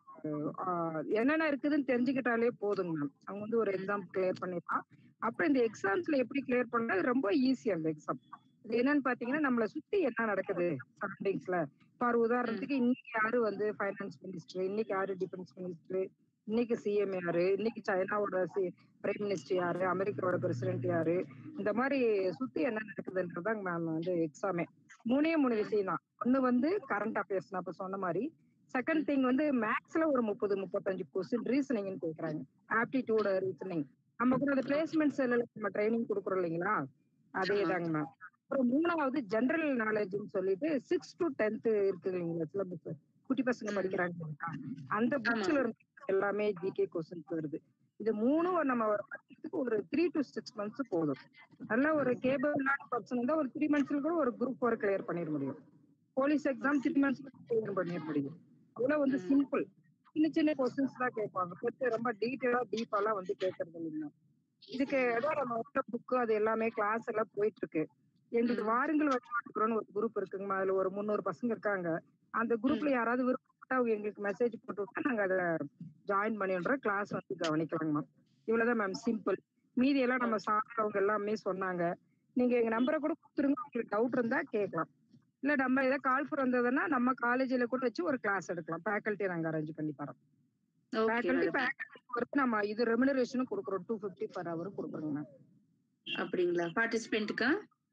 அஹ், என்னென்ன இருக்குதுன்னு தெரிஞ்சுக்கிட்டாலே போதுங்க மேம் அவங்க வந்து ஒரு எக்ஸாம் கிளியர் பண்ணிடலாம் அப்புறம் இந்த எக்ஸாம்ஸ்ல எப்படி கிளியர் பண்ணா ரொம்ப ஈஸி அந்த எக்ஸாம் இது என்னன்னு பாத்தீங்கன்னா நம்மள சுத்தி என்ன நடக்குது சரௌண்டிங்ஸ்ல ஃபார் உதாரணத்துக்கு இன்னைக்கு யாரு வந்து ஃபைனான்ஸ் மினிஸ்டர் இன்னைக்கு யாரு டிஃபென்ஸ் மினிஸ்டர் இன்னைக்கு சிஎம் யாரு இன்னைக்கு சைனாவோட பிரைம் மினிஸ்டர் யாரு அமெரிக்காவோட பிரசிடென்ட் யாரு இந்த மாதிரி சுத்தி என்ன நடக்குதுன்றதாங்க மேம் வந்து எக்ஸாமே மூணே மூணு விஷயம் தான் ஒண்ணு வந்து கரண்ட் அஃபேர்ஸ் நான் இப்ப சொன்ன மாதிரி செகண்ட் திங் வந்து மேக்ஸ்ல ஒரு முப்பது முப்பத்தஞ்சு கொஸ்டின் ரீசனிங்னு கேக்குறாங்க ஆப்டிடியூட் ரீசனிங் நம்ம கூட அந்த பிளேஸ்மெண்ட் செல்ல நம்ம ட்ரைனிங் கொடுக்குறோம் இல்லைங்களா அதே தாங்க மேம் அப்புறம் மூணாவது ஜெனரல் நாலேஜ்னு சொல்லிட்டு சிக்ஸ் டு டென்த் இருக்கு இல்லைங்களா சிலபஸ் குட்டி பசங்க ம். படிக்கிறாங்க இல்லைங்களா? அந்த புக்ஸ்ல இருந்து எல்லாமே ஜிகே கொஸ்டின்ஸ் வருது இது மூணும் நம்ம ஒரு படிக்கிறதுக்கு ஒரு த்ரீ டு சிக்ஸ் மந்த்ஸ் போதும் நல்ல ஒரு கேபிளான பர்சன் இருந்தா ஒரு த்ரீ மந்த்ஸ்ல கூட ஒரு குரூப் ஒர்க் கிளியர் பண்ணிட முடியும் போலீஸ் எக்ஸாம் த்ரீ மந்த்ஸ்ல கிளியர் பண்ணிட முடியும் அவ்வளவு வந்து ம். சிம்பிள் சின்ன சின்ன கொஸ்டின்ஸ் தான் கேட்பாங்க பெருசு ரொம்ப டீட்டெயிலா டீப்பாலாம் வந்து கேட்கறது இல்லைங்க இதுக்கு ஏதோ நம்ம புக்கு அது எல்லாமே கிளாஸ் எல்லாம் போயிட்டு இருக்கு எங்களுக்கு வாருங்கள் வழிபாட்டுக்குறோம்னு ஒரு குரூப் இருக்குங்கம்மா அதுல ஒரு முந்நூறு பசங்க இருக்காங்க அந்த குரூப்ல யாராவது விருப்பப்பட்டா அவங்க எங்களுக்கு மெசேஜ் போட்டு விட்டா நாங்க அதை ஜாயின் பண்ணிடுறோம் கிளாஸ் வந்து கவனிக்கலாங்க மேம் இவ்வளவுதான் மேம் சிம்பிள் மீதி எல்லாம் நம்ம சார் அவங்க எல்லாமே சொன்னாங்க நீங்க எங்க நம்பரை கூட கொடுத்துருங்க உங்களுக்கு டவுட் இருந்தா கேட்கலாம் இல்ல நம்ம ஏதாவது கால் வந்ததுன்னா நம்ம காலேஜ்ல கூட வச்சு ஒரு கிளாஸ் எடுக்கலாம் ஃபேக்கல்ட்டி நாங்க அரேஞ்ச் பண்ணி தரோம் ஓகே ஃபேக்கல்ட்டி மேடம் ஃபேக்கல்ட்டி பொறுத்து நம்ம இது ரெமுனரேஷனும் கொடுக்குறோம் டூ ஃபிஃப்டி பர் ஹவர் கொடுக்குறோங்க மேம் அப்படிங்களா பார்ட்டிசிபென்ட்டுக்கா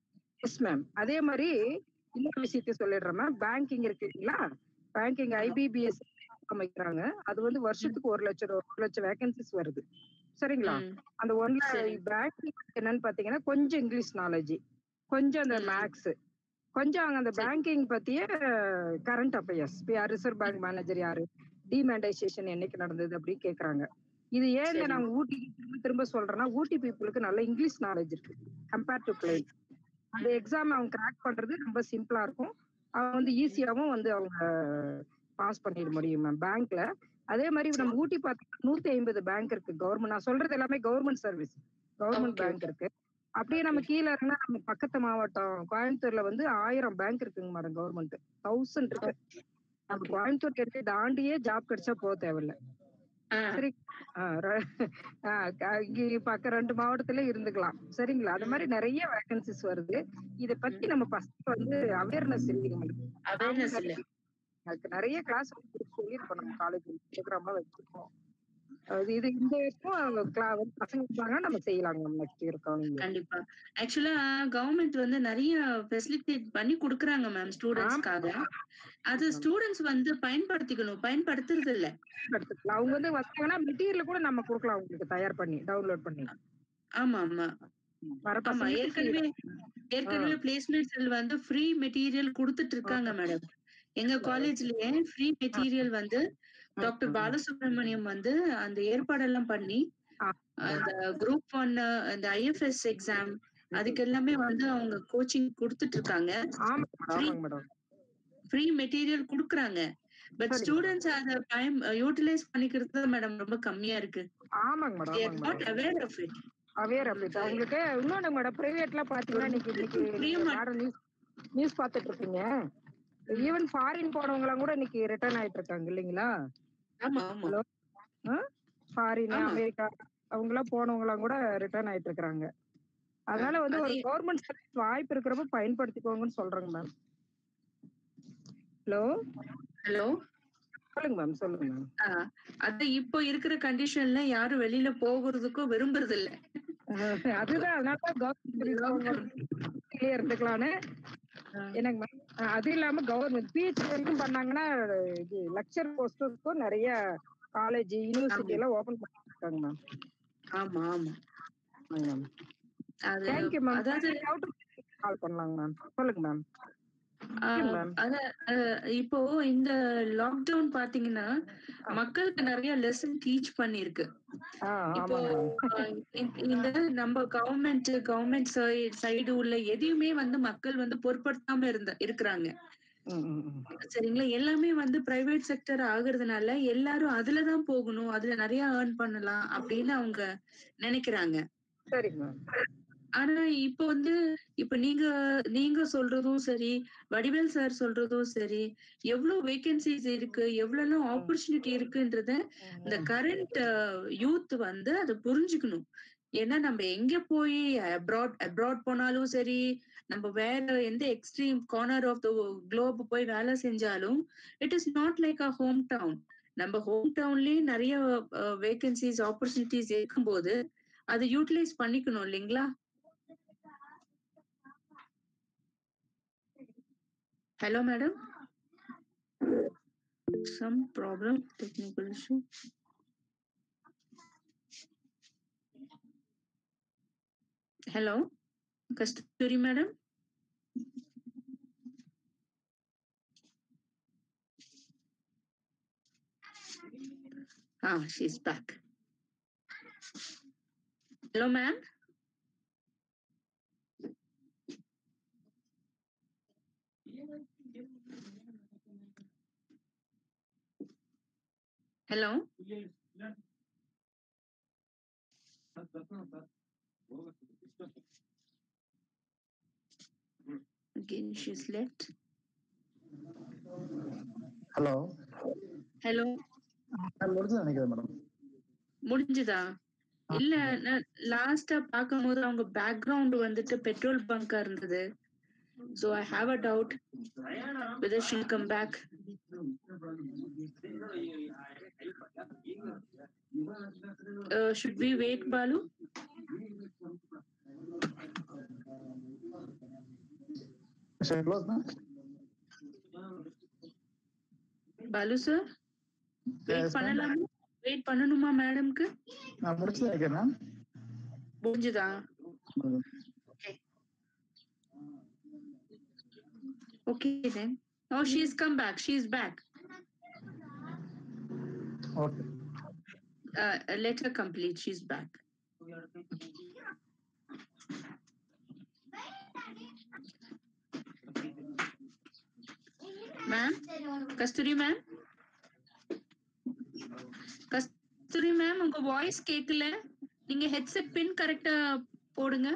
எஸ் மேம் அதே மாதிரி இன்னொரு விஷயத்தை சொல்லிடுறேன் மேம் பேங்கிங் இருக்கு இல்லைங்களா பேங்கிங் ஐபிபிஎஸ் அமைக்கிறாங்க அது வந்து வருஷத்துக்கு ஒரு லட்சம் ரூபா- ஒரு லட்சம் வேகன்சிஸ் வருது சரிங்களா ம். அந்த ஒன்ல சரி. பேங்கிங் என்னன்னு பாத்தீங்கன்னா கொஞ்சம் இங்கிலீஷ் நாலேஜ் கொஞ்சம் அந்த ம். மேக்ஸ் கொஞ்சம் அங்க அந்த பேங்கிங் பத்திய கரண்ட் அஃபேர்ஸ் யார் ரிசர்வ் பேங்க் மேனேஜர் யாரு டிமேண்டைசேஷன் என்னைக்கு நடந்தது அப்படின்னு கேக்குறாங்க இது ஏன் சரி. நாங்க ஊட்டி திரும்ப திரும்ப சொல்றேன்னா ஊட்டி பீப்புளுக்கு நல்ல இங்கிலீஷ் நாலேஜ் இருக்கு கம்பேர்ட் டு பிளேன் அந்த எக்ஸாம் அவங்க கிராக் பண்றது ரொம்ப சிம்பிளா இருக்கும் அவங்க வந்து ஈஸியாவும் வந்து அவங்க பாஸ் பண்ணிட முடியும் மேம் பேங்க்ல அதே மாதிரி நம்ம ஊட்டி பார்த்தீங்கன்னா நூத்தி ஐம்பது பேங்க் இருக்கு கவர்மெண்ட் நான் சொல்றது எல்லாமே government service government Okay. Bank இருக்கு அப்படியே நம்ம கீழே இருந்தா நம்ம பக்கத்து மாவட்டம் கோயம்புத்தூர்ல வந்து ஆயிரம் பேங்க் இருக்குங்க மேடம் கவர்மெண்ட் தௌசண்ட் இருக்கு நம்ம கோயம்புத்தூர் கிட்ட தாண்டியே ஜாப் கிடைச்சா போக தேவையில்ல ஆ, சரி ஆ, ர- ஆ, க- இங்க பக்க ரெண்டு மாவட்டத்துல இருந்துக்கலாம் சரிங்களா அது மாதிரி நிறைய வேகன்சிஸ் வருது இத பத்தி நம்ம ஃபர்ஸ்ட் வந்து அவேர்னஸ் இல்லைங்க madam. awareness இல்ல அதுக்கு நிறைய கிளாஸ் சொல்லியிருக்கோம் நம்ம காலேஜ் ப்ரோக்ராம்லாம் வச்சிருக்கோம் அது இது இந்த வருஷம் கிளா வந்து பசங்க இருக்காங்க நம்ம செய்யலாங்க நம்ம நெக்ஸ்ட் இயர் காலேஜ் கண்டிப்பா ஆக்சுவலா கவர்மெண்ட் வந்து நிறைய ஃபெசிலிட்டேட் பண்ணி கொடுக்குறாங்க மேம் ஸ்டூடெண்ட்ஸ்க்காக அது ஸ்டூடெண்ட்ஸ் வந்து பயன்படுத்திக்கணும் பயன்படுத்துறது இல்ல எடுத்துக்கலாம் அவங்க வந்து வந்தாங்கன்னா மெட்டீரியல் கூட நம்ம கொடுக்கலாம் அவங்களுக்கு தயார் பண்ணி டவுன்லோட் பண்ணி ஆமா ஆமா வர ஆமா பசங்களுக்கு ஏற்கனவே ஏற்கனவே பிளேஸ்மெண்ட் செல் வந்து ஃப்ரீ மெட்டீரியல் கொடுத்துட்டு இருக்காங்க மேடம் எங்க காலேஜ்லயே ஃப்ரீ மெட்டீரியல் வந்து டாக்டர் பாலசுப்ரமணியம் வந்து அந்த ஏற்பாடெல்லாம் பண்ணி அந்த குரூப் ஒன் அந்த ஐஎஃப்எஸ் எக்ஸாம் அதுக்கு எல்லாமே வந்து அவங்க கோச்சிங் கொடுத்துட்டு இருக்காங்க ஆமா ஆமாங்க மேடம் ஃப்ரீ மெட்டீரியல் குடுக்குறாங்க பட் சரி. ஸ்டூடெண்ட்ஸ் அத பயன் யூட்டிலைஸ் பண்ணிக்கிறது மேடம் ரொம்ப கம்மியா இருக்கு ஆமாங்க மேடம் they are ஆமாங்க not madam aware of it aware அப்படி அவங்களுக்கு இன்னொன்னு மேடம் பிரைவேட்ல பாத்தீங்கன்னா இன்னைக்கு இன்னைக்கு புரிய மாட்டேங்குது. நியூஸ் நியூஸ் பார்த்துட்டு இருப்பீங்க ஈவன் ஃபாரின் போனவங்க எல்லாம் கூட இன்னைக்கு ரிட்டர்ன் ஆயிட்டு இருக்காங்க இல்லைங்களா ஆமா ஆமா ஹலோ ஃபாரின் ஆமா. அமெரிக்கா அவங்க எல்லாம் போனவங்க எல்லாம் கூட ரிட்டர்ன் ஆயிட்டு இருக்காங்க அதனால வந்து ஒரு அதே- கவர்மெண்ட் சர்வீஸ் வாய்ப்பு இருக்கிறப்ப பயன்படுத்திக்கோங்கன்னு சொல்றேங்க மேம் ஹலோ ஹலோ சொல்லுங்க மேம் சொல்லுங்க மேம் அது இப்போ இருக்கிற கண்டிஷன்ல யாரும் வெளியில போகிறதுக்கும் விரும்புறது இல்ல அதுதான் அதனால கவர்மெண்ட் இருந்துக்கலான்னு என்னங்க மேம் அது இல்லாம கவர்மெண்ட் பிஹெச் வரைக்கும் பண்ணாங்கன்னா இது லெக்சர் போஸ்டர்ஸ்க்கும் நிறைய காலேஜ் யூனிவர்சிட்டி எல்லாம் ஓபன் பண்ணிருக்காங்க மேம் ஆமா ஆமா மேம் அது தேங்க்யூ மேம் அதாவது கால் பண்ணலாங்க மேம் சொல்லுங்க மேம் ஆஹ், ma'am. அத அஹ், இப்போ இந்த லாக்டவுன் பாத்தீங்கன்னா மக்களுக்கு நிறைய லெசன் டீச் பண்ணிருக்கு இப்போ ஆஹ், இந்த- இந்த நம்ம கவர்மெண்ட் கவர்மெண்ட் சைடு உள்ள எதையுமே வந்து மக்கள் வந்து பொருட்படுத்தாம இருந்த இருக்கிறாங்க சரிங்களா எல்லாமே வந்து பிரைவேட் செக்டர் ஆகுறதுனால எல்லாரும் அதுலதான் போகணும் அதுல நிறைய ஏர்ன் பண்ணலாம் அப்படின்னு அவங்க நினைக்கிறாங்க சரிங்க மேம் ஆனா இப்ப வந்து இப்ப நீங்க நீங்க சொல்றதும் சரி வடிவேல் சார் சொல்றதும் சரி எவ்வளவு வேகன்சிஸ் இருக்கு எவ்வளவு ஆப்பர்ச்சுனிட்டி இருக்குன்றத இந்த கரண்ட் யூத் வந்து அதை புரிஞ்சுக்கணும் ஏன்னா நம்ம எங்க போய் அப்ராட் அப்ராட் போனாலும் சரி நம்ம வேற எந்த extreme corner of the globe போய் வேலை செஞ்சாலும் it is not like a home town நம்ம ஹோம் டவுன்லயே நிறைய வேகன்சிஸ் ஆப்பர்ச்சுனிட்டிஸ் இருக்கும்போது அதை யூட்டிலைஸ் பண்ணிக்கணும் இல்லைங்களா Hello, madam. Some problem, technical issue. Hello, Kasturi madam. Ah, she's back. Hello, ma'am. Hello. Again, she's left. Hello Hello. நான் முடிஞ்சு நினைக்கிறேன் மேடம் முடிஞ்சுதா இல்ல நான் லாஸ்டா பார்க்கும்போது அவங்க பேக்ரவுண்ட் வந்துட்டு பெட்ரோல் பங்கா இருந்தது so i have a doubt whether she'll come back uh, should we wait balu சரி close ma'am balu sir wait Yes, ma'am. பண்ணலாமா வெயிட் பண்ணணுமா மேடம்க்கு நான் முடிச்சு நினைக்கிறேன் மேம் முடிஞ்சுதா okay then oh she's come back she's back okay uh, let her complete she's back ma'am Kasturi ma'am Kasturi ma'am உங்க voice கேட்கல நீங்க ஹெட்செட் பின் கரெக்டா போடுங்க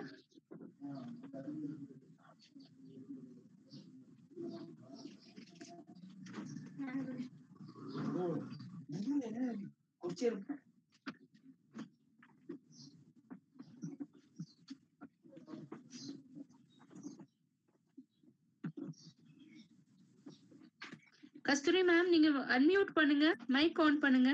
கஸ்தூரி மேம் நீங்க அன்மியூட் பண்ணுங்க மைக் ஆன் பண்ணுங்க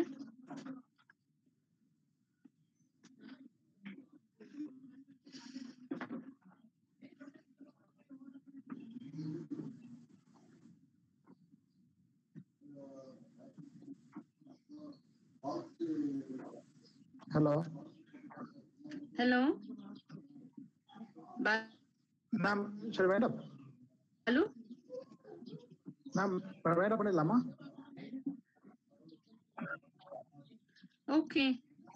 ஹலோ ஹலோ மேம் சரி வேண்டாம் ஹலோ மேம் வேண்டாம் பண்ணிடலாமா ஓகே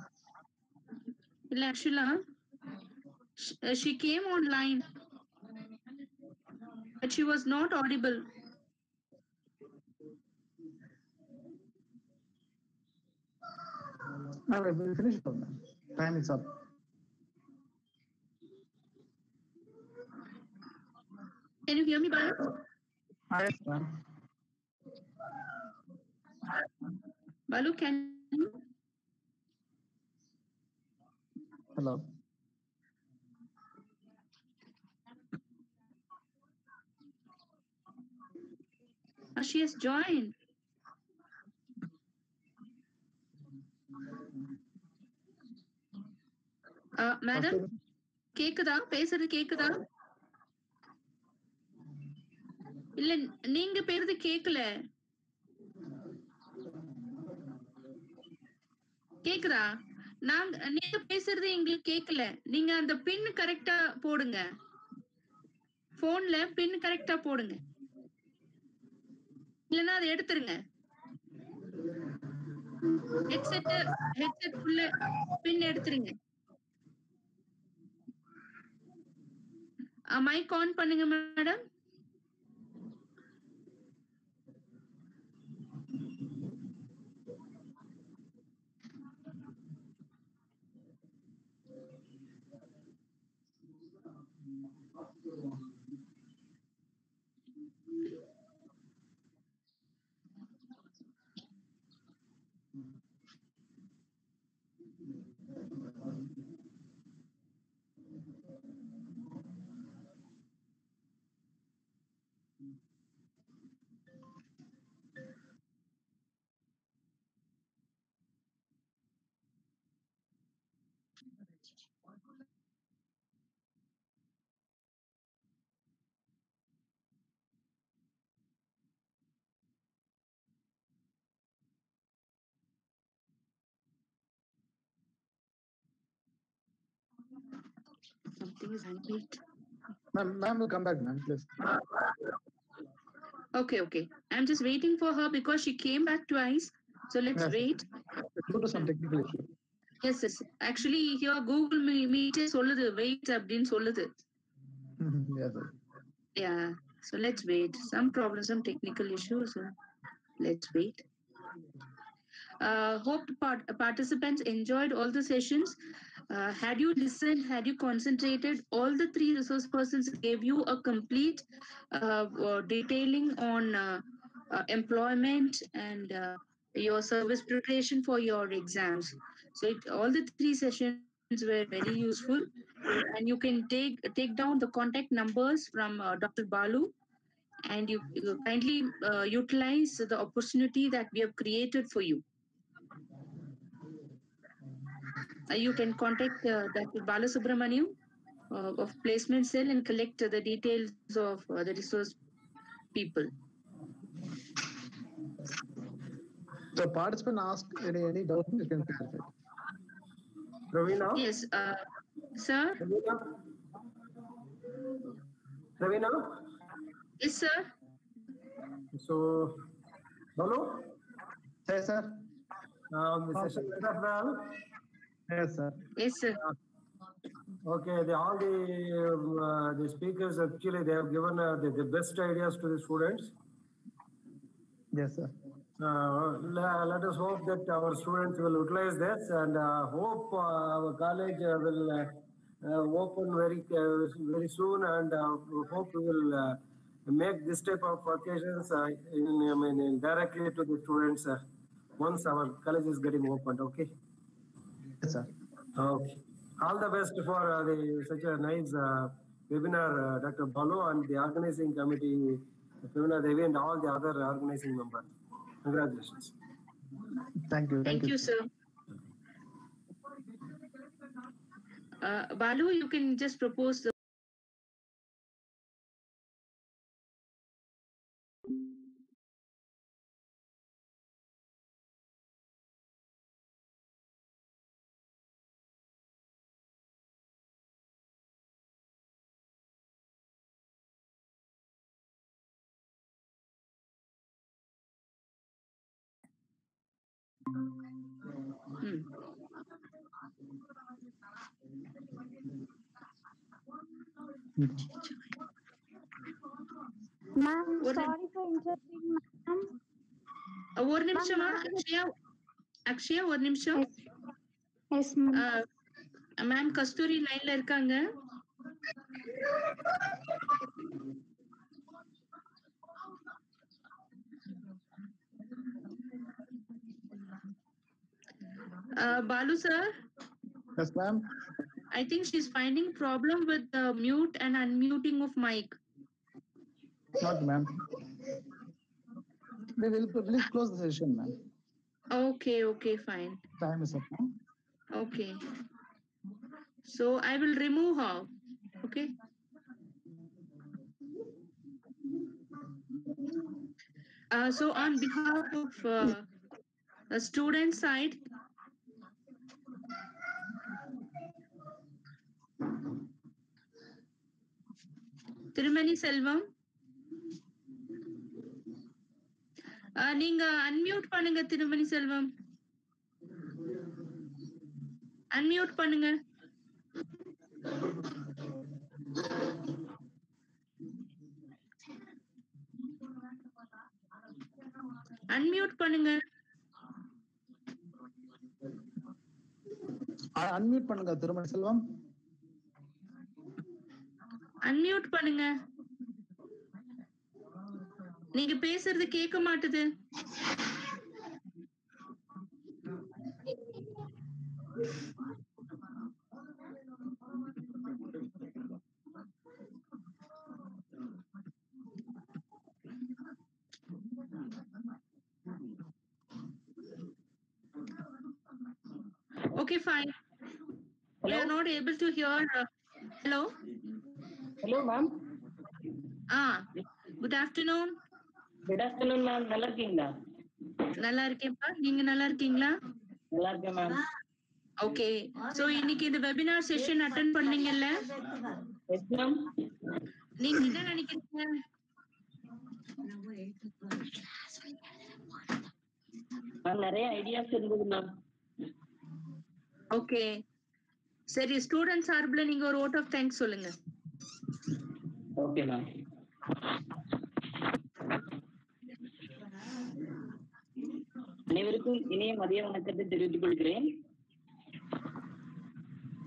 இல்ல ஆக்சுவலா she came online but she was not audible ma'am finish ma'am time is up can you hear me Balu? Yes ma'am Balu can you hello Ah, she has joined uh, madam கேக்குதா பேசுறது கேக்குதா இல்ல நீங்க பேசுறது கேக்கல கேக்குதா நாங்க நீங்க பேசுறது எங்களுக்கு கேக்கல நீங்க அந்த பின் கரெக்டா போடுங்க போன்ல பின் கரெக்டா போடுங்க இல்லனா அதை எடுத்துருங்க ஹெட்செட் ஹெட்செட் உள்ள பின் எடுத்துருங்க மைக் ஆன் பண்ணுங்க madam Something is unmute. Ma'am, ma'am will come back, ma'am, please. Okay, okay. I'm just waiting for her because she came back twice. So let's Yes. wait. Due to some technical issue. Yes, yes. Actually, here Google Me- Meet சொல்லுது wait அப்படின்னு சொல்லுது. yes, sir. Yeah. So let's wait. Some problems, some technical issues. So let's wait. Uh, hope part- participants enjoyed all the sessions. Uh, had you listened, had you concentrated, all the three resource persons gave you a complete uh, uh, detailing on uh, uh, employment and uh, your service preparation for your exams. So it, all the three sessions were very useful, and you can take take down the contact numbers from uh, Dr. Balu, and you, you kindly uh, utilize the opportunity that we have created for you. Uh, you can contact uh, Dr. Balasubramaniam uh, of placement cell and collect uh, the details of uh, the resource people. So participant ask any, any doubt, you can clarify. Ravina? Yes, uh, sir. Ravina? Yes, sir. So, Balu? Yes, sir. Um, the session went up well. Yes, sir. Yes, sir. Okay, the, all the, um, uh, the speakers actually, they have given uh, the, the best ideas to the students. Yes, sir. Uh, le- let us hope that our students will utilize this and uh, hope uh, our college uh, will uh, uh, open very uh, very soon and uh, hope we will uh, make this type of occasions uh, in, I mean, in directly to the students uh, once our college is getting opened. Okay. Yes, sir. Okay. All the best for uh, the such a nice uh, webinar, uh, Dr. Balu and the organizing committee, Pavina Devi and all the other organizing members. Congratulations. Thank you. Thank you, sir. Uh, Balu, you can just propose the Hmm. Ma'am, sorry for interrupting, ma'am. Uh, ஒரு நிமிஷமா அக்ஷயா அக்ஷயா ஒரு நிமிஷம் yes ma'am கஸ்தூரி லைன்ல இருக்காங்க Uh, Balu sir, Yes, ma'am. I think she's finding problem with the mute and unmuting of mic. Not, ma'am. We will please close the session, ma'am. Okay, okay, fine. Time is up, ma'am. Okay. So I will remove her. Okay. Uh, so on behalf of uh, the student side, திருமணி செல்வம் அஹ், நீங்க unmute பண்ணுங்க Thirumani Selvam unmute பண்ணுங்க unmute பண்ணுங்க unmute பண்ணுங்க Thirumani Selvam unmute பண்ணுங்க நீங்க பேசுறது கேட்க மாட்டுது Okay, fine. We are not able to hear. uh, hello. Hello, ma'am. Ah, good afternoon. Good afternoon ma'am நல்லா இருக்கீங்களா நல்லா இருக்கேன்ப்பா நீங்க நல்லா இருக்கீங்களா நல்லா இருக்கேன் மேம் ஓகே சோ இன்னைக்கு இந்த வெபினார் செஷன் அட்டென்ட் பண்ணீங்கல்ல எஸ் மேம் நீங்க என்ன நினைக்கிறீங்க மேம் நிறைய ஐடியாஸ் இருந்தது மேம் ஓகே சரி ஸ்டூடெண்ட் சார்பில் நீங்க ஒரு ஓட் ஆஃப் தேங்க்ஸ் சொல்லுங்க ஓகே மேம் அனைவருக்கும் இனிய மதிய வணக்கத்தை தெரிவித்துக் கொள்கிறேன்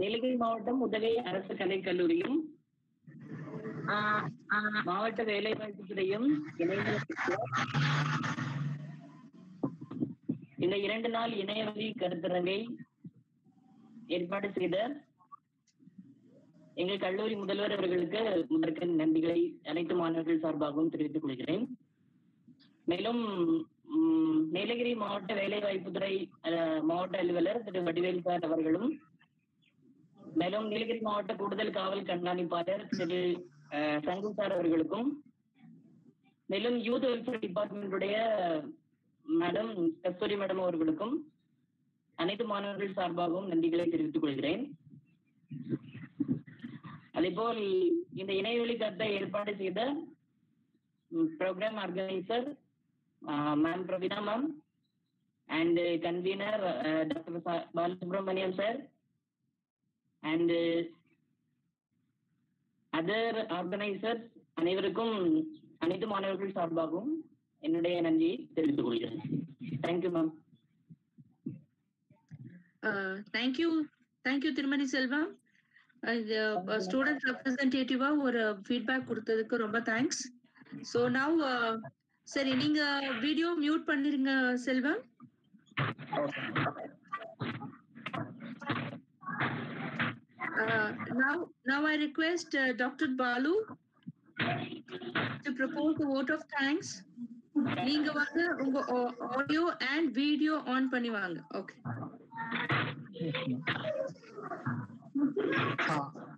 நீலகிரி மாவட்டம் உதகை அரசு கலைக் கல்லூரியும் ஆஹ் ஆஹ் மாவட்ட வேலைவாய்ப்பு துறையும் இணைந்து இந்த இரண்டு நாள் இணையவழி கருத்தரங்கை ஏற்பாடு செய்த எங்கள் கல்லூரி முதல்வர் அவர்களுக்கு முதற்க நன்றிகளை அனைத்து மாணவர்கள் சார்பாகவும் தெரிவித்துக் கொள்கிறேன் மேலும் உம், நீலகிரி மாவட்ட வேலைவாய்ப்புத்துறை அஹ், மாவட்ட அலுவலர் திரு வடிவேல் சார் அவர்களும் மேலும் நீலகிரி மாவட்ட கூடுதல் காவல் கண்காணிப்பாளர் திரு அஹ், சங்கு சார் அவர்களுக்கும் மேலும் யூத் வெல்ஃபேர் டிபார்ட்மெண்டுடைய மேடம் கஸ்தூரி மேடம் அவர்களுக்கும் அனைத்து மாணவர்கள் சார்பாகவும் நன்றிகளை தெரிவித்துக் கொள்கிறேன் அதேபோல் இந்த இணையவழி கருத்தை ஏற்பாடு செய்த programme organiser ma'am Praveena ma'am and convener doctor Balasubramaniam sir and other organisers அனைவருக்கும் அனைத்து மாணவர்கள் சார்பாகவும் என்னுடைய நன்றியை தெரிவித்துக் கொள்கிறேன் thank you ma'am Uh, thank you, thank you, Thirumani Selvam. இந்த ஸ்டூடெண்ட் ரெப்ரசன்டேட்டிவா ஒரு ஃபீட்பேக் கொடுத்ததுக்கு ரொம்ப தேங்க்ஸ் ஸோ நவ் சரி நீங்க வீடியோ மியூட் பண்ணிருங்க செல்வம் Uh, now, now I request uh, Dr. Balu to propose a vote of thanks. நீங்க வந்து உங்க ஆடியோ அண்ட் வீடியோ ஆன் பண்ணி வாங்க ஓகே ஆ.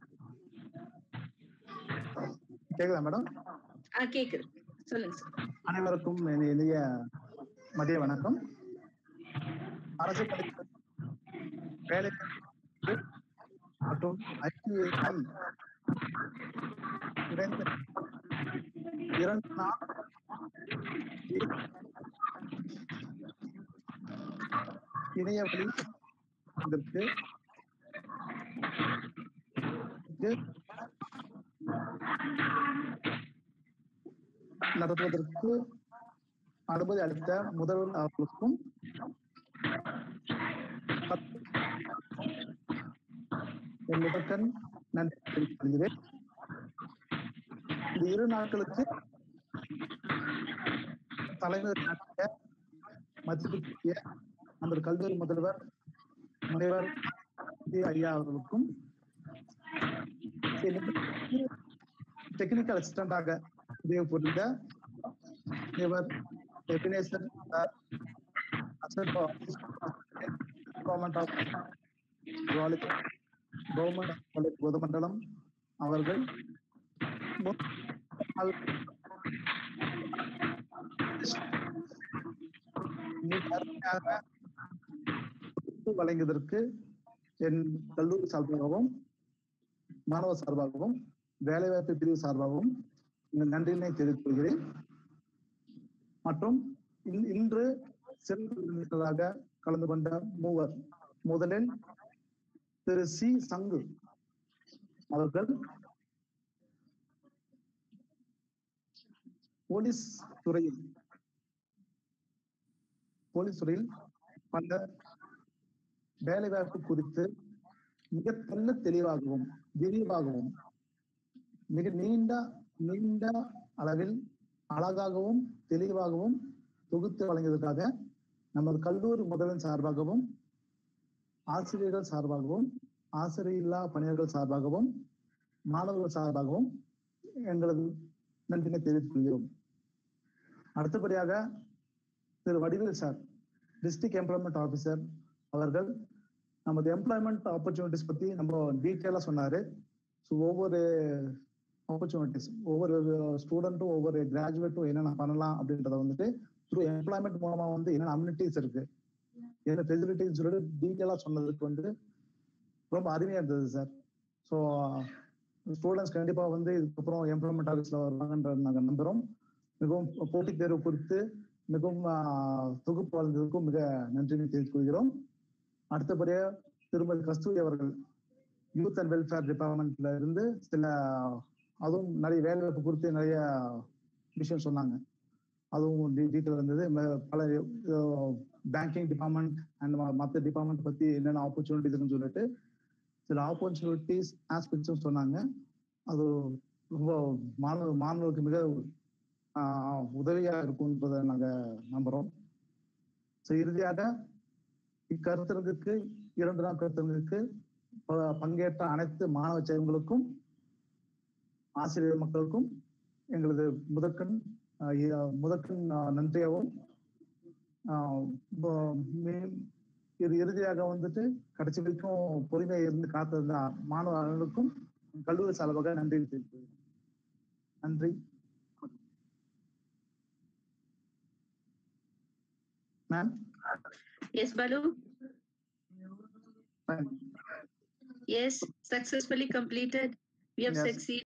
கேக்குதா மேடம் ஆ கேக்குது சொல்லுங்க சார் அனைவருக்கும் என் இனிய மதிய வணக்கம் அரசு கல்வி வேலை மற்றும் ஐடிஐ இணைந்து இரண்டு நாள் இணைய வழி இதற்கு இது நடத்துவதற்கு அனுமதி அளித்த முதல்வர் அவர்களுக்கும் என் முதற்கண் நன்றி தெரிவித்துக் கொள்கிறேன் இந்த இரு நாட்களுக்கு தலைமை நடத்திய மதிப்புக்குரிய நமது கல்லூரி முதல்வர் முனைவர் டி. ஐயா அவர்களுக்கும் டெக்னிக்கல் அசிஸ்டண்டாக உதவி புரிந்த இவர் Ebenezer government of government college பொதுமண்டலம் அவர்கள் மு- al- மிக அருமையாக ஒத்துழைப்பு வழங்கியதற்கு என் கல்லூரி சார்பாகவும் மாணவர் சார்பாகவும் வேலைவாய்ப்பு பிரிவு சார்பாகவும் இந்த நன்றியினை தெரிவித்துக் கொள்கிறேன் மற்றும் இன்- இன்று சிறப்பு விருந்தினராக கலந்து கொண்ட மூவர் முதலில் திரு சி சங்கு அவர்கள் போலீஸ் துறையில் போலீஸ் துறையில் பல வேலைவாய்ப்பு குறித்து மிக தெல்ல தெளிவாகவும் விரிவாகவும் மிக நீண்ட நீண்ட அளவில் அழகாகவும் தெளிவாகவும் தொகுத்து வழங்கியதற்காக நமது கல்லூரி முதல்வன் சார்பாகவும் ஆசிரியர்கள் சார்பாகவும் ஆசிரியர் இல்லா பணியாளர்கள் சார்பாகவும் மாணவர்கள் சார்பாகவும் எங்களது நன்றினை தெரிவித்துக் கொள்கிறோம் அடுத்தபடியாக Thiru Vadivel sir district employment officer அவர்கள் நமது எம்ப்ளாய்மெண்ட் ஆப்பர்ச்சுனிட்டிஸ் பத்தி நம்ம டீட்டெயிலா சொன்னாரு ஸோ ஒவ்வொரு ஆப்பர்ச்சுனிட்டிஸ் ஒவ்வொரு ஸ்டூடெண்ட்டும் ஒவ்வொரு கிராஜுவேட்டும் என்னென்ன பண்ணலாம் அப்படின்றத வந்துட்டு த்ரூ எம்ப்ளாய்மெண்ட் மூலமா வந்து என்னென்ன அம்யூனிட்டிஸ் இருக்கு என்ன ஃபெசிலிட்டிஸ் சொல்லிட்டு டீட்டெயிலா சொன்னதுக்கு வந்து ரொம்ப அருமையா இருந்தது சார் ஸோ ஸ்டூடெண்ட்ஸ் கண்டிப்பா வந்து இதுக்கப்புறம் எம்ப்ளாய்மெண்ட் ஆஃபீஸ்ல வருவாங்கன்ற நாங்கள் நம்புறோம் மிகவும் போட்டித் தேர்வு குறித்து மிகவும் ஆஹ், தொகுப்பு வழங்குவதற்கும் மிக நன்றி தெரிவித்துக் கொள்கிறோம் அடுத்தபடியா திருமதி கஸ்தூரி அவர்கள் யூத் அண்ட் வெல்ஃபேர் டிபார்ட்மெண்ட்ல இருந்து சில அதுவும் நிறைய வேலைவாய்ப்பு குறித்து நிறைய விஷயம் சொன்னாங்க அதுவும் டீட்டெயில் இருந்தது ம- பல பேங்கிங் டிபார்ட்மெண்ட் அண்ட் மற்ற டிபார்ட்மெண்ட் பத்தி என்னென்ன ஆப்பர்ச்சுனிட்டிஸ் இருக்குன்னு சொல்லிட்டு சில ஆப்பர்ச்சுனிட்டிஸ் ஆஸ்பெக்ட்ஸும் சொன்னாங்க அது ரொம்ப மாணவ மாணவர்களுக்கு மிக ஆஹ், உதவியா இருக்கும் என்பதை நாங்க நம்புறோம் ஸோ இறுதியாக இக்கருத்தரங்குக்கு இரண்டு நாள் கருத்தரங்குக்கு ப- பங்கேற்ற அனைத்து மாணவ செல்வங்களுக்கும் ஆசிரியர் மக்களுக்கும் எங்களது முதற்கண் ஆஹ், இ- முதற்கண் ஆஹ், நன்றியாகவும் ஆஹ், ப- மே- இது இறுதியாக வந்துட்டு கடைசி வரைக்கும் பொறுமையா இருந்து காத்திருந்த மாணவ அனைவருக்கும் கல்லூரி சார்பாக நன்றி தெரிவித்துக்கிறேன் நன்றி ma'am Yes, Balu? Yes, successfully completed. We have Yes. succeeded.